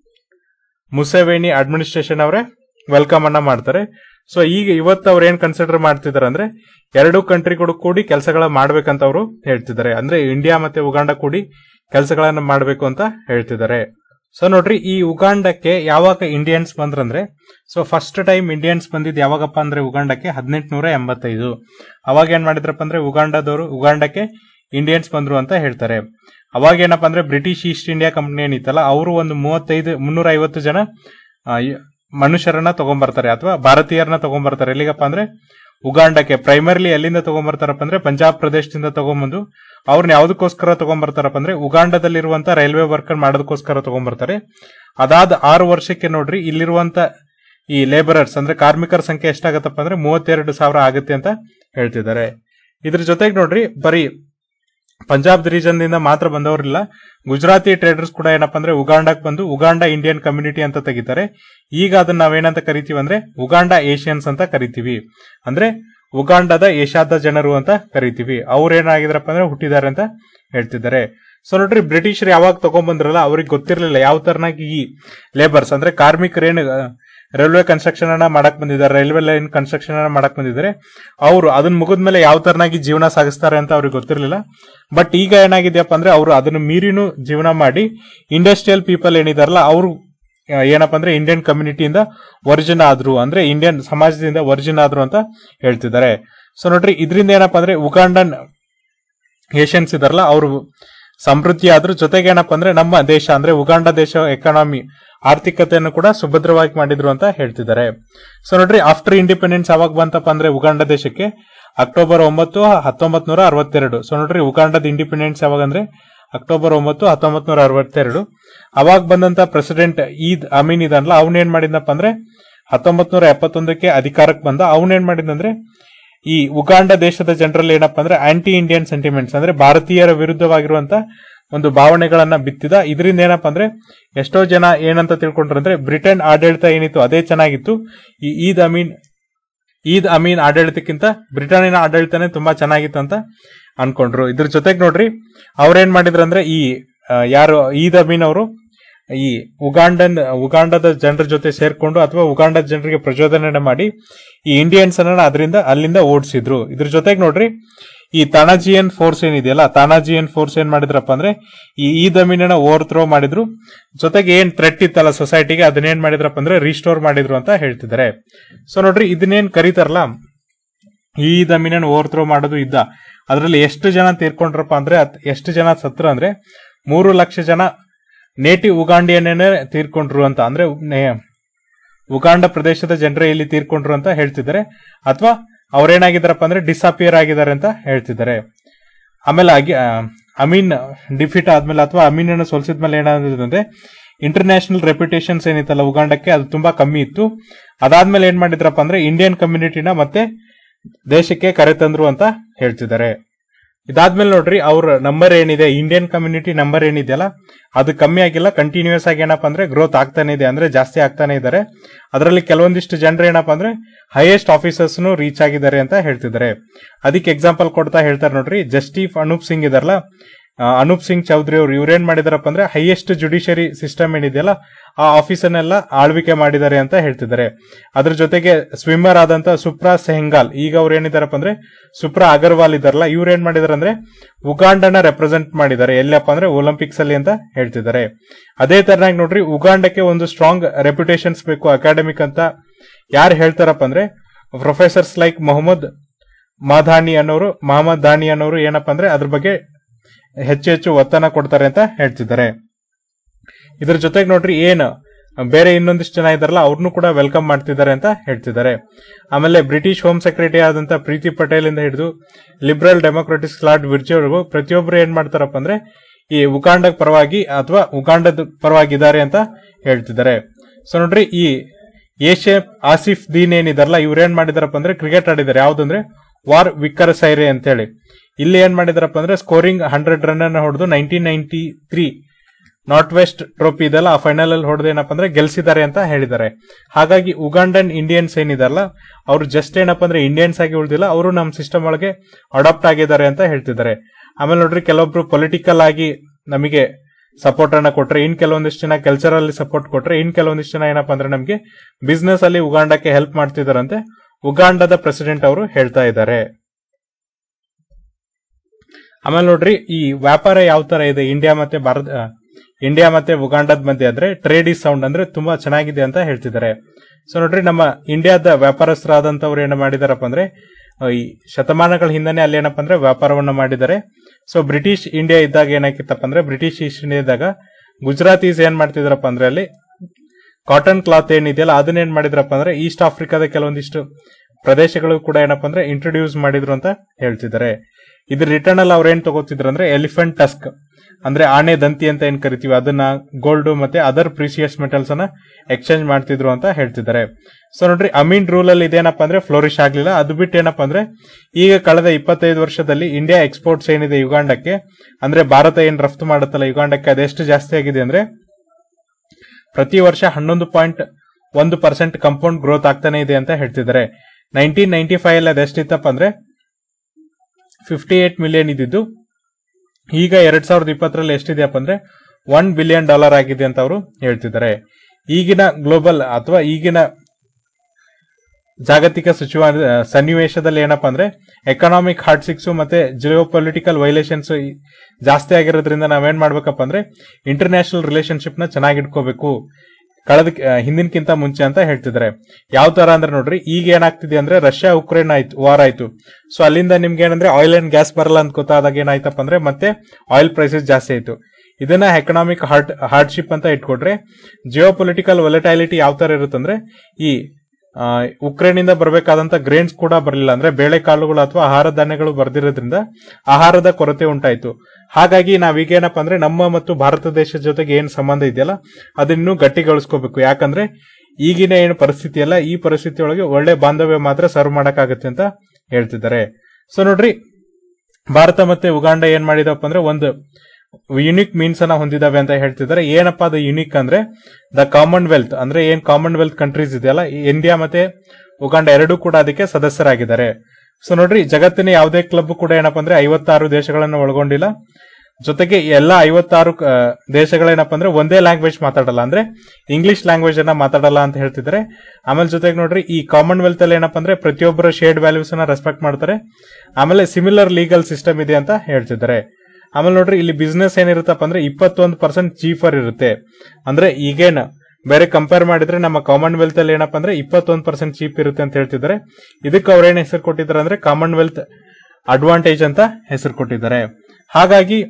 ಮುಸೆವೇಣಿ ಅಡ್ಮಿನಿಸ್ಟ್ರೇಷನ್ ಅವರೇ ವೆಲ್ಕಮ್ ಅನ್ನ ಮಾಡ್ತಾರೆ ಸೊ ಈಗ ಇವತ್ತು ಅವ್ರು ಏನ್ ಕನ್ಸಿಡರ್ ಮಾಡ್ತಿದಾರೆ ಅಂದ್ರೆ ಎರಡು ಕಂಟ್ರಿಗಳು ಕೂಡಿ ಕೆಲಸಗಳ ಮಾಡ್ಬೇಕಂತ ಅವರು ಹೇಳ್ತಿದ್ದಾರೆ ಅಂದ್ರೆ ಇಂಡಿಯಾ ಮತ್ತೆ ಉಗಾಂಡ ಕೂಡಿ ಕೆಲಸಗಳನ್ನ ಮಾಡ್ಬೇಕು ಅಂತ ಹೇಳ್ತಿದ್ದಾರೆ ಸೊ ನೋಡ್ರಿ ಈ ಉಗಾಂಡಕ್ಕೆ ಯಾವಾಗ ಇಂಡಿಯನ್ಸ್ ಬಂದ್ರಂದ್ರೆ ಸೊ ಫಸ್ಟ್ ಟೈಮ್ ಇಂಡಿಯನ್ಸ್ ಬಂದಿದ್ ಯಾವಾಗಪ್ಪ ಅಂದ್ರೆ ಉಗಾಂಡಕ್ಕೆ ಹದಿನೆಂಟುನೂರ ಎಂಬತ್ತೈದು ಅವಾಗ ಏನ್ ಮಾಡಿದ್ರಪ್ಪ ಅಂದ್ರೆ ಉಗಾಂಡದವರು ಉಗಾಂಡಕ್ಕೆ ಇಂಡಿಯನ್ಸ್ ಬಂದ್ರು ಅಂತ ಹೇಳ್ತಾರೆ ಅವಾಗ ಏನಪ್ಪ ಅಂದ್ರೆ ಬ್ರಿಟಿಷ್ ಈಸ್ಟ್ ಇಂಡಿಯಾ ಕಂಪನಿ ಏನಿತ್ತಲ್ಲ ಅವರು ಒಂದು ಮೂವತ್ತೈದು ಮುನ್ನೂರ ಐವತ್ತು ಜನ ಆ, ಯ- ಮನುಷ್ಯರನ್ನ ತಗೊಂಡ್ಬರ್ತಾರೆ ಅಥವಾ ಭಾರತೀಯರನ್ನ ತಗೊಂಡ್ಬರ್ತಾರೆ ಎಲ್ಲಿಗಪ್ಪ ಅಂದ್ರೆ ಉಗಾಂಡಕ್ಕೆ ಪ್ರೈಮರ್ಲಿ ಎಲ್ಲಿಂದ ತಗೊಂಡ್ಬರ್ತಾರಪ್ಪ ಅಂದ್ರೆ ಪಂಜಾಬ್ ಪ್ರದೇಶದಿಂದ ತಗೊಂಬಂದು ಅವ್ರನ್ನ ಯಾವ್ದಕ್ಕೋಸ್ಕರ ತಗೊಂಡ್ಬರ್ತಾರಪ್ಪ ಅಂದ್ರೆ ಉಗಾಂಡದಲ್ಲಿರುವಂತ ರೈಲ್ವೆ ವರ್ಕ್ ಮಾಡೋದಕ್ಕೋಸ್ಕರ ತಗೊಂಡ್ಬರ್ತಾರೆ ಅದಾದ ಆರು ವರ್ಷಕ್ಕೆ ನೋಡ್ರಿ ಇಲ್ಲಿರುವಂತ ಈ ಲೇಬರರ್ಸ್ ಅಂದ್ರೆ ಕಾರ್ಮಿಕರ ಸಂಖ್ಯೆ ಎಷ್ಟಾಗತ್ತಪ್ಪ ಅಂದ್ರೆ ಮೂವತ್ತೆರಡು ಸಾವಿರ ಆಗುತ್ತೆ ಅಂತ ಹೇಳ್ತಿದ್ದಾರೆ ಇದ್ರ ಜೊತೆಗೆ ನೋಡ್ರಿ ಬರೀ ಪಂಜಾಬ್ ರೀಜನ್ ದಿಂದ ಮಾತ್ರ ಬಂದವರಿಲ್ಲ ಗುಜರಾತಿ ಟ್ರೇಡರ್ಸ್ ಕೂಡ ಏನಪ್ಪಾ ಅಂದ್ರೆ ಉಗಾಂಡಕ್ ಬಂದು ಉಗಾಂಡ ಇಂಡಿಯನ್ ಕಮ್ಯುನಿಟಿ ಅಂತ ತೆಗಿತಾರೆ ಈಗ ಅದನ್ನ ನಾವೇನಂತ ಕರಿತೀವಿ ಅಂದ್ರೆ ಉಗಾಂಡ ಏಷಿಯನ್ಸ್ ಅಂತ ಕರಿತೀವಿ ಅಂದ್ರೆ ಉಗಾಂಡದ ಏಷ್ಯಾದ ಜನರು ಅಂತ ಕರಿತೀವಿ ಅವ್ರು ಏನಾಗಿದ್ರಪ್ಪ ಅಂದ್ರೆ ಹುಟ್ಟಿದ್ದಾರೆ ಅಂತ ಹೇಳ್ತಿದ್ದಾರೆ ಸೊ ನೋಡ್ರಿ ಬ್ರಿಟಿಷರು ಯಾವಾಗ ತಗೊಂಡ್ಬಂದ್ರಲ್ಲ ಅವ್ರಿಗೆ ಗೊತ್ತಿರಲಿಲ್ಲ ಯಾವ ತರನಾಗಿ ಈ ಲೇಬರ್ಸ್ ಅಂದ್ರೆ ಕಾರ್ಮಿಕರೇನು ರೈಲ್ವೆ ಕನ್ಸ್ಟ್ರಕ್ಷನ್ ಅನ್ನ ಮಾಡಕ್ ಬಂದಿದ್ದಾರೆ ರೈಲ್ವೆ ಲೈನ್ ಕನ್ಸ್ಟ್ರಕ್ಷನ್ ಅನ್ನ ಮಾಡಕ್ ಬಂದಿದ್ದಾರೆ ಅವರು ಅದನ್ನ ಮುಗಿದ್ಮೇಲೆ ಯಾವ ತರನಾಗಿ ಜೀವನ ಸಾಗಿಸ್ತಾರೆ ಅಂತ ಅವ್ರಿಗೆ ಗೊತ್ತಿರಲಿಲ್ಲ ಬಟ್ ಈಗ ಏನಾಗಿದೆಯಪ್ಪ ಅಂದ್ರೆ ಅವರು ಅದನ್ನು ಮೀರಿನೂ ಜೀವನ ಮಾಡಿ ಇಂಡಸ್ಟ್ರಿಯಲ್ ಪೀಪಲ್ ಏನಿದಾರಲ್ಲ ಅವರು ಏನಪ್ಪ ಅಂದ್ರೆ ಇಂಡಿಯನ್ ಕಮ್ಯುನಿಟಿಯಿಂದ ವರ್ಜಿನ್ ಆದ್ರು ಅಂದ್ರೆ ಇಂಡಿಯನ್ ಸಮಾಜದಿಂದ ವರ್ಜಿನ್ ಆದ್ರು ಅಂತ ಹೇಳ್ತಿದ್ದಾರೆ ಸೊ ನೋಡ್ರಿ ಇದರಿಂದ ಏನಪ್ಪ ಅಂದ್ರೆ ಉಗಾಂಡನ್ ಏಷ್ಯನ್ಸ್ ಇದಾರಲ್ಲ ಅವರು ಸಮೃದ್ಧಿ ಆದ್ರೂ ಜೊತೆಗೆ ಏನಪ್ಪ ಅಂದ್ರೆ ನಮ್ಮ ದೇಶ ಅಂದ್ರೆ ಉಗಾಂಡ ದೇಶ ಎಕಾನಮಿ ಆರ್ಥಿಕತೆಯನ್ನು ಕೂಡ ಸುಭದ್ರವಾಗಿ ಮಾಡಿದ್ರು ಅಂತ ಹೇಳ್ತಿದ್ದಾರೆ ಸೊ ನೋಡ್ರಿ ಆಫ್ಟರ್ ಇಂಡಿಪೆಂಡೆನ್ಸ್ ಯಾವಾಗ ಬಂತಪ್ಪ ಅಂದ್ರೆ ಉಗಾಂಡ ದೇಶಕ್ಕೆ ಅಕ್ಟೋಬರ್ ಒಂಬತ್ತು ಹತ್ತೊಂಬತ್ ನೂರ ಅರವತ್ತೆರಡು ಸೊ ನೋಡ್ರಿ ಉಗಾಂಡದ ಇಂಡಿಪೆಂಡೆನ್ಸ್ ಯಾವಾಗ ಅಂದ್ರೆ ಅಕ್ಟೋಬರ್ ಒಂಬತ್ತು ಹತ್ತೊಂಬತ್ ನೂರ ಅರವತ್ತೆರಡು ಅವಾಗ ಬಂದಂತ ಪ್ರೆಸಿಡೆಂಟ್ ಈದ್ ಅಮೀನ್ ಇದನ್ಲ ಅವ್ನ ಏನ್ ಮಾಡಿದ್ನಪ್ಪ ಅಂದ್ರೆ ಹತ್ತೊಂಬತ್ ನೂರ ಎಪ್ಪತ್ತೊಂದಕ್ಕೆ ಅಧಿಕಾರಕ್ಕೆ ಬಂದ ಅವನ್ ಏನ್ ಮಾಡಿದಂದ್ರೆ ಈ ಉಗಾಂಡ ದೇಶದ ಜನರಲ್ಲಿ ಏನಪ್ಪಾ ಅಂದ್ರೆ ಆಂಟಿ ಇಂಡಿಯನ್ ಸೆಂಟಿಮೆಂಟ್ಸ್ ಅಂದ್ರೆ ಭಾರತೀಯರ ವಿರುದ್ಧವಾಗಿರುವಂತ ಒಂದು ಭಾವನೆಗಳನ್ನ ಬಿತ್ತಿದ ಇದರಿಂದ ಏನಪ್ಪಾ ಅಂದ್ರೆ ಎಷ್ಟೋ ಜನ ಏನಂತ ತಿಳ್ಕೊಂಡ್ರು ಅಂದ್ರೆ ಬ್ರಿಟನ್ ಆಡಳಿತ ಏನಿತ್ತು ಅದೇ ಚೆನ್ನಾಗಿತ್ತು ಈ ಈದ್ ಅಮೀನ್ ಈದ್ ಅಮೀನ್ ಆಡಳಿತಕ್ಕಿಂತ ಬ್ರಿಟನ್ನಿನ ಆಡಳಿತನೇ ತುಂಬಾ ಚೆನ್ನಾಗಿತ್ತು ಅಂತ ಅನ್ಕೊಂಡ್ರು ಇದ್ರ ಜೊತೆಗೆ ನೋಡ್ರಿ ಅವ್ರೇನ್ ಮಾಡಿದ್ರು ಅಂದ್ರೆ ಈ ಆ, ಯಾರು ಈದ್ ಅಮೀನ್ ಅವರು ಈ ಉಗಾಂಡನ್ ಉಗಾಂಡದ ಜನರ ಜೊತೆ ಸೇರ್ಕೊಂಡು ಅಥವಾ ಉಗಾಂಡದ ಜನರಿಗೆ ಪ್ರಚೋದನೆ ಮಾಡಿ ಈ ಇಂಡಿಯನ್ಸ್ ಅನ್ನ ಅದರಿಂದ ಅಲ್ಲಿಂದ ಓಡಿಸಿದ್ರು ಇದ್ರ ಜೊತೆಗೆ ನೋಡ್ರಿ ಈ ತಾನಾಜಿಯನ್ ಫೋರ್ಸ್ ಏನಿದೆಯಲ್ಲ ತಾನಾಜಿಯನ್ ಫೋರ್ಸ್ ಏನ್ ಮಾಡಿದ್ರಪ್ಪ ಅಂದ್ರೆ ಈ ಈದ್ ಅಮೀನನ್ನ ಓವರ್ ಥ್ರೋ ಮಾಡಿದ್ರು ಜೊತೆಗೆ ಏನ್ ಥ್ರೆಟ್ ಇತ್ತಲ್ಲ ಸೊಸೈಟಿಗೆ ಅದನ್ನೇನ್ ಮಾಡಿದ್ರಪ್ಪ ಅಂದ್ರೆ ರಿಸ್ಟೋರ್ ಮಾಡಿದ್ರು ಅಂತ ಹೇಳ್ತಿದ್ದಾರೆ ಸೊ ನೋಡ್ರಿ ಇದನ್ನೇನ್ ಕರೀತಾರಲ್ಲ ಈ ದಮೀನನ್ ಓವರ್ ಥ್ರೋ ಮಾಡೋದು ಇದ್ದ ಅದರಲ್ಲಿ ಎಷ್ಟು ಜನ ತೀರ್ಕೊಂಡ್ರಪ್ಪ ಅಂದ್ರೆ ಅತ್- ಎಷ್ಟು ಜನ ಸತ್ರ ಅಂದ್ರೆ ಮೂರು ಲಕ್ಷ ಜನ ನೇಟಿವ್ ಉಗಾಂಡಿಯನ್ನೇ ತೀರ್ಕೊಂಡ್ರು ಅಂತ ಅಂದ್ರೆ ನೆ- ಉಗಾಂಡ ಪ್ರದೇಶದ ಜನರೇ ಇಲ್ಲಿ ತೀರ್ಕೊಂಡ್ರು ಅಂತ ಹೇಳ್ತಿದ್ದಾರೆ ಅಥವಾ ಅವ್ರೇನಾಗಿದ್ದಾರಪ್ಪ ಅಂದ್ರೆ ಡಿಸಪಿಯರ್ ಆಗಿದ್ದಾರೆ ಅಂತ ಹೇಳ್ತಿದ್ದಾರೆ ಆಮೇಲೆ ಆಗಿ ಆ, ಅಮೀನ್ ಡಿಫೀಟ್ ಆದ್ಮೇಲೆ ಅಥವಾ ಅಮೀನನ್ನು ಸೋಲ್ಸಿದ್ಮೇಲೆ ಏನಾಗಿದೆ ಅಂದ್ರೆ ಇಂಟರ್ನ್ಯಾಷನಲ್ ರೆಪ್ಯುಟೇಷನ್ಸ್ ಏನಿತ್ತಲ್ಲ ಉಗಾಂಡಕ್ಕೆ ಅದು ತುಂಬಾ ಕಮ್ಮಿ ಇತ್ತು ಅದಾದ್ಮೇಲೆ ಏನ್ ಮಾಡಿದ್ರಪ್ಪ ಅಂದ್ರೆ ಇಂಡಿಯನ್ ಕಮ್ಯುನಿಟಿನ ಮತ್ತೆ ದೇಶಕ್ಕೆ ಕರೆತಂದ್ರು ಅಂತ ಹೇಳ್ತಿದ್ದಾರೆ ಇದಾದ್ಮೇಲೆ ನೋಡ್ರಿ ಅವ್ರ ನಂಬರ್ ಏನಿದೆ ಇಂಡಿಯನ್ ಕಮ್ಯುನಿಟಿ ನಂಬರ್ ಏನಿದೆಯಲ್ಲ ಅದು ಕಮ್ಮಿ ಆಗಿಲ್ಲ ಕಂಟಿನ್ಯೂಸ್ ಆಗಿ ಏನಪ್ಪಾ ಅಂದ್ರೆ ಗ್ರೋತ್ ಆಗ್ತಾನೆ ಇದೆ ಅಂದ್ರೆ ಜಾಸ್ತಿ ಆಗ್ತಾನೆ ಇದ್ದಾರೆ ಅದರಲ್ಲಿ ಕೆಲವೊಂದಿಷ್ಟು ಜನರು ಏನಪ್ಪಾ ಅಂದ್ರೆ ಹೈಯೆಸ್ಟ್ ಆಫೀಸರ್ಸ್ ರೀಚ್ ಆಗಿದ್ದಾರೆ ಅಂತ ಹೇಳ್ತಿದ್ದಾರೆ ಅದಕ್ಕೆ ಎಕ್ಸಾಂಪಲ್ ಕೊಡ್ತಾ ಹೇಳ್ತಾರೆ ನೋಡ್ರಿ ಜಸ್ಟಿಫ್ ಅನೂಪ್ ಸಿಂಗ್ ಇದಾರಲ್ಲ ಆ, ಅನೂಪ್ ಸಿಂಗ್ ಚೌಧರಿ ಅವರು ಇವ್ರೇನ್ ಮಾಡಿದಾರಪ್ಪ ಅಂದ್ರೆ ಹೈಯೆಸ್ಟ್ ಜುಡಿಷಿಯರಿ ಸಿಸ್ಟಮ್ ಏನಿದೆಯಲ್ಲ ಆ ಆಫೀಸನ್ನೆಲ್ಲ ಆಳ್ವಿಕೆ ಮಾಡಿದ್ದಾರೆ ಅಂತ ಹೇಳ್ತಿದ್ದಾರೆ ಅದ್ರ ಜೊತೆಗೆ ಸ್ವಿಮ್ಮರ್ ಆದಂತ ಸುಪ್ರಾ ಸೆಹಂಗಾಲ್ ಈಗ ಅವ್ರು ಏನಿದಾರಪ್ಪ ಅಂದ್ರೆ ಸುಪ್ರಾ ಅಗರ್ವಾಲ್ ಇದಾರಲ್ಲ ಇವ್ರು ಏನ್ ಮಾಡಿದಾರೆ ಅಂದ್ರೆ ಉಗಾಂಡನ ರೆಪ್ರೆಸೆಂಟ್ ಮಾಡಿದ್ದಾರೆ ಎಲ್ಲಪ್ಪ ಅಂದ್ರೆ ಒಲಿಂಪಿಕ್ಸ್ ಅಲ್ಲಿ ಅಂತ ಹೇಳ್ತಿದ್ದಾರೆ ಅದೇ ತರನಾಗಿ ನೋಡ್ರಿ ಉಗಾಂಡಕ್ಕೆ ಒಂದು ಸ್ಟ್ರಾಂಗ್ ರೆಪ್ಯುಟೇಷನ್ಸ್ ಬೇಕು ಅಕಾಡೆಮಿಕ್ ಅಂತ ಯಾರು ಹೇಳ್ತಾರಪ್ಪ ಅಂದ್ರೆ ಪ್ರೊಫೆಸರ್ಸ್ ಲೈಕ್ ಮೊಹಮ್ಮದ್ ಮಾಧಾನಿ ಅನ್ನೋರು ಮಹಮ್ಮದ್ ದಾನಿ ಅನ್ನೋರು ಏನಪ್ಪಾ ಅಂದ್ರೆ ಅದ್ರ ಬಗ್ಗೆ ಹೆಚ್ಚು ಹೆಚ್ಚು ಒತ್ತನ ಕೊಡ್ತಾರೆ ಅಂತ ಹೇಳ್ತಿದ್ದಾರೆ ಇದ್ರ ಜೊತೆಗೆ ನೋಡ್ರಿ ಏನು ಬೇರೆ ಇನ್ನೊಂದಿಷ್ಟು ಜನ ಇದಾರಲ್ಲ ಅವ್ರನ್ನು ಕೂಡ ವೆಲ್ಕಮ್ ಮಾಡ್ತಿದ್ದಾರೆ ಅಂತ ಹೇಳ್ತಿದ್ದಾರೆ ಆಮೇಲೆ ಬ್ರಿಟಿಷ್ ಹೋಮ್ ಸೆಕ್ರೆಟರಿ ಆದಂತ ಪ್ರೀತಿ ಪಟೇಲ್ ಇಂದ ಹಿಡಿದು ಲಿಬರಲ್ ಡೆಮೊಕ್ರೆಟಿಕ್ ಲಾರ್ಡ್ ವಿರ್ಜಿಯವರೆಗೂ ಪ್ರತಿಯೊಬ್ಬರು ಏನ್ ಮಾಡ್ತಾರಪ್ಪ ಅಂದ್ರೆ ಈ ಉಗಾಂಡ ಪರವಾಗಿ ಅಥವಾ ಉಗಾಂಡದ ಪರವಾಗಿದ್ದಾರೆ ಅಂತ ಹೇಳ್ತಿದ್ದಾರೆ ಸೊ ನೋಡ್ರಿ ಈ ಏಷ್ಯಾ ಆಸಿಫ್ ದೀನ್ ಏನಿದಾರಲ್ಲ ಇವ್ರು ಏನ್ ಮಾಡಿದಾರಪ್ಪ ಅಂದ್ರೆ ಕ್ರಿಕೆಟ್ ಆಡಿದ್ದಾರೆ ಯಾವ್ದಂದ್ರೆ ವಾರ್ ವಿಕ್ಕರ ಸೈರೆ ಅಂತೇಳಿ ಇಲ್ಲಿ ಏನ್ ಮಾಡಿದಾರಪ್ಪ ಅಂದ್ರೆ ಸ್ಕೋರಿಂಗ್ ಹಂಡ್ರೆಡ್ ರನ್ ಅನ್ನ ಹೊಡೆದು nineteen ninety three north west trophy ಇದೆಲ್ಲ ಆ ಫೈನಲ್ ಅಲ್ಲಿ ಹೊಡೆದು ಏನಪ್ಪ ಅಂದ್ರೆ ಗೆಲ್ಸಿದ್ದಾರೆ ಅಂತ ಹೇಳಿದ್ದಾರೆ ಹಾಗಾಗಿ ಉಗಾಂಡನ್ ಇಂಡಿಯನ್ಸ್ ಏನಿದಾರಲ್ಲ ಅವ್ರು ಜಸ್ಟ್ ಏನಪ್ಪ ಅಂದ್ರೆ ಇಂಡಿಯನ್ಸ್ ಆಗಿ ಉಳಿದಿಲ್ಲ ಅವರು ನಮ್ಮ ಸಿಸ್ಟಮ್ ಒಳಗೆ ಅಡಾಪ್ಟ್ ಆಗಿದ್ದಾರೆ ಅಂತ ಹೇಳ್ತಿದ್ದಾರೆ ಆಮೇಲೆ ನೋಡ್ರಿ ಕೆಲವೊಬ್ರು ಪೊಲಿಟಿಕಲ್ ಆಗಿ ನಮಗೆ ಸಪೋರ್ಟ್ ಅನ್ನ ಕೊಟ್ರೆ ಇನ್ ಕೆಲವೊಂದಿಷ್ಟು ಜನ ಕಲ್ಚರಲ್ಲಿ ಸಪೋರ್ಟ್ ಕೊಟ್ರೆ ಇನ್ ಕೆಲವೊಂದಿಷ್ಟು ಜನ ಏನಪ್ಪಾ ಅಂದ್ರೆ ನಮಗೆ ಬಿಸ್ನೆಸ್ ಅಲ್ಲಿ ಉಗಾಂಡಕ್ಕೆ ಹೆಲ್ಪ್ ಮಾಡ್ತಿದಾರಂತೆ ಉಗಾಂಡದ ಪ್ರೆಸಿಡೆಂಟ್ ಅವರು ಹೇಳ್ತಾ ಇದ್ದಾರೆ ಆಮೇಲೆ ನೋಡ್ರಿ ಈ ವ್ಯಾಪಾರ ಯಾವ ತರ ಇದೆ ಇಂಡಿಯಾ ಮತ್ತೆ ಭಾರತ ಆ, ಇಂಡಿಯಾ ಮತ್ತೆ ಉಗಾಂಡದ ಮಧ್ಯೆ ಅಂದ್ರೆ ಟ್ರೇಡ್ ಇಸ್ ಸೌಂಡ್ ಅಂದ್ರೆ ತುಂಬಾ ಚೆನ್ನಾಗಿದೆ ಅಂತ ಹೇಳ್ತಿದ್ದಾರೆ ಸೊ ನೋಡ್ರಿ ನಮ್ಮ ಇಂಡಿಯಾದ ವ್ಯಾಪಾರಸ್ಥರಾದಂತವ್ರು ಏನ ಮಾಡಿದಾರಪ್ಪ ಅಂದ್ರೆ ಆ, ಈ ಶತಮಾನಗಳ ಹಿಂದನೆ ಅಲ್ಲಿ ಏನಪ್ಪ ಅಂದ್ರೆ ವ್ಯಾಪಾರವನ್ನ ಮಾಡಿದ್ದಾರೆ ಸೊ ಬ್ರಿಟಿಷ್ ಇಂಡಿಯಾ ಇದ್ದಾಗ ಏನಾಗಿತ್ತಪ್ಪ ಅಂದ್ರೆ ಬ್ರಿಟಿಷ್ ಈಸ್ಟ್ ಇಂಡಿಯಾ ಇದ್ದಾಗ ಗುಜರಾತೀಸ್ ಏನ್ ಮಾಡ್ತಿದ್ರಪ್ಪ ಅಂದ್ರೆ ಅಲ್ಲಿ ಕಾಟನ್ ಕ್ಲಾತ್ ಏನಿದೆಯಲ್ಲ ಅದನ್ನ ಏನ್ ಮಾಡಿದ್ರಪ್ಪ ಅಂದ್ರೆ ಈಸ್ಟ್ ಆಫ್ರಿಕಾದ ಕೆಲವೊಂದಿಷ್ಟು ಪ್ರದೇಶಗಳು ಕೂಡ ಏನಪ್ಪ ಅಂದ್ರೆ ಇಂಟ್ರೊಡ್ಯೂಸ್ ಮಾಡಿದ್ರು ಅಂತ ಹೇಳ್ತಿದ್ದಾರೆ ಇದ್ರ ರಿಟರ್ನ್ ಅಲ್ಲಿ ಅವ್ರು ಏನ್ ತಗೋತಿದ್ರು ಅಂದ್ರೆ ಎಲಿಫೆಂಟ್ ಟಸ್ಕ್ ಅಂದ್ರೆ ಆನೆ ದಂತಿ ಅಂತ ಏನ್ ಕರಿತೀವಿ ಅದನ್ನ ಗೋಲ್ಡ್ ಮತ್ತೆ ಅದರ್ ಪ್ರೀಸಿಯಸ್ ಮೆಟಲ್ಸ್ ಅನ್ನ ಎಕ್ಸ್ಚೇಂಜ್ ಮಾಡ್ತಿದ್ರು ಅಂತ ಹೇಳ್ತಿದ್ದಾರೆ ಸೊ ನೋಡ್ರಿ ಅಮೀನ್ ರೂಲ್ ಅಲ್ಲಿ ಇದೇನಪ್ಪ ಅಂದ್ರೆ ಫ್ಲೋರಿಶ್ ಆಗ್ಲಿಲ್ಲ ಅದು ಬಿಟ್ಟು ಏನಪ್ಪ ಅಂದ್ರೆ ಈಗ ಕಳೆದ ಇಪ್ಪತ್ತೈದು ವರ್ಷದಲ್ಲಿ ಇಂಡಿಯಾ ಎಕ್ಸ್ಪೋರ್ಟ್ಸ್ ಏನಿದೆ ಯುಗಾಂಡಕ್ಕೆ ಅಂದ್ರೆ ಭಾರತ ಏನ್ ರಫ್ತು ಮಾಡುತ್ತಲ್ಲ ಯುಗಾಂಡಕ್ಕೆ ಅದೆಷ್ಟು ಜಾಸ್ತಿ ಆಗಿದೆ ಅಂದ್ರೆ ಪ್ರತಿ ವರ್ಷ ಹನ್ನೊಂದು ಪಾಯಿಂಟ್ ಒಂದು ಪರ್ಸೆಂಟ್ ಕಂಪೌಂಡ್ ಗ್ರೋತ್ ಆಗ್ತಾನೆ ಇದೆ ಅಂತ ಹೇಳ್ತಿದ್ದಾರೆ ನೈನ್ಟೀನ್ ನೈನ್ಟಿ ಫೈವ್ ಅಲ್ಲಿ ಅದೆಷ್ಟಿತ್ತಪ್ಪ ಅಂದ್ರೆ ಫಿಫ್ಟಿ ಏಟ್ ಮಿಲಿಯನ್ ಇದ್ದಿದ್ದು ಈಗ ಎರಡ್ ಸಾವಿರದ ಇಪ್ಪತ್ತರಲ್ಲಿ ಎಷ್ಟಿದೆಯಪ್ಪ ಅಂದ್ರೆ ಒನ್ ಬಿಲಿಯನ್ ಡಾಲರ್ ಆಗಿದೆ ಅಂತ ಅವರು ಹೇಳ್ತಿದ್ದಾರೆ ಈಗಿನ ಗ್ಲೋಬಲ್ ಅಥವಾ ಈಗಿನ ಜಾಗತಿಕ ಸಚಿವ ಸನ್ನಿವೇಶದಲ್ಲಿ ಏನಪ್ಪಾ ಅಂದ್ರೆ ಎಕನಾಮಿಕ್ ಹಾರ್ಡ್ಸಿಕ್ಸ್ ಮತ್ತೆ ಜಿಯೋ ಪೊಲಿಟಿಕಲ್ ವೈಲೇಷನ್ಸ್ ಜಾಸ್ತಿ ಆಗಿರೋದ್ರಿಂದ ನಾವೇನ್ ಮಾಡ್ಬೇಕಪ್ಪ ಅಂದ್ರೆ ಇಂಟರ್ನ್ಯಾಷನಲ್ ರಿಲೇಶನ್ಶಿಪ್ ನ ಚೆನ್ನಾಗಿ ಇಟ್ಕೋಬೇಕು ಕಳೆದ ಹಿಂದಿನಕ್ಕಿಂತ ಮುಂಚೆ ಅಂತ ಹೇಳ್ತಿದ್ದಾರೆ ಯಾವ ತರ ಅಂದ್ರೆ ನೋಡ್ರಿ ಈಗ ಏನಾಗ್ತಿದೆ ಅಂದ್ರೆ ರಷ್ಯಾ ಉಕ್ರೇನ್ ಆಯ್ತು ವಾರ್ ಆಯ್ತು ಸೊ ಅಲ್ಲಿಂದ ನಿಮ್ಗೆ ಏನಂದ್ರೆ ಆಯಿಲ್ ಅಂಡ್ ಗ್ಯಾಸ್ ಬರಲ್ಲ ಅಂತ ಗೊತ್ತಾದಾಗ ಏನಾಯ್ತಪ್ಪ ಅಂದ್ರೆ ಮತ್ತೆ ಆಯಿಲ್ ಪ್ರೈಸಸ್ ಜಾಸ್ತಿ ಆಯ್ತು ಇದನ್ನ ಎಕನಾಮಿಕ್ ಹಾರ್ಡ್ ಹಾರ್ಡ್ಶಿಪ್ ಅಂತ ಇಟ್ಕೊಟ್ರೆ ಜಿಯೋ ಪೊಲಿಟಿಕಲ್ ವೊಲಟೈಲಿಟಿ ಯಾವ ತರ ಇರುತ್ತಂದ್ರೆ ಈ ಆ, ಉಕ್ರೇನಿಂದ ಬರಬೇಕಾದಂತ ಗ್ರೇನ್ಸ್ ಕೂಡ ಬರಲಿಲ್ಲ ಅಂದ್ರೆ ಬೇಳೆಕಾಳುಗಳು ಅಥವಾ ಆಹಾರ ಧಾನ್ಯಗಳು ಬರ್ದಿರೋದ್ರಿಂದ ಆಹಾರದ ಕೊರತೆ ಉಂಟಾಯ್ತು ಹಾಗಾಗಿ ನಾವೀಗೇನಪ್ಪ ಅಂದ್ರೆ ನಮ್ಮ ಮತ್ತು ಭಾರತ ದೇಶದ ಜೊತೆಗೆ ಏನ್ ಸಂಬಂಧ ಇದೆಯಲ್ಲ ಅದನ್ನು ಗಟ್ಟಿಗೊಳಿಸ್ಕೋಬೇಕು ಯಾಕಂದ್ರೆ ಈಗಿನ ಏನು ಪರಿಸ್ಥಿತಿ ಅಲ್ಲ ಈ ಪರಿಸ್ಥಿತಿ ಒಳಗೆ ಒಳ್ಳೆ ಬಾಂಧವ್ಯ ಮಾತ್ರ ಸರ್ವ್ ಮಾಡಕ್ಕಾಗತ್ತೆ ಅಂತ ಹೇಳ್ತಿದ್ದಾರೆ ಸೊ ನೋಡ್ರಿ ಭಾರತ ಮತ್ತೆ ಉಗಾಂಡ ಏನ್ ಮಾಡಿದಪ್ಪ ಅಂದ್ರೆ ಒಂದು ಯುನಿಕ್ ಮೀನ್ಸ್ ಅನ್ನ ಹೊಂದಿದಾವೆ ಅಂತ ಹೇಳ್ತಿದ್ದಾರೆ ಏನಪ್ಪಾ ಅದು ಯುನಿಕ್ ಅಂದ್ರೆ ದ ಕಾಮನ್ವೆಲ್ತ್ ಅಂದ್ರೆ ಏನ್ ಕಾಮನ್ವೆಲ್ತ್ ಕಂಟ್ರೀಸ್ ಇದೆಯಲ್ಲ ಈ ಇಂಡಿಯಾ ಮತ್ತೆ ಉಗಾಂಡ ಎರಡೂ ಕೂಡ ಅದಕ್ಕೆ ಸದಸ್ಯರಾಗಿದ್ದಾರೆ ಸೊ ನೋಡ್ರಿ ಜಗತ್ತಿನ ಯಾವುದೇ ಕ್ಲಬ್ ಕೂಡ ಏನಪ್ಪಾ ಅಂದ್ರೆ ಐವತ್ತಾರು ದೇಶಗಳನ್ನು ಒಳಗೊಂಡಿಲ್ಲ ಜೊತೆಗೆ ಎಲ್ಲ ಐವತ್ತಾರು ಆ, ದೇಶಗಳೇನಪ್ಪ ಅಂದ್ರೆ ಒಂದೇ ಲ್ಯಾಂಗ್ವೇಜ್ ಮಾತಾಡಲ್ಲ ಅಂದ್ರೆ ಇಂಗ್ಲಿಷ್ ಲ್ಯಾಂಗ್ವೇಜ್ ಅನ್ನ ಮಾತಾಡಲ್ಲ ಅಂತ ಹೇಳ್ತಿದ್ದಾರೆ ಆಮೇಲೆ ಜೊತೆಗೆ ನೋಡ್ರಿ ಈ ಕಾಮನ್ವೆಲ್ತ್ ಅಲ್ಲಿ ಏನಪ್ಪ ಅಂದ್ರೆ ಪ್ರತಿಯೊಬ್ಬರ ಶೇರ್ಡ್ ವ್ಯಾಲ್ಯೂಸ್ ಅನ್ನ ರೆಸ್ಪೆಕ್ಟ್ ಮಾಡ್ತಾರೆ ಆಮೇಲೆ ಸಿಮಿಲರ್ ಲೀಗಲ್ ಸಿಸ್ಟಮ್ ಇದೆ ಅಂತ ಹೇಳ್ತಿದ್ದಾರೆ ಆಮೇಲೆ ನೋಡ್ರಿ ಇಲ್ಲಿ ಬಿಸ್ನೆಸ್ ಏನಿರುತ್ತಪ್ಪ ಅಂದ್ರೆ ಇಪ್ಪತ್ತೊಂದು ಪರ್ಸೆಂಟ್ ಚೀಫರ್ ಇರುತ್ತೆ ಅಂದ್ರೆ ಈಗೇನು ಬೇರೆ ಕಂಪೇರ್ ಮಾಡಿದ್ರೆ ನಮ್ಮ ಕಾಮನ್ವೆಲ್ತ್ ಅಲ್ಲಿ ಏನಪ್ಪ ಅಂದ್ರೆ ಇಪ್ಪತ್ತೊಂದು ಪರ್ಸೆಂಟ್ ಚೀಪ್ ಇರುತ್ತೆ ಅಂತ ಹೇಳ್ತಿದ್ದಾರೆ ಇದಕ್ಕೆ ಅವ್ರೇನ್ ಹೆಸರು ಕೊಟ್ಟಿದ್ದಾರೆ ಅಂದ್ರೆ ಕಾಮನ್ವೆಲ್ತ್ ಅಡ್ವಾಂಟೇಜ್ ಅಂತ ಹೆಸರು ಕೊಟ್ಟಿದ್ದಾರೆ ಹಾಗಾಗಿ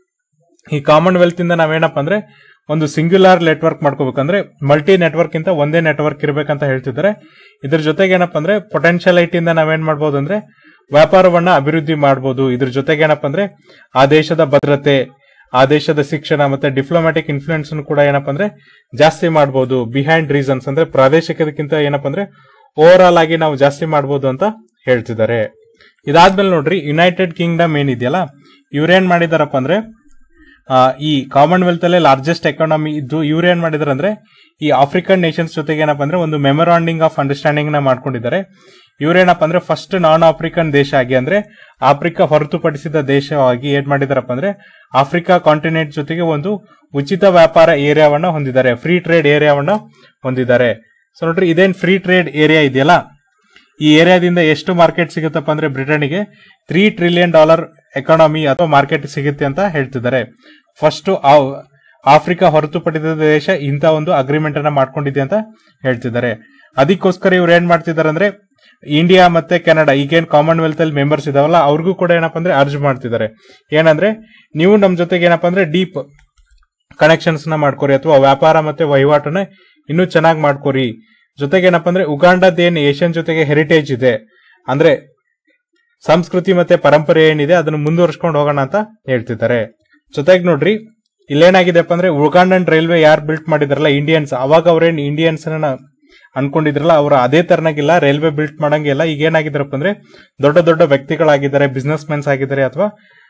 ಈ ಕಾಮನ್ವೆಲ್ತ್ ಇಂದ ನಾವೇನಪ್ಪ ಅಂದ್ರೆ ಒಂದು ಸಿಂಗ್ಯುಲರ್ ನೆಟ್ವರ್ಕ್ ಮಾಡ್ಕೋಬೇಕಂದ್ರೆ ಮಲ್ಟಿ ನೆಟ್ವರ್ಕ್ ಇಂತ ಒಂದೇ ನೆಟ್ವರ್ಕ್ ಇರ್ಬೇಕಂತ ಹೇಳ್ತಿದ್ದಾರೆ ಇದ್ರ ಜೊತೆಗೆ ಏನಪ್ಪ ಅಂದ್ರೆ ಪೊಟೆನ್ಶಿಯಲಿಟಿ ಇಂದ ನಾವೇನ್ ಮಾಡ್ಬೋದು ಅಂದ್ರೆ ವ್ಯಾಪಾರವನ್ನ ಅಭಿವೃದ್ಧಿ ಮಾಡಬಹುದು ಇದ್ರ ಜೊತೆಗೆ ಏನಪ್ಪ ಅಂದ್ರೆ ಆ ದೇಶದ ಭದ್ರತೆ ಆ ದೇಶದ ಶಿಕ್ಷಣ ಮತ್ತೆ ಡಿಪ್ಲೊಮ್ಯಾಟಿಕ್ ಇನ್ಫ್ಲೂಯೆನ್ಸ್ ಕೂಡ ಏನಪ್ಪ ಅಂದ್ರೆ ಜಾಸ್ತಿ ಮಾಡಬಹುದು ಬಿಹೈಂಡ್ ರೀಸನ್ಸ್ ಅಂದ್ರೆ ಪ್ರಾದೇಶಿಕದಕ್ಕಿಂತ ಏನಪ್ಪ ಅಂದ್ರೆ ಓವರ್ ಆಲ್ ಆಗಿ ನಾವು ಜಾಸ್ತಿ ಮಾಡಬಹುದು ಅಂತ ಹೇಳ್ತಿದ್ದಾರೆ ಇದಾದ್ಮೇಲೆ ನೋಡ್ರಿ ಯುನೈಟೆಡ್ ಕಿಂಗ್ಡಮ್ ಏನಿದೆಯಲ್ಲ ಇವ್ರೇನ್ ಮಾಡಿದಾರಪ್ಪ ಅಂದ್ರೆ ಆ, ಈ ಕಾಮನ್ವೆಲ್ತ್ ಅಲ್ಲೇ ಲಾರ್ಜೆಸ್ಟ್ ಎಕಾನಮಿ ಇದ್ದು ಇವ್ರು ಏನ್ ಮಾಡಿದಾರೆ ಅಂದ್ರೆ ಈ ಆಫ್ರಿಕನ್ ನೇಷನ್ಸ್ ಜೊತೆಗೆ ಏನಪ್ಪ ಅಂದ್ರೆ ಒಂದು ಮೆಮೊರಾಂಡಿಂಗ್ ಆಫ್ ಅಂಡರ್ಸ್ಟ್ಯಾಂಡಿಂಗ್ ನ ಮಾಡ್ಕೊಂಡಿದ್ದಾರೆ ಇವ್ರೇನಪ್ಪ ಅಂದ್ರೆ ಫಸ್ಟ್ ನಾನ್ ಆಫ್ರಿಕನ್ ದೇಶ ಆಗಿ ಅಂದ್ರೆ ಆಫ್ರಿಕಾ ಹೊರತುಪಡಿಸಿದ ದೇಶವಾಗಿ ಏನ್ ಮಾಡಿದಾರಪ್ಪ ಅಂದ್ರೆ ಆಫ್ರಿಕಾ ಕಾಂಟಿನೆಂಟ್ ಜೊತೆಗೆ ಒಂದು ಉಚಿತ ವ್ಯಾಪಾರ ಏರಿಯಾವನ್ನ ಹೊಂದಿದ್ದಾರೆ ಫ್ರೀ ಟ್ರೇಡ್ ಏರಿಯಾವನ್ನ ಹೊಂದಿದ್ದಾರೆ ಸೊ ನೋಡ್ರಿ ಇದೇನ್ ಫ್ರೀ ಟ್ರೇಡ್ ಏರಿಯಾ ಇದೆಯಲ್ಲ ಈ ಏರಿಯಾದಿಂದ ಎಷ್ಟು ಮಾರ್ಕೆಟ್ ಸಿಗುತ್ತಪ್ಪ ಅಂದ್ರೆ ಬ್ರಿಟನ್ಗೆ ತ್ರೀ ಟ್ರಿಲಿಯನ್ ಡಾಲರ್ ಎಕಾನಮಿ ಅಥವಾ ಮಾರ್ಕೆಟ್ ಸಿಗುತ್ತೆ ಅಂತ ಹೇಳ್ತಿದ್ದಾರೆ ಫಸ್ಟ್ ಆಫ್ರಿಕಾ ಹೊರತುಪಡಿಸಿದ ದೇಶ ಇಂಥ ಒಂದು ಅಗ್ರಿಮೆಂಟ್ ಅನ್ನ ಮಾಡ್ಕೊಂಡಿದೆ ಅಂತ ಹೇಳ್ತಿದ್ದಾರೆ ಅದಕ್ಕೋಸ್ಕರ ಇವ್ರು ಏನ್ ಮಾಡ್ತಿದ್ದಾರೆ ಅಂದ್ರೆ ಇಂಡಿಯಾ ಮತ್ತೆ ಕೆನಡಾ ಈಗೇನ್ ಕಾಮನ್ವೆಲ್ತ್ ಅಲ್ಲಿ ಮೆಂಬರ್ಸ್ ಇದಾವಲ್ಲ ಅವ್ರಿಗೂ ಕೂಡ ಏನಪ್ಪ ಅಂದ್ರೆ ಅರ್ಜ್ ಮಾಡ್ತಿದ್ದಾರೆ ಏನಂದ್ರೆ ನೀವು ನಮ್ ಜೊತೆಗೆ ಏನಪ್ಪ ಅಂದ್ರೆ ಡೀಪ್ ಕನೆಕ್ಷನ್ಸ್ ನ ಮಾಡ್ಕೊರಿ ಅಥವಾ ವ್ಯಾಪಾರ ಮತ್ತೆ ವಹಿವಾಟನ್ನ ಇನ್ನೂ ಚೆನ್ನಾಗಿ ಮಾಡ್ಕೊರಿ ಜೊತೆಗೆ ಏನಪ್ಪ ಅಂದ್ರೆ ಉಗಾಂಡದ ಏನ್ ಏಷ್ಯನ್ ಜೊತೆಗೆ ಹೆರಿಟೇಜ್ ಇದೆ ಅಂದ್ರೆ ಸಂಸ್ಕೃತಿ ಮತ್ತೆ ಪರಂಪರೆ ಏನಿದೆ ಅದನ್ನು ಮುಂದುವರ್ಸ್ಕೊಂಡು ಹೋಗೋಣ ಅಂತ ಹೇಳ್ತಿದ್ದಾರೆ ಜೊತೆಗೆ ನೋಡ್ರಿ ಇಲ್ಲೇನಾಗಿದೆಪ್ಪ ಅಂದ್ರೆ ಉಗಾಂಡನ್ ರೈಲ್ವೆ ಯಾರು ಬಿಲ್ಟ್ ಮಾಡಿದಾರಲ್ಲ ಇಂಡಿಯನ್ಸ್ ಅವಾಗ ಅವ್ರೇನ್ ಇಂಡಿಯನ್ಸ್ ಅನ್ಕೊಂಡಿದ್ರಲ್ಲ ಅವ್ರು ಅದೇ ತರನಾಗಿಲ್ಲ ರೈಲ್ವೆ ಬಿಲ್ಟ್ ಮಾಡಂಗಿಲ್ಲ ಈಗ ಏನಾಗಿದಾರಪ್ಪ ಅಂದ್ರೆ ದೊಡ್ಡ ದೊಡ್ಡ ವ್ಯಕ್ತಿಗಳಾಗಿದ್ದಾರೆ ಬಿಸ್ನೆಸ್ ಮೆನ್ಸ್ ಆಗಿದ್ದಾರೆ ಅಥವಾ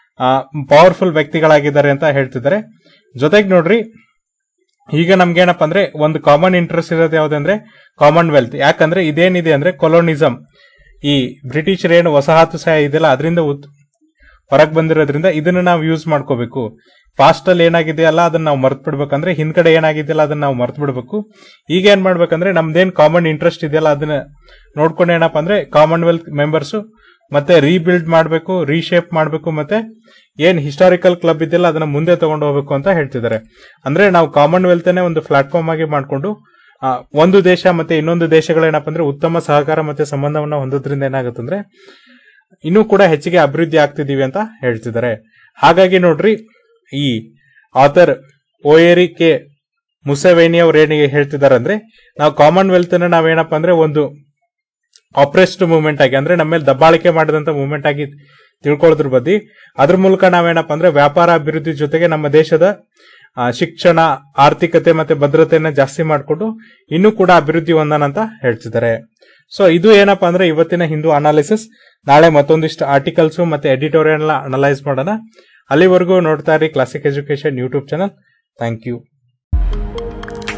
ಪವರ್ಫುಲ್ ವ್ಯಕ್ತಿಗಳಾಗಿದ್ದಾರೆ ಅಂತ ಹೇಳ್ತಿದ್ದಾರೆ ಜೊತೆಗೆ ನೋಡ್ರಿ ಈಗ ನಮ್ಗೆ ಏನಪ್ಪಾ ಅಂದ್ರೆ ಒಂದು ಕಾಮನ್ ಇಂಟ್ರೆಸ್ಟ್ ಇರೋದು ಯಾವ್ದಂದ್ರೆ ಕಾಮನ್ ವೆಲ್ತ್ ಯಾಕಂದ್ರೆ ಇದೇನಿದೆ ಅಂದ್ರೆ ಕೊಲೋನಿಸಂ ಈ ಬ್ರಿಟಿಷರ್ ಏನು ವಸಾಹತುಶಾಹಿ ಇದೆಯಲ್ಲ ಅದರಿಂದ ಹೊರಗೆ ಬಂದಿರೋದ್ರಿಂದ ಇದನ್ನ ನಾವು ಯೂಸ್ ಮಾಡ್ಕೋಬೇಕು ಪಾಸ್ಟ್ ಅಲ್ಲಿ ಏನಾಗಿದೆಯಲ್ಲ ಅದನ್ನ ನಾವು ಮರ್ತ್ ಬಿಡ್ಬೇಕಂದ್ರೆ ಹಿಂದ್ಗಡೆ ಏನಾಗಿದೆಯಲ್ಲ ಅದನ್ನ ನಾವು ಮರ್ತ್ ಬಿಡ್ಬೇಕು ಈಗ ಏನ್ ಮಾಡ್ಬೇಕಂದ್ರೆ ನಮ್ದೇನ್ ಕಾಮನ್ ಇಂಟ್ರೆಸ್ಟ್ ಇದೆಯಲ್ಲ ಅದನ್ನ ನೋಡ್ಕೊಂಡು ಏನಪ್ಪಾ ಅಂದ್ರೆ ಕಾಮನ್ವೆಲ್ತ್ ಮೆಂಬರ್ಸ್ ಮತ್ತೆ ರೀಬಿಲ್ಡ್ ಮಾಡಬೇಕು ರೀಶೇಪ್ ಮಾಡಬೇಕು ಮತ್ತೆ ಏನ್ ಹಿಸ್ಟಾರಿಕಲ್ ಕ್ಲಬ್ ಇದೆಯಲ್ಲ ಅದನ್ನ ಮುಂದೆ ತಗೊಂಡು ಹೋಗ್ಬೇಕು ಅಂತ ಹೇಳ್ತಿದ್ದಾರೆ ಅಂದ್ರೆ ನಾವು ಕಾಮನ್ವೆಲ್ತ್ ಒಂದು ಪ್ಲಾಟ್ಫಾರ್ಮ್ ಆಗಿ ಮಾಡ್ಕೊಂಡು ಆ, ಒಂದು ದೇಶ ಮತ್ತೆ ಇನ್ನೊಂದು ದೇಶಗಳೇನಪ್ಪ ಅಂದ್ರೆ ಉತ್ತಮ ಸಹಕಾರ ಮತ್ತೆ ಸಂಬಂಧವನ್ನ ಹೊಂದೋದ್ರಿಂದ ಏನಾಗುತ್ತಂದ್ರೆ ಇನ್ನೂ ಕೂಡ ಹೆಚ್ಚಿಗೆ ಅಭಿವೃದ್ಧಿ ಆಗ್ತಿದೀವಿ ಅಂತ ಹೇಳ್ತಿದ್ದಾರೆ ಹಾಗಾಗಿ ನೋಡ್ರಿ ಈ ಆಥರ್ ಓಯರಿ ಕೆ ಮುಸವೇನಿ ಅವ್ರು ಏನಿಗೆ ಹೇಳ್ತಿದ್ದಾರೆ ಅಂದ್ರೆ ನಾವು ಕಾಮನ್ವೆಲ್ತ್ ನ ನಾವೇನಪ್ಪ ಅಂದ್ರೆ ಒಂದು ಆಪ್ರೆಸ್ಡ್ ಮೂವ್ಮೆಂಟ್ ಆಗಿ ಅಂದ್ರೆ ನಮ್ಮ ಮೇಲೆ ದಬ್ಬಾಳಿಕೆ ಮಾಡಿದಂತ ಮೂವ್ಮೆಂಟ್ ಆಗಿ ತಿಳ್ಕೊಳ್ಳೋದ್ರ ಬದ್ದಿ ಅದ್ರ ಮೂಲಕ ನಾವೇನಪ್ಪ ಅಂದ್ರೆ ವ್ಯಾಪಾರ ಅಭಿವೃದ್ಧಿ ಜೊತೆಗೆ ನಮ್ಮ ದೇಶದ ಆ, ಶಿಕ್ಷಣ ಆರ್ಥಿಕತೆ ಮತ್ತೆ ಭದ್ರತೆಯನ್ನ ಜಾಸ್ತಿ ಮಾಡಿಕೊಂಡು ಇನ್ನೂ ಕೂಡ ಅಭಿವೃದ್ಧಿ ಹೊಂದೋಣ ಅಂತ ಹೇಳ್ತಿದ್ದಾರೆ ಸೊ ಇದು ಏನಪ್ಪಾ ಅಂದ್ರೆ ಇವತ್ತಿನ ಹಿಂದೂ ಅನಾಲಿಸಿಸ್ ನಾಳೆ ಮತ್ತೊಂದಿಷ್ಟು ಆರ್ಟಿಕಲ್ಸ್ ಮತ್ತೆ ಎಡಿಟೋರಿಯಲ್ ಅನಲೈಸ್ ಮಾಡೋಣ ಅಲ್ಲಿವರೆಗೂ ನೋಡ್ತಾ ಇರಿ classic education YouTube channel thank you